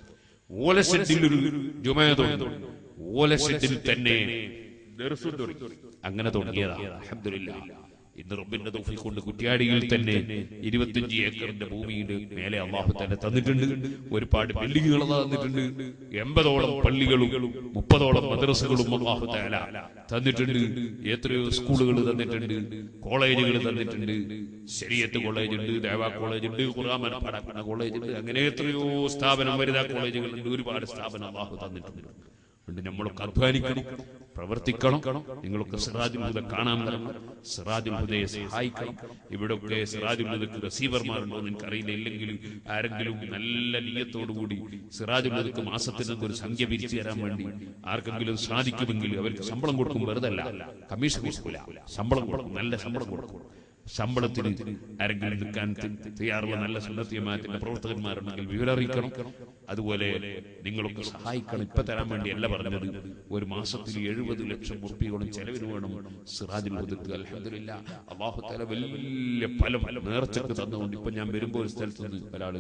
ഓല ഷെഡിൽ ഒരു ജുമയതുണ്ട് ഓല ഷെഡിൽ തന്നെ ദർസും തുടങ്ങി. അങ്ങനെ തുടങ്ങിയതാ അൽഹംദുലില്ലാ ഇന്ന് റബ്ബിന്റെ തൗഫീഖ് കൊണ്ട് കുറ്റ്യാടിയിൽ തന്നെ ഇരുപത്തിയഞ്ച് ഏക്കറിന്റെ ഭൂമിയുടെ മേലെ അള്ളാഹു തന്നെ തന്നിട്ടുണ്ട് ഒരുപാട് ബിൽഡിങ്ങുകൾ തന്നിട്ടുണ്ട് എൺപതോളം പള്ളികളും മുപ്പതോളം മദ്രസകളും അള്ളാഹു തആല തന്നിട്ടുണ്ട് എത്രയോ സ്കൂളുകൾ തന്നിട്ടുണ്ട് കോളേജുകൾ തന്നിട്ടുണ്ട് ശരീഅത്ത് കോളേജ് ഉണ്ട് ദേവാ കോളേജ് ഉണ്ട് ഖുർആൻ മനപ്പാടാക്കുന്ന കോളേജ് ഉണ്ട് അങ്ങനെ എത്രയോ സ്ഥാപനം വനിതാ കോളേജുകളുണ്ട് ഒരുപാട് സ്ഥാപനം അള്ളാഹു തന്നിട്ടുണ്ട് അതുകൊണ്ട് നമ്മളൊക്കെ അധ്വാനിക്കണം പ്രവർത്തിക്കണം നിങ്ങളൊക്കെ സിറാജുൽ ഹുദ കാണാൻ വരണം സിറാജുൽ ഹുദയെ സഹായിക്കണം ഇവിടൊക്കെ സിറാജുൽ ഹുദക്ക് റിസീവർമാരുണ്ടോ എന്ന് എനിക്കറിയില്ല ഇല്ലെങ്കിൽ ആരെങ്കിലും നല്ല നീയത്തോടുകൂടി സിറാജുൽ ഹുദക്ക് മാസത്തിന് ഒരു സംഖ്യ പിരിച്ചു തരാൻ വേണ്ടി ആർക്കെങ്കിലും സാധിക്കുമെങ്കിൽ അവർക്ക് ശമ്പളം കൊടുക്കും വെറുതെ അല്ല കമ്മീഷൻ കൊടുക്കില്ല ശമ്പളം കൊടുക്കും നല്ല ശമ്പളം കൊടുക്കും ശമ്പളത്തിന് ആരെങ്കിലും നിൽക്കാൻ ത- തയ്യാറുള്ള നല്ല സുന്നത്തിയമാത്തിന്റെ പ്രവർത്തകന്മാരുണ്ടെങ്കിൽ വിവരം അറിയിക്കണം അതുപോലെ നിങ്ങളൊക്കെ സഹായിക്കണം ഇപ്പൊ തരാൻ വേണ്ടിയല്ല പറഞ്ഞത് ഒരു മാസത്തിൽ എഴുപത് ലക്ഷം ഉറുപ്പികളും ചെലവിന് വേണം സിറാജുൽ ഹുദക്ക് അൽഹംദുലില്ല അള്ളാഹു തല വലിയ ഫലം നേർച്ചക്ക് തന്നുകൊണ്ട് ഇപ്പൊ ഞാൻ വരുമ്പോ ഒരു സ്ഥലത്ത് നിന്ന് ഒരാള്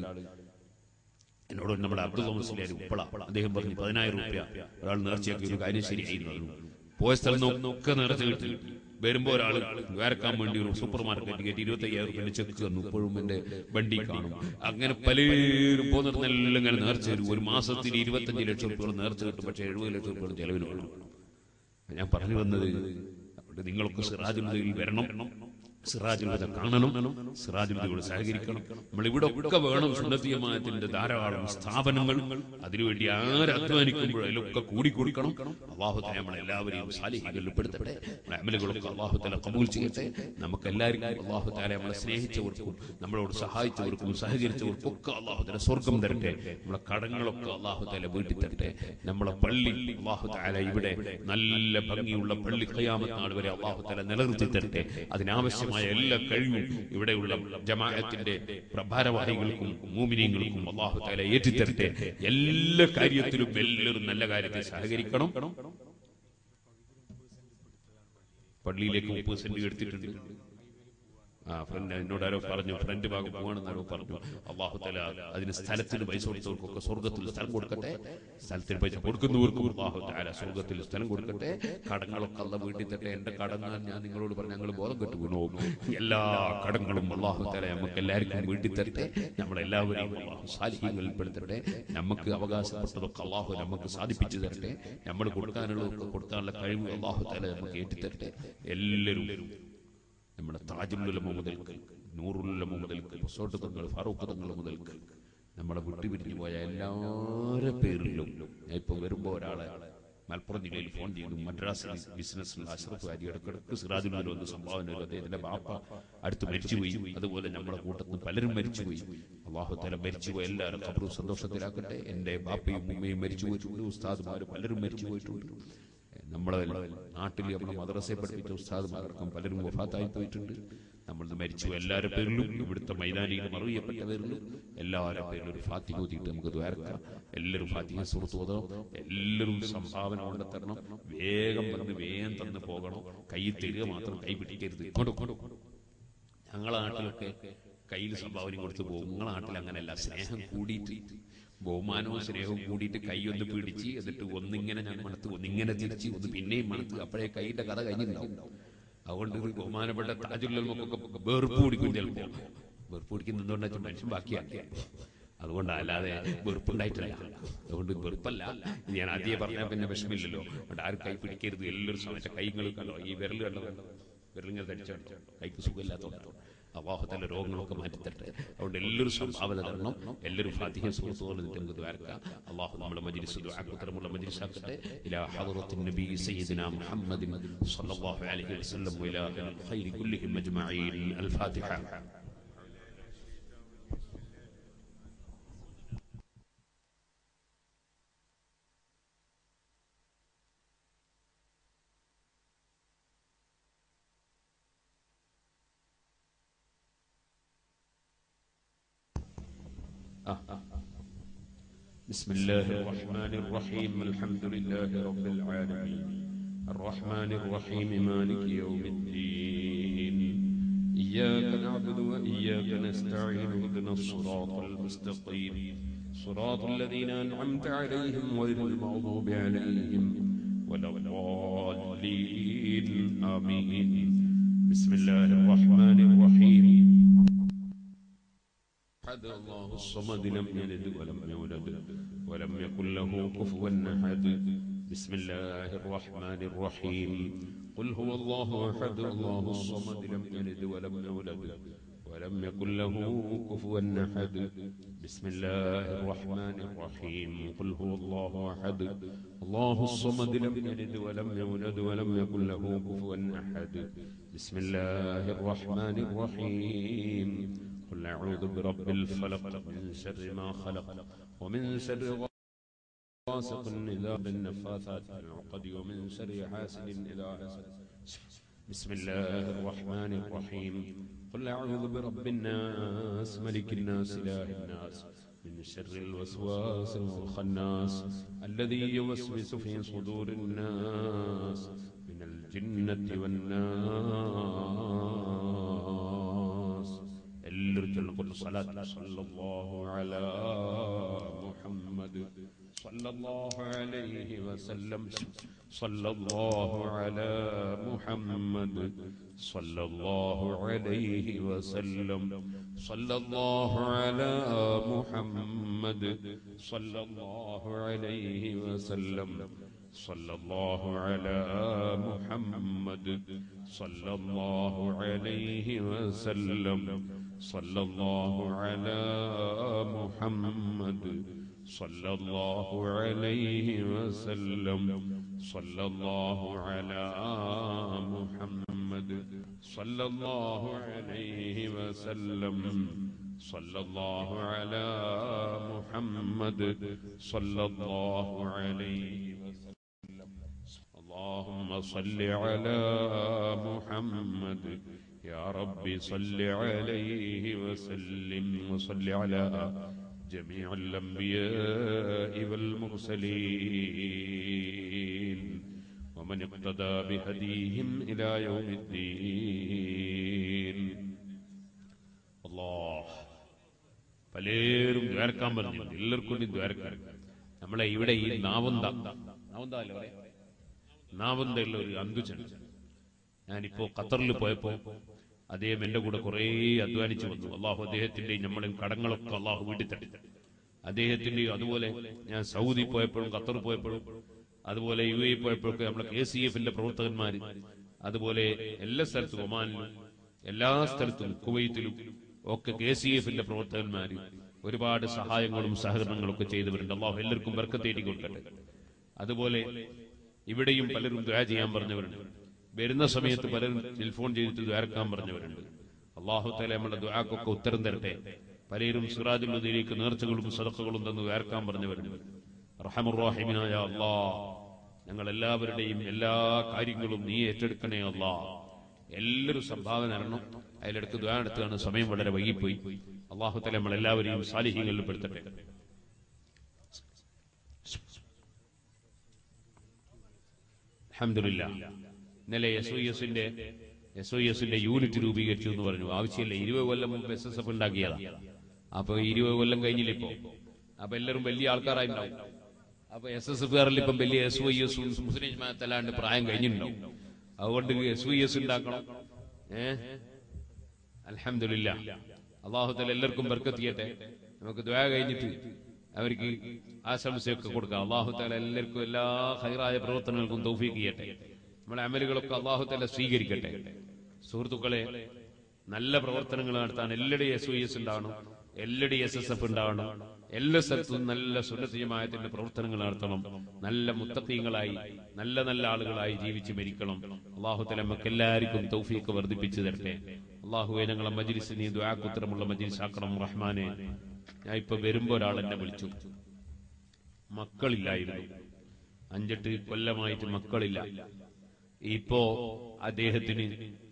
എന്നോട് നമ്മുടെ അബ്ദുൽ മുസ്ലിയാർ ഉപ്പള അദ്ദേഹം പറഞ്ഞു പതിനായിരം റുപ്യ ഒരാൾ നേർച്ചയാക്കി ഒരു കാര്യം ശരിയായിരുന്നു പറഞ്ഞു. പോയ സ്ഥലത്ത് നിന്നൊക്കെ നേർച്ച കിട്ടി വരുമ്പോ ഒരാൾ വേർക്കാൻ വേണ്ടി ഒരു സൂപ്പർ മാർക്കറ്റ് കയറ്റി ഇരുപത്തി അയ്യായിരം റുപ്യ ചെക്ക് തന്നു ഇപ്പോഴും എന്റെ വണ്ടി കാണും അങ്ങനെ പലരും പോകുന്നിടത്തെല്ലാം ഇങ്ങനെ നേർച്ച വരും ഒരു മാസത്തിൽ ഇരുപത്തഞ്ച് ലക്ഷം റുപ്യ നേർച്ച കിട്ടും പക്ഷെ എഴുപത് ലക്ഷം റുപ്യ ചെലവിന് വേണം ഞാൻ പറഞ്ഞു വന്നത് അതുകൊണ്ട് നിങ്ങളൊക്കെ സിറാജുൽ വരണം സിറാജുൽ ഹുദ കാണണം സിറാജുൽ ഹുദയോട് സഹകരിക്കണം നമ്മൾ ഇവിടെ ഒക്കെ വേണം സുന്നത്തിയമായത്തിന്റെ ധാരാളം സ്ഥാപനങ്ങൾ അതിനുവേണ്ടി ആര് അധ്വാനിക്കുമ്പോൾ അതിലൊക്കെ കൂടി കൊടുക്കണം അള്ളാഹുത്തല നമ്മളെ എല്ലാവരെയും സാലിഹികളിൽ ഉൾപ്പെടുത്തട്ടെ നമ്മുടെ അമലുകളൊക്കെ അള്ളാഹുത്തല കബൂൽ ചെയ്യട്ടെ നമുക്ക് എല്ലാവർക്കും അള്ളാഹുത്താല നമ്മളെ സ്നേഹിച്ചവർക്കും നമ്മളോട് സഹായിച്ചവർക്കും സഹകരിച്ചവർക്കും ഒക്കെ അള്ളാഹുത്തല സ്വർഗം തരട്ടെ നമ്മളെ കടങ്ങളൊക്കെ അള്ളാഹുത്താല വീട്ടിൽ തരട്ടെ നമ്മളെ പള്ളി അള്ളാഹുത്താല ഇവിടെ നല്ല ഭംഗിയുള്ള പള്ളി കയ്യാമത്ത് നാൾ വരെ അള്ളാഹുത്താല നിലനിർത്തി തരട്ടെ അതിനാവശ്യമായ എല്ലാ കഴിവും ഇവിടെയുള്ള ജമാഅത്തിന്റെ പ്രഭാരവാഹികൾക്കും മൂമിനിയങ്ങൾക്കും അള്ളാഹുത്താല ഏറ്റിത്തരട്ടെ എല്ലാ കാര്യത്തിലും എല്ലാവരും നല്ല കാര്യത്തിൽ സഹകരിക്കണം പള്ളിയിലേക്ക് മുപ്പത് സെന്റ് എടുത്തിട്ടുണ്ട് ആ ഫ്രണ്ട് എന്നോട് ആരോ പറഞ്ഞു ഫ്രണ്ട് ഭാഗം പോവാണെന്ന് ആരോ പറഞ്ഞു അള്ളാഹു തല അതിന് സ്ഥലത്തിന് പൈസ കൊടുത്തവർക്കൊക്കെ സ്വർഗത്തിൽ സ്ഥലം കൊടുക്കട്ടെ സ്ഥലത്തിന് പൈസ കൊടുക്കുന്നവർക്കും അള്ളാഹു താല സ്വർഗത്തിൽ സ്ഥലം കൊടുക്കട്ടെ കടങ്ങളൊക്കെ അല്ല വീട്ടിൽ തട്ടെ എന്റെ കടങ്ങൾ ഞാൻ നിങ്ങളോട് പറഞ്ഞു ഞങ്ങൾ ബോധം കെട്ടു വീണു എല്ലാ കടങ്ങളും അള്ളാഹു താല നമുക്ക് എല്ലാവർക്കും വീട്ടിൽ തരട്ടെ നമ്മളെല്ലാവരെയും അള്ളാഹു സാലിഹ്യങ്ങളിൽ പെടുത്തട്ടെ നമുക്ക് അവകാശപ്പെട്ടതൊക്കെ അള്ളാഹു നമുക്ക് സാധിപ്പിച്ചു തരട്ടെ നമ്മൾ കൊടുക്കാനുള്ളതൊക്കെ കൊടുക്കാനുള്ള കഴിവ് അള്ളാഹു താല നമുക്ക് ഏറ്റിത്തരട്ടെ എല്ലാവരും നമ്മുടെ താജുല്ലുലമ മുതൽക്ക് നൂറുല്ലമ മുതൽക്ക് പൊസോട്ട് തങ്ങൾ ഫാറൂഖ് തങ്ങൾ മുതൽക്ക് നമ്മളെ വിട്ടുപിരിഞ്ഞു പോയ എല്ലാവരുടെ പേരിലും ഞാൻ ഇപ്പൊ വരുമ്പോ ഒരാളെ മലപ്പുറം ജില്ലയിൽ ഫോൺ ചെയ്തു മദ്രാസിൽ ബിസിനസ് അഷ്റഫ് അരി ഇടക്കിടക്ക് സിറാജുൽ വന്ന് സംഭാവന ചെയ്തു അദ്ദേഹത്തിന്റെ ബാപ്പ അടുത്ത് മരിച്ചുപോയി അതുപോലെ നമ്മുടെ കൂട്ടത്തിൽ പലരും മരിച്ചുപോയി അള്ളാഹു തല മരിച്ചുപോയി എല്ലാവരും ഖബറും സന്തോഷത്തിലാക്കട്ടെ എന്റെ ബാപ്പയും ഉമ്മയും മരിച്ചു പോയിട്ടുണ്ട് ഉസ്താദുമാരും പലരും മരിച്ചു പോയിട്ടുണ്ട് നമ്മളെ നാട്ടിൽ നമ്മുടെ മദ്രസയെ പഠിപ്പിച്ച ഉസ്താദുമാർക്കും പലരും വഫാത്തായി പോയിട്ടുണ്ട് നമ്മൾ മരിച്ചു എല്ലാവരുടെ പേരിലും ഇവിടുത്തെ മൈതാനിയിൽ മറിയപ്പെട്ട പേരിലും എല്ലാവരുടെ പേരിലും ഒരു ഫാത്തിഹ ഊതിയിട്ട് നമുക്ക് ദ്വാരക്കാം എല്ലാവരും ഫാത്തിഹ സുഹൃത്ത് ഓതണം എല്ലാവരും സംഭാവന കൊണ്ട് തരണം വേഗം വന്ന് വേഗം തന്ന് പോകണം കൈ തരിക മാത്രം കൈ പിടിക്കരുത് ഇങ്ങോട്ട് ഇങ്ങോട്ട് ഞങ്ങളെ നാട്ടിലൊക്കെ കയ്യിൽ സംഭാവന കൊടുത്ത് പോകും നിങ്ങളെ നാട്ടിൽ അങ്ങനെയല്ല സ്നേഹം കൂടിയിട്ട് ബഹുമാനവും സ്നേഹവും കൂടിയിട്ട് കൈ ഒന്ന് പിടിച്ച് എന്നിട്ട് ഒന്നിങ്ങനെ ഞാൻ മണത്ത് ഒന്നിങ്ങനെ തിരിച്ച് ഒന്ന് പിന്നെയും മണത്ത് അപ്പോഴേ കൈയുടെ കഥ കഴിഞ്ഞിട്ടുണ്ടാവും അതുകൊണ്ട് ഒരു ബഹുമാനപ്പെട്ട താജുല്ലമൊക്കെ വെറുപ്പ് പിടിക്കും ചിലപ്പോൾ വെറുപ്പ് പിടിക്കുന്നുണ്ടോന്ന് വെച്ചാൽ മനുഷ്യൻ ബാക്കിയാക്കി അതുകൊണ്ട് അല്ലാതെ വെറുപ്പുണ്ടായിട്ടില്ല അതുകൊണ്ട് വെറുപ്പല്ല ഇത് ഞാൻ ആദ്യം പറഞ്ഞാൽ പിന്നെ വിഷമില്ലല്ലോ അതുകൊണ്ട് ആരും കൈ പിടിക്കരുത് എല്ലാവരും സമയത്തെ കൈകൾ കണ്ടോ ഈ വിരൽ കണ്ടോ വിരലിങ്ങനെ തടിച്ചോ കൈക്ക് സുഖമില്ലാത്തതുകൊണ്ടോ അവാഹത്തിന്റെ രോഗങ്ങളൊക്കെ മാറ്റിത്തട്ടെ അതുകൊണ്ട് എല്ലാവരും സംഭാവന തരണം എല്ലാവരും ഫാത്തിഹ സുഹൃത്തുക്കൾ നമുക്ക് ദ്വാരക്കാം അള്ളാഹു നമ്മുടെ മജ്ലിസ് ദുആക്കുത്തരമുള്ള മജ്ലിസാക്കട്ടെ ഇലാ ഹദറത്തിൻ നബി സയ്യിദിന മുഹമ്മദിൻ സ്വല്ലല്ലാഹു അലൈഹി വസല്ലം വഇലാ ഖൈരി കുല്ലിഹിം അജ്മഈൻ അൽ ഫാത്തിഹ بسم الله الرحمن الرحيم الحمد لله رب العالمين الرحمن الرحيم مالك يوم الدين إياك نعبد وإياك نستعين اهدنا الصراط المستقيم صراط الذين أنعمت عليهم غير المغضوب عليهم ولا الضالين آمين بسم الله الرحمن الرحيم أحد الله الصمد لم يلد ولم يولد ولم يكن له كفوا أحد بسم الله الرحمن الرحيم قل هو الله أحد الله الصمد لم يلد ولم يولد ولم يكن له كفوا أحد بسم الله الرحمن الرحيم قل هو الله أحد الله الصمد لم يلد ولم يولد ولم يكن له كفوا أحد بسم الله الرحمن الرحيم قل أعوذ برب الفلق من شر ما خلق ومن شر غاسق إذا بالنفاثات في العقد ومن شر حاسد إذا حسد بسم الله الرحمن الرحيم قل أعوذ برب الناس ملك الناس إله الناس من شر الوسواس الخناس الذي يوسوس في صدور الناس من الجنة والناس എല്ലാവരും കൊണ്ട് സ്വലാത്ത് സല്ലല്ലാഹു അലാ മുഹമ്മദ് സല്ലല്ലാഹു അലൈഹി വസല്ലം സല്ലല്ലാഹു അലാ മുഹമ്മദ് സല്ലല്ലാഹു അലൈഹി വസല്ലം സല്ലല്ലാഹു അലാ മുഹമ്മദ് സല്ലല്ലാഹു അലൈഹി വസല്ലം صلى الله على محمد صلى الله عليه وسلم صلى الله على محمد صلى الله عليه وسلم صلى الله على محمد صلى الله عليه وسلم صلى الله على محمد صلى الله عليه وسلم اللهم صل على محمد يا رب صل عليه وسلم وصل على جميع الأنبياء والمرسلين ومن اقتدى بهديهم إلى يوم الدين الله പലരും ദ്വാരക്കാൻ പറഞ്ഞു എല്ലാവർക്കും ദ്വാരക്കാൻ നമ്മളെ ഇവിടെ ഈ നാവന്ത നാവന്ത അല്ലേ പറയാ നാവന്തയുള്ള ഒരു അന്തുചൻ ഞാനിപ്പോ ഖത്തറിൽ പോയപ്പോ അദ്ദേഹം എന്റെ കൂടെ കുറേ അധ്വാനിച്ചു വന്നു അള്ളാഹു അദ്ദേഹത്തിന്റെയും നമ്മളെ കടങ്ങളൊക്കെ അള്ളാഹു വീട്ടിൽ തട്ടി അദ്ദേഹത്തിന്റെയും അതുപോലെ ഞാൻ സൗദി പോയപ്പോഴും ഖത്തർ പോയപ്പോഴും അതുപോലെ യു എ പോയപ്പോഴൊക്കെ നമ്മളെ കെ സി എഫിന്റെ പ്രവർത്തകന്മാര് അതുപോലെ എല്ലാ സ്ഥലത്തും ഒമാനിലും എല്ലാ സ്ഥലത്തും കുവൈത്തിലും ഒക്കെ കെ സി എഫിന്റെ പ്രവർത്തകന്മാര് ഒരുപാട് സഹായങ്ങളും സഹകരണങ്ങളും ഒക്കെ ചെയ്തവരുണ്ട് അള്ളാഹു എല്ലാവർക്കും വർക്കത്തേറ്റി കൊടുക്കട്ടെ അതുപോലെ ഇവിടെയും പലരും ദ്വാ ചെയ്യാൻ പറഞ്ഞവരുണ്ട് വരുന്ന സമയത്ത് പലരും ടെലിഫോൺ ചെയ്തിട്ട് ദ്വാരക്കാൻ പറഞ്ഞവരുണ്ട് അള്ളാഹു തല നമ്മുടെ ദ്വാക്കൊക്കെ ഉത്തരം തരട്ടെ പലരും സിറാജുല്ലതിലേക്ക് നേർച്ചകളും സദക്കകളും തന്ന് ദ്വാരക്കാൻ പറഞ്ഞവരുണ്ട് റഹമുറാഹിമിനായ അള്ളാ ഞങ്ങൾ എല്ലാവരുടെയും എല്ലാ കാര്യങ്ങളും നീ ഏറ്റെടുക്കണേ അള്ളാ എല്ലാവരും സംഭാവന തരണം അതിലെടുത്ത് ദ്വാ എടുത്താണ് സമയം വളരെ വൈകിപ്പോയി അള്ളാഹു തല നമ്മൾ എല്ലാവരെയും സാലിഹ്യങ്ങളിൽ പെടുത്തട്ടെ അഹമ്മദില്ല ഇന്നലെ എസ് ഒ എസിന്റെ എസ് ഒ എസിന്റെ യൂണിറ്റ് രൂപീകരിച്ചു എന്ന് പറഞ്ഞു ആവശ്യമില്ല ഇരുപത് കൊല്ലം മുമ്പ് എസ് എസ് എഫ് ഉണ്ടാക്കിയതാ അപ്പൊ ഇരുപത് കൊല്ലം കഴിഞ്ഞില്ല ഇപ്പോ അപ്പൊ എല്ലാവരും വലിയ ആൾക്കാരായിട്ടുണ്ടാവും അപ്പൊ എസ് എസ് എഫ് കാരിൽ ഇപ്പം വലിയ എസ് വൈ എസ് മുസ്ലിം ജമാഅത്തല്ലാണ്ട് പ്രായം കഴിഞ്ഞിട്ടുണ്ടാവും അതുകൊണ്ട് എസ് വൈ എസ് ഉണ്ടാക്കണം ഏഹ് അലഹമില്ല അള്ളാഹുത്തല എല്ലാവർക്കും ബർക്കത്തിയട്ടെ നമുക്ക് ദ്വാ കഴിഞ്ഞിട്ട് അവർക്ക് ആശംസയൊക്കെ കൊടുക്കാം അള്ളാഹുത്താല എല്ലാവർക്കും എല്ലാ ഹൈറായ പ്രവർത്തനങ്ങൾക്കും തൗഫീക്ക് ചെയ്യട്ടെ നമ്മളെ അമലുകളൊക്കെ അള്ളാഹുത്താല സ്വീകരിക്കട്ടെ സുഹൃത്തുക്കളെ നല്ല പ്രവർത്തനങ്ങൾ നടത്താൻ എല്ലായിടെയും എസ് ഒ എസ് ഉണ്ടാവണം എല്ലായിടെയും എസ് എസ് എഫ് ഉണ്ടാവണം എല്ലാ സ്ഥലത്തും നല്ല സുന്നതീയമായത്തിന്റെ പ്രവർത്തനങ്ങൾ നടത്തണം നല്ല മുത്തക്കീങ്ങളായി നല്ല നല്ല ആളുകളായി ജീവിച്ച് മരിക്കണം അള്ളാഹുത്തല നമുക്ക് എല്ലാവർക്കും തൗഫീക്ക് വർദ്ധിപ്പിച്ചു തരട്ടെ അള്ളാഹുവെ ഞങ്ങളെ മജിലിസ് നീ ദ്വാക്കുത്തരമുള്ള മജിലിസ് ആക്കണം റഹ്മാനെ ഞാൻ ഇപ്പൊ വരുമ്പോ ഒരാൾ എന്നെ വിളിച്ചു മക്കളില്ലായിരുന്നു അഞ്ചെട്ട് കൊല്ലമായിട്ട് മക്കളില്ല ഇപ്പോ അദ്ദേഹത്തിന്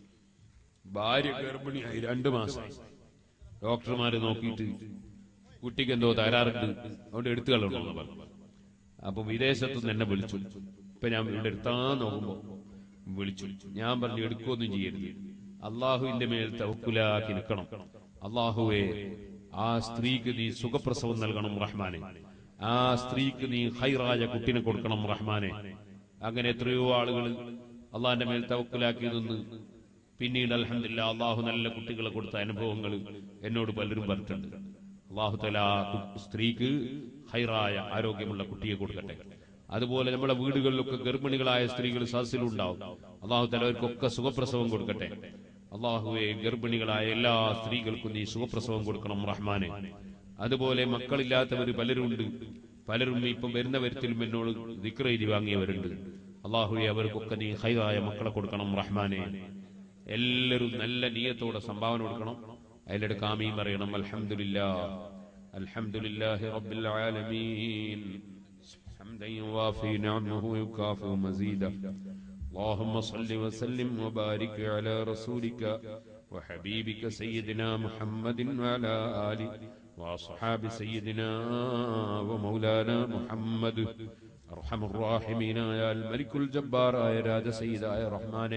ഭാര്യ ഗർഭിണിയായി രണ്ടു മാസം ഡോക്ടർമാര് നോക്കിയിട്ട് കുട്ടിക്ക് എന്തോ തകരാറുണ്ട് അതുകൊണ്ട് എടുത്തു കളയണമെന്ന് പറഞ്ഞു അപ്പൊ വിദേശത്തു നിന്ന് എന്നെ വിളിച്ചു ഇപ്പൊ ഞാൻ ഇവിടെ എടുത്താൻ നോക്കുമ്പോ വിളിച്ചു ഞാൻ പറഞ്ഞു എടുക്കുകയൊന്നും ചെയ്യരുത് അള്ളാഹുവിന്റെ മേൽ തവക്കുലാക്കി നിൽക്കണം അള്ളാഹുവെ ആ സ്ത്രീക്ക് നീ സുഖപ്രസവം നൽകണം റഹ്മാനെ ആ സ്ത്രീക്ക് നീ ഹൈറായ കുട്ടിനെ കൊടുക്കണം റഹ്മാനെ അങ്ങനെ എത്രയോ ആളുകൾ അള്ളാഹിന്റെ മേൽ തവക്കുലാക്കി നിന്ന് പിന്നീട് അലഹമില്ല അള്ളാഹു നല്ല കുട്ടികളെ കൊടുത്ത അനുഭവങ്ങൾ എന്നോട് പലരും പറഞ്ഞിട്ടുണ്ട് അള്ളാഹു തല സ്ത്രീക്ക് ഹൈറായ ആരോഗ്യമുള്ള കുട്ടിയെ കൊടുക്കട്ടെ അതുപോലെ നമ്മുടെ വീടുകളിലൊക്കെ ഗർഭിണികളായ സ്ത്രീകൾ സദസ്സിലുണ്ടാവും അള്ളാഹു തല അവർക്കൊക്കെ സുഖപ്രസവം കൊടുക്കട്ടെ അള്ളാഹുവെ ഗർഭിണികളായ എല്ലാ സ്ത്രീകൾക്കും നീ സുഖപ്രസവം കൊടുക്കണം റഹ്മാനെ അതുപോലെ മക്കളില്ലാത്തവർ പലരുണ്ട് പലരും ഇപ്പം വരുന്ന വരുത്തിലും എന്നോട് ദിക്റെഴുതി വാങ്ങിയവരുണ്ട് അള്ളാഹുവെ അവർക്കൊക്കെ നീ ഹൈറായ മക്കളെ കൊടുക്കണം റഹ്മാനെ എല്ലാവരും നല്ല നീയത്തോടെ സംഭാവന കൊടുക്കണം അതിലെടുക്ക് ആമീൻ പറയണം അൽഹംദുലില്ലാ അൽഹംദുലില്ലാഹി റബ്ബിൽ ആലമീൻ حمدا يوافي نعمه ويكافئ مزيدا اللهم صل وسلم وبارك على رسولك وحبيبك سيدنا محمد وعلى آله وأصحاب سيدنا ومولانا محمد أرحم الراحمين يا الملك الجبار يا راج سيدا يا رحمن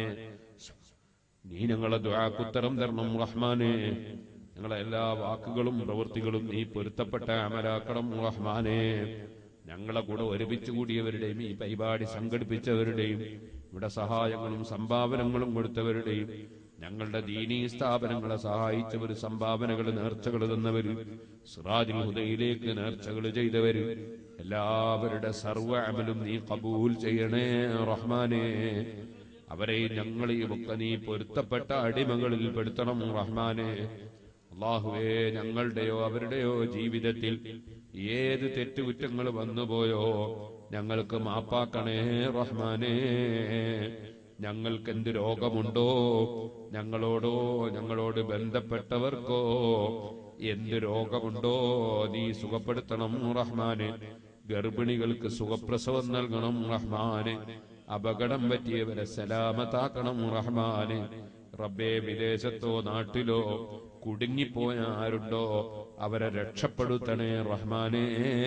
നീ ഞങ്ങളെ ദുആക്കുത്തരം തരണം റഹ്മാനെ ഞങ്ങളെ എല്ലാ വാക്കുകളും പ്രവൃത്തികളും നീ പൊരുത്തപ്പെട്ട അമലാക്കണം റഹ്മാനെ ഞങ്ങളെ കൂടെ ഒരുമിച്ച് കൂടിയവരുടെയും ഈ പരിപാടി സംഘടിപ്പിച്ചവരുടെയും ഇവിടെ സഹായങ്ങളും സംഭാവനകളും കൊടുത്തവരുടെയും ഞങ്ങളുടെ ദീനീ സ്ഥാപനങ്ങളെ സഹായിച്ചവർ സംഭാവനകൾ നേർച്ചകൾ തന്നവര് സിറാജുൽ ഹുദയിലേക്ക് നേർച്ചകൾ ചെയ്തവര് എല്ലാവരുടെ സർവ്വ അമലും നീ കബൂൽ ചെയ്യണേ റഹ്മാനെ അവരെ ഞങ്ങളെയും ഒക്കെ നീ പൊരുത്തപ്പെട്ട അടിമകളിൽ പെടുത്തണം റഹ്മാനെ അള്ളാഹുവേ ഞങ്ങളുടെയോ അവരുടെയോ ജീവിതത്തിൽ ഏത് തെറ്റുകുറ്റങ്ങൾ വന്നുപോയോ ഞങ്ങൾക്ക് മാപ്പാക്കണേ റഹ്മാനേ ഞങ്ങൾക്ക് എന്ത് രോഗമുണ്ടോ ഞങ്ങളോടോ ഞങ്ങളോട് ബന്ധപ്പെട്ടവർക്കോ എന്ത് രോഗമുണ്ടോ നീ സുഖപ്പെടുത്തണം റഹ്മാനെ ഗർഭിണികൾക്ക് സുഖപ്രസവം നൽകണം റഹ്മാനെ അപകടം പറ്റിയവരെ സലാമത്താക്കണം റഹ്മാനെ റബ്ബേ വിദേശത്തോ നാട്ടിലോ കുടുങ്ങിപ്പോയ ആരുണ്ടോ അവരെ രക്ഷപ്പെടുത്തണേ റഹ്മാനേ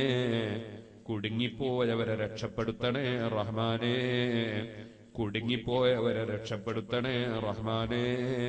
കുടുങ്ങിപ്പോയവരെ രക്ഷപ്പെടുത്തണേ റഹ്മാനേ കുടുങ്ങിപ്പോയവരെ രക്ഷപ്പെടുത്തണേ റഹ്മാനേ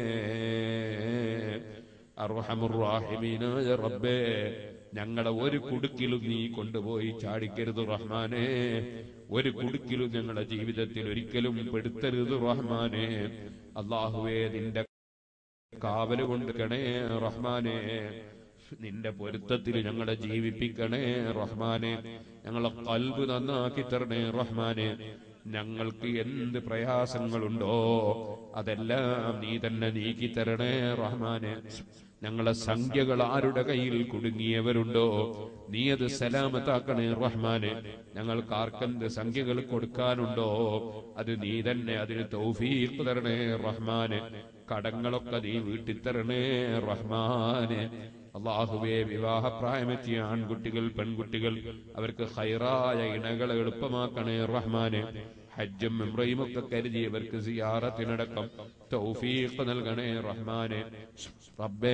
അർഹമുറാഹിമീനായ റബ്ബേ ഞങ്ങളുടെ ഒരു കുടുക്കിലും നീ കൊണ്ടുപോയി ചാടിക്കരുത് റഹ്മാനേ ഒരു കുടുക്കിലും ഞങ്ങളുടെ ജീവിതത്തിൽ ഒരിക്കലും പെടുത്തരുത് റഹ്മാനേ അള്ളാഹുവേ നിന്റെ കാവല് കൊണ്ടുക്കണേ റഹ്മാനെ നിന്റെ പൊരുത്തത്തിൽ ഞങ്ങളെ ജീവിപ്പിക്കണേ റഹ്മാനെ ഞങ്ങളെ കൽബ് നന്നാക്കി തരണേ റഹ്മാനെ ഞങ്ങൾക്ക് എന്ത് പ്രയാസങ്ങളുണ്ടോ അതെല്ലാം നീ തന്നെ നീക്കി തരണേ റഹ്മാനെ ഞങ്ങളെ സംഖ്യകൾ ആരുടെ കയ്യിൽ കുടുങ്ങിയവരുണ്ടോ നീ അത് സലാമത്താക്കണേ റഹ്മാനെ ഞങ്ങൾക്ക് ആർക്കെന്ത് സംഖ്യകൾ കൊടുക്കാനുണ്ടോ അത് നീ തന്നെ അതിന് തൗഫീഖ് തരണേ റഹ്മാനെ കടങ്ങളൊക്കെ നീ വീട്ടിത്തരണേ റഹ്മാനെ അള്ളാഹുവേ വിവാഹപ്രായമെത്തിയ ആൺകുട്ടികൾ പെൺകുട്ടികൾ അവർക്ക് ഹൈറായ ഇണകളെ എളുപ്പമാക്കണേ റഹ്മാനെ ഹജ്ജും മെമ്രയും ഒക്കെ കരുതിയവർക്ക് സിയാറത്തിനടക്കം തൗഫീഖ് നൽകണേ റഹ്മാനെ റബ്ബേ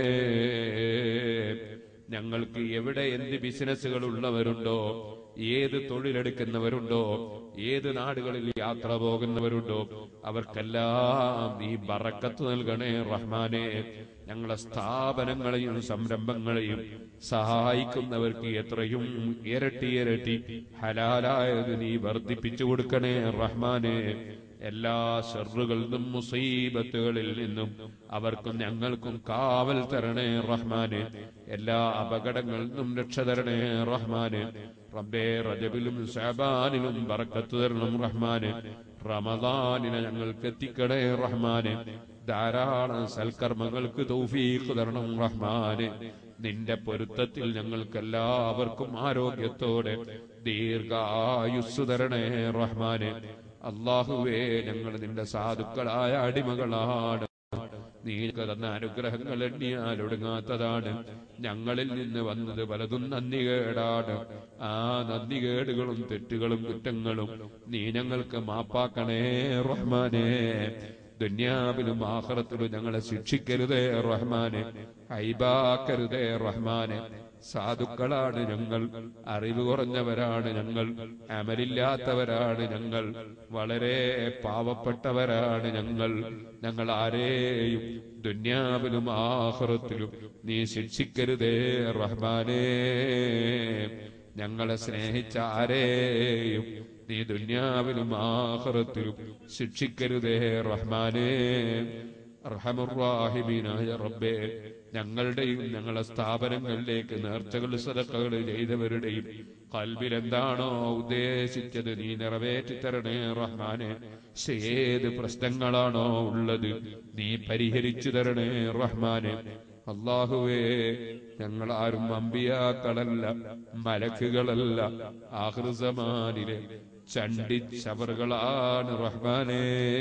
ഞങ്ങൾക്ക് എവിടെ എന്ത് ബിസിനസ്സുകൾ ഉള്ളവരുണ്ടോ ഏത് തൊഴിലെടുക്കുന്നവരുണ്ടോ ഏത് നാടുകളിൽ യാത്ര പോകുന്നവരുണ്ടോ അവർക്കെല്ലാം നീ ബറക്കത്ത് നൽകണേ റഹ്മാനെ ഞങ്ങളെ സ്ഥാപനങ്ങളെയും സംരംഭങ്ങളെയും സഹായിക്കുന്നവർക്ക് എത്രയും ഇരട്ടി ഇരട്ടി ഹലാലായത് നീ വർദ്ധിപ്പിച്ചു കൊടുക്കണേ റഹ്മാനെ എല്ലാ ഷെറുകളിൽ നിന്നും മുസീബത്തുകളിൽ നിന്നും അവർക്കും ഞങ്ങൾക്കും കാവൽ തരണേ റഹ്മാനെ എല്ലാ അപകടങ്ങളിൽ നിന്നും രക്ഷ തരണേ റഹ്മാനെ റബ്ബേ റജബിലും ഷാബാനിലും ബറക്കത്ത് തരണം റഹ്മാനെ റമദാനിനെ ഞങ്ങൾക്ക് എത്തിക്കണേ റഹ്മാനെ ധാരാളം സൽക്കർമ്മങ്ങൾക്ക് തൗഫീഖ് തരണം റഹ്മാനെ നിന്റെ പൊരുത്തത്തിൽ ഞങ്ങൾക്ക് എല്ലാവർക്കും ആരോഗ്യത്തോടെ ദീർഘായുസ് തരണേ റഹ്മാനെ അള്ളാഹുവേ ഞങ്ങൾ നിന്റെ സാധുക്കളായ അടിമകളാണ് നീ തന്ന അനുഗ്രഹങ്ങൾ എണ്ണിയാൽ ഒടുങ്ങാത്തതാണ് ഞങ്ങളിൽ നിന്ന് വന്നത് പലതും നന്ദികേടാണ് ആ നന്ദികേടുകളും തെറ്റുകളും കുറ്റങ്ങളും നീ ഞങ്ങൾക്ക് മാപ്പാക്കണേ റഹ്മാനെ ദുന്യാവിലും ആഹ്റത്തിലും ഞങ്ങളെ ശിക്ഷിക്കരുതേ റഹ്മാനെ ഐബാക്കരുതേ റഹ്മാനെ സാധുക്കളാണ് ഞങ്ങൾ അറിവ് കുറഞ്ഞവരാണ് ഞങ്ങൾ അമലില്ലാത്തവരാണ് ഞങ്ങൾ വളരെ പാവപ്പെട്ടവരാണ് ഞങ്ങൾ ഞങ്ങൾ ആരെയും ദുന്യാവിലും ആഹ്റത്തിലും നീ ശിക്ഷിക്കരുതേ റഹ്മാനേ ഞങ്ങളെ സ്നേഹിച്ച ആരെയും നീ ദുന്യാവിലും ആഹ്റത്തിലും ശിക്ഷിക്കരുതേ റഹ്മാനേ റഹമുറാഹിമീനായ റബ്ബേ ഞങ്ങളുടെയും ഞങ്ങളെ സ്ഥാപനങ്ങളിലേക്ക് നേർച്ചകൾ സദക്കകൾ ചെയ്തവരുടെയും കൽബിൽ എന്താണോ ഉദ്ദേശിച്ചത് നീ നിറവേറ്റി തരണേ റഹ്മാനെ ഏത് പ്രശ്നങ്ങളാണോ ഉള്ളത് നീ പരിഹരിച്ചു തരണേ റഹ്മാനെ അള്ളാഹുവേ ഞങ്ങൾ ആരും അമ്പിയാക്കളല്ല മലക്കുകളല്ല ആഹൃസമാനിലെ ചണ്ടി ചവറുകളാണ് റഹ്മാനേ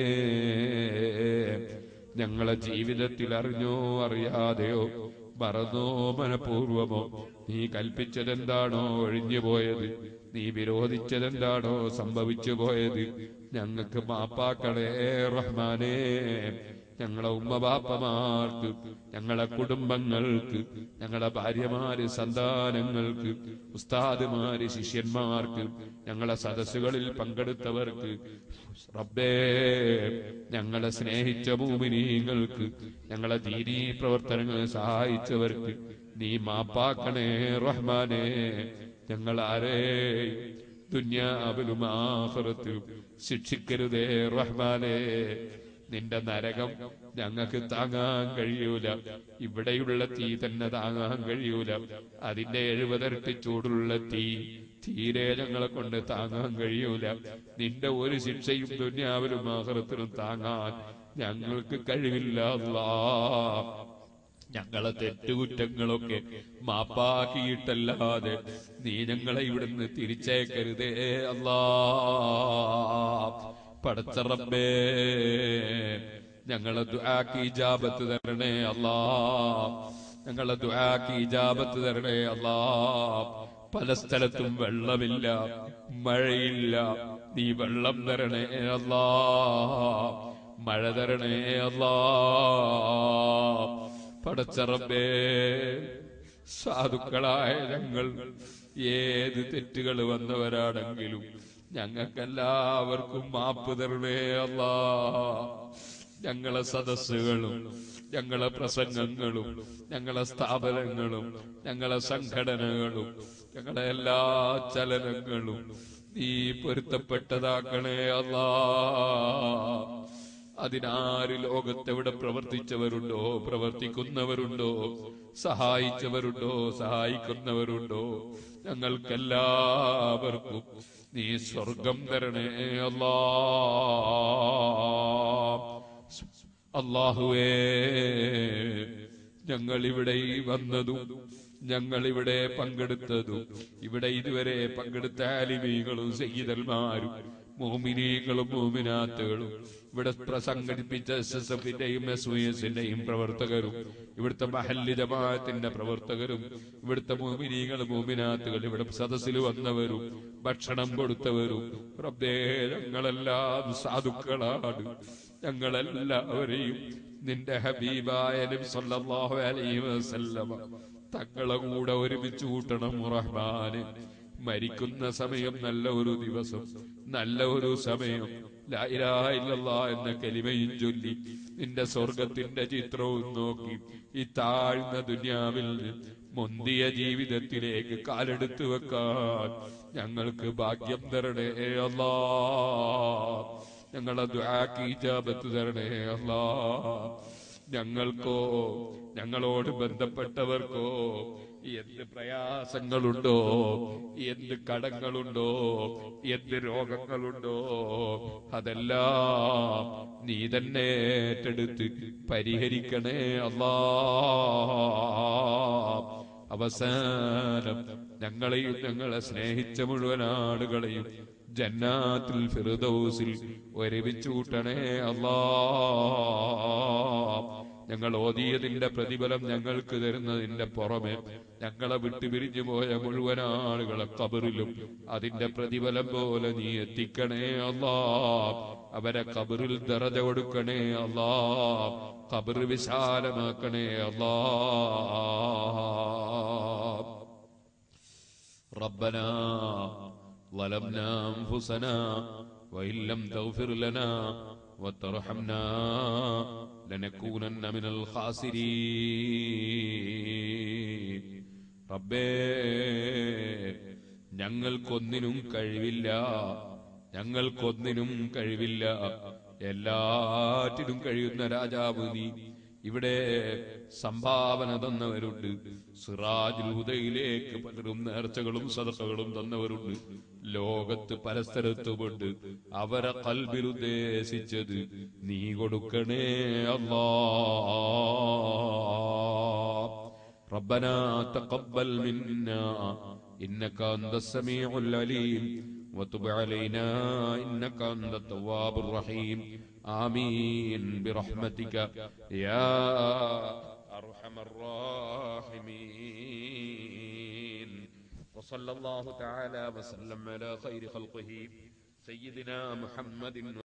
ഞങ്ങളെ ജീവിതത്തിൽ അറിഞ്ഞോ അറിയാതെയോ മറന്നോ മനഃപൂർവമോ നീ കൽപ്പിച്ചതെന്താണോ ഒഴിഞ്ഞു പോയത് നീ വിരോധിച്ചതെന്താണോ സംഭവിച്ചു പോയത് ഞങ്ങൾക്ക് മാപ്പാക്കളേ റഹ്മാനേ ഞങ്ങളെ ഉമ്മബാപ്പമാർക്ക് ഞങ്ങളെ കുടുംബങ്ങൾക്ക് ഞങ്ങളെ ഭാര്യമാര് സന്താനങ്ങൾക്ക് ഉസ്താദുമാര് ശിഷ്യന്മാർക്ക് ഞങ്ങളെ സദസ്സുകളിൽ പങ്കെടുത്തവർക്ക് റബ്ബേ ഞങ്ങളെ സ്നേഹിച്ച ഭൂമിനീങ്ങൾക്ക് ഞങ്ങളെ ദീനീ പ്രവർത്തനങ്ങൾ സഹായിച്ചവർക്ക് നീ മാപ്പാക്കണേ റഹ്മാനേ ഞങ്ങൾ ആരെയും ദുന്യാവിലും ആഹ്റത്തിലും ശിക്ഷിക്കരുതേ റഹ്മാനേ നിന്റെ നരകം ഞങ്ങൾക്ക് താങ്ങാൻ കഴിയൂല ഇവിടെയുള്ള തീ തന്നെ താങ്ങാൻ കഴിയൂല അതിന്റെ എഴുപതിരട്ടി ചൂടുള്ള തീ തീരെ ഞങ്ങളെ കൊണ്ട് താങ്ങാൻ കഴിയൂല നിന്റെ ഒരു ശിക്ഷയും ദുന്യാവിലും ആഹ്റത്തിലും താങ്ങാൻ ഞങ്ങൾക്ക് കഴിവില്ല അല്ലാ ഞങ്ങളെ തെറ്റുകുറ്റങ്ങളൊക്കെ മാപ്പാക്കിയിട്ടല്ലാതെ നീ ഞങ്ങളെ ഇവിടുന്ന് തിരിച്ചേക്കരുതേ അല്ലാ പടച്ചറമ്പേ ഞങ്ങളെ ദുആക്ക് ഇജാബത്ത് തരണേ അല്ലാ ഞങ്ങളെ ദുആക്ക് ഇജാബത്ത് തരണേ അല്ലാ പല സ്ഥലത്തും വെള്ളമില്ല മഴയില്ല നീ വെള്ളം തരണേ അല്ലാ മഴ തരണേ അല്ലാ പടച്ചറമ്പേ സാധുക്കളായ ഞങ്ങൾ ഏത് തെറ്റുകൾ വന്നവരാണെങ്കിലും ഞങ്ങൾക്കെല്ലാവർക്കും മാപ്പ് തരണേ അല്ലാ ഞങ്ങളെ സദസ്സുകളും ഞങ്ങളെ പ്രസംഗങ്ങളും ഞങ്ങളെ സ്ഥാപനങ്ങളും ഞങ്ങളെ സംഘടനകളും ഞങ്ങളെ എല്ലാ ചലനങ്ങളും നീ പൊരുത്തപ്പെട്ടതാക്കണേ അല്ലാ അതിനാര് ലോകത്തെവിടെ പ്രവർത്തിച്ചവരുണ്ടോ പ്രവർത്തിക്കുന്നവരുണ്ടോ സഹായിച്ചവരുണ്ടോ സഹായിക്കുന്നവരുണ്ടോ ഞങ്ങൾക്കെല്ലാവർക്കും നീ സ്വർഗം തരണേ അല്ലാ അള്ളാഹുവേ ഞങ്ങൾ ഇവിടെ ഈ വന്നതും ഞങ്ങൾ ഇവിടെ പങ്കെടുത്തതും ഇവിടെ ഇതുവരെ പങ്കെടുത്ത ആലിമീകളും സയ്യിദന്മാരും മോമിനീകളും മോമിനാത്തുകളും ഇവിടെ പ്രസംഘടിപ്പിച്ച എസ് എസ് എഫിന്റെയും എസ് വി എസിന്റെയും പ്രവർത്തകരും ഇവിടുത്തെ മഹല്ലി ജമാഅത്തിന്റെ പ്രവർത്തകരും ഇവിടുത്തെ മോമിനീകളും മോമിനാത്തുകൾ ഇവിടെ സദസ്സിൽ വന്നവരും ഭക്ഷണം കൊടുത്തവരും റബ്ബേ ഞങ്ങളെല്ലാം സാധുക്കളാണ് ഞങ്ങളെല്ലാവരെയും നിന്റെ ഹബീബായ നബി സല്ലല്ലാഹു അലൈഹി വസല്ലമ തങ്ങളെ കൂടെ ഒരുമിച്ച് കൂട്ടണം റഹ്മാന് മരിക്കുന്ന സമയം നല്ല ഒരു ദിവസം നല്ല ഒരു സമയം ലാ ഇലാഹ ഇല്ലല്ലാഹ് എന്ന കലിമയും ചൊല്ലി നിന്റെ സ്വർഗത്തിന്റെ ചിത്രവും നോക്കി ഈ താഴ്ന്ന ദുനിയാവിൽ മുന്തിയ ജീവിതത്തിലേക്ക് കാലെടുത്തു വെക്കാൻ ഞങ്ങൾക്ക് ഭാഗ്യം തരണേ അല്ലാ ഞങ്ങളെ ദ്വാക്ക് ഇജാബത്ത് തരണേ അല്ലാ ഞങ്ങൾക്കോ ഞങ്ങളോട് ബന്ധപ്പെട്ടവർക്കോ എന്ത് പ്രയാസങ്ങളുണ്ടോ എന്ത് കടങ്ങളുണ്ടോ എന്ത് രോഗങ്ങളുണ്ടോ അതെല്ലാം നീ തന്നെ ഏറ്റെടുത്ത് പരിഹരിക്കണേ അല്ലാ അവസാനം ഞങ്ങളെയും ഞങ്ങളെ സ്നേഹിച്ച മുഴുവൻ ആളുകളെയും ജന്നാത്തിൽ ഫിറുദൗസിൽ ഒരുമിച്ച് കൂട്ടണേ അല്ലാ ഞങ്ങൾ ഓതിയതിന്റെ പ്രതിഫലം ഞങ്ങൾക്ക് തരുന്നതിന്റെ പുറമെ ഞങ്ങളെ വിട്ടുപിരിഞ്ഞു പോയ മുഴുവൻ ആളുകളെ കബറിലും അതിന്റെ പ്രതിഫലം പോലെ നീ എത്തിക്കണേ അല്ലാ അവരെ കബറിൽ ദറജ കൊടുക്കണേ അല്ലാ കബർ വിശാലമാക്കണേ അല്ലാ ربنا ظلمنا أنفسنا وإن لم تغفر لنا وترحمنا لنكونن من الخاسرين റബ്ബേ ഞങ്ങൾക്കൊന്നിനും കഴിവില്ല ഞങ്ങൾക്കൊന്നിനും കഴിവില്ല എല്ലാറ്റിനും കഴിയുന്ന രാജാവ് നീ ഇവിടെ സംഭാവന തന്നവരുണ്ട് സിറാജുൽ ഹുദയിലേക്ക് പലരും നേർച്ചകളും സദസ്സുകളും തന്നവരുണ്ട് ലോകത്ത് പരസ്ഥലത്തുമുണ്ട് അവരെ കൽബിൽ ഉദ്ദേശിച്ചത് നീ കൊടുക്കണേ അല്ലാ ربنا تقبل منا إنك أنت السميع العليم وتب علينا إنك أنت التواب الرحيم آمين برحمتك يا أرحم الراحمين وصلى الله تعالى وسلم على خير خلقه سيدنا محمد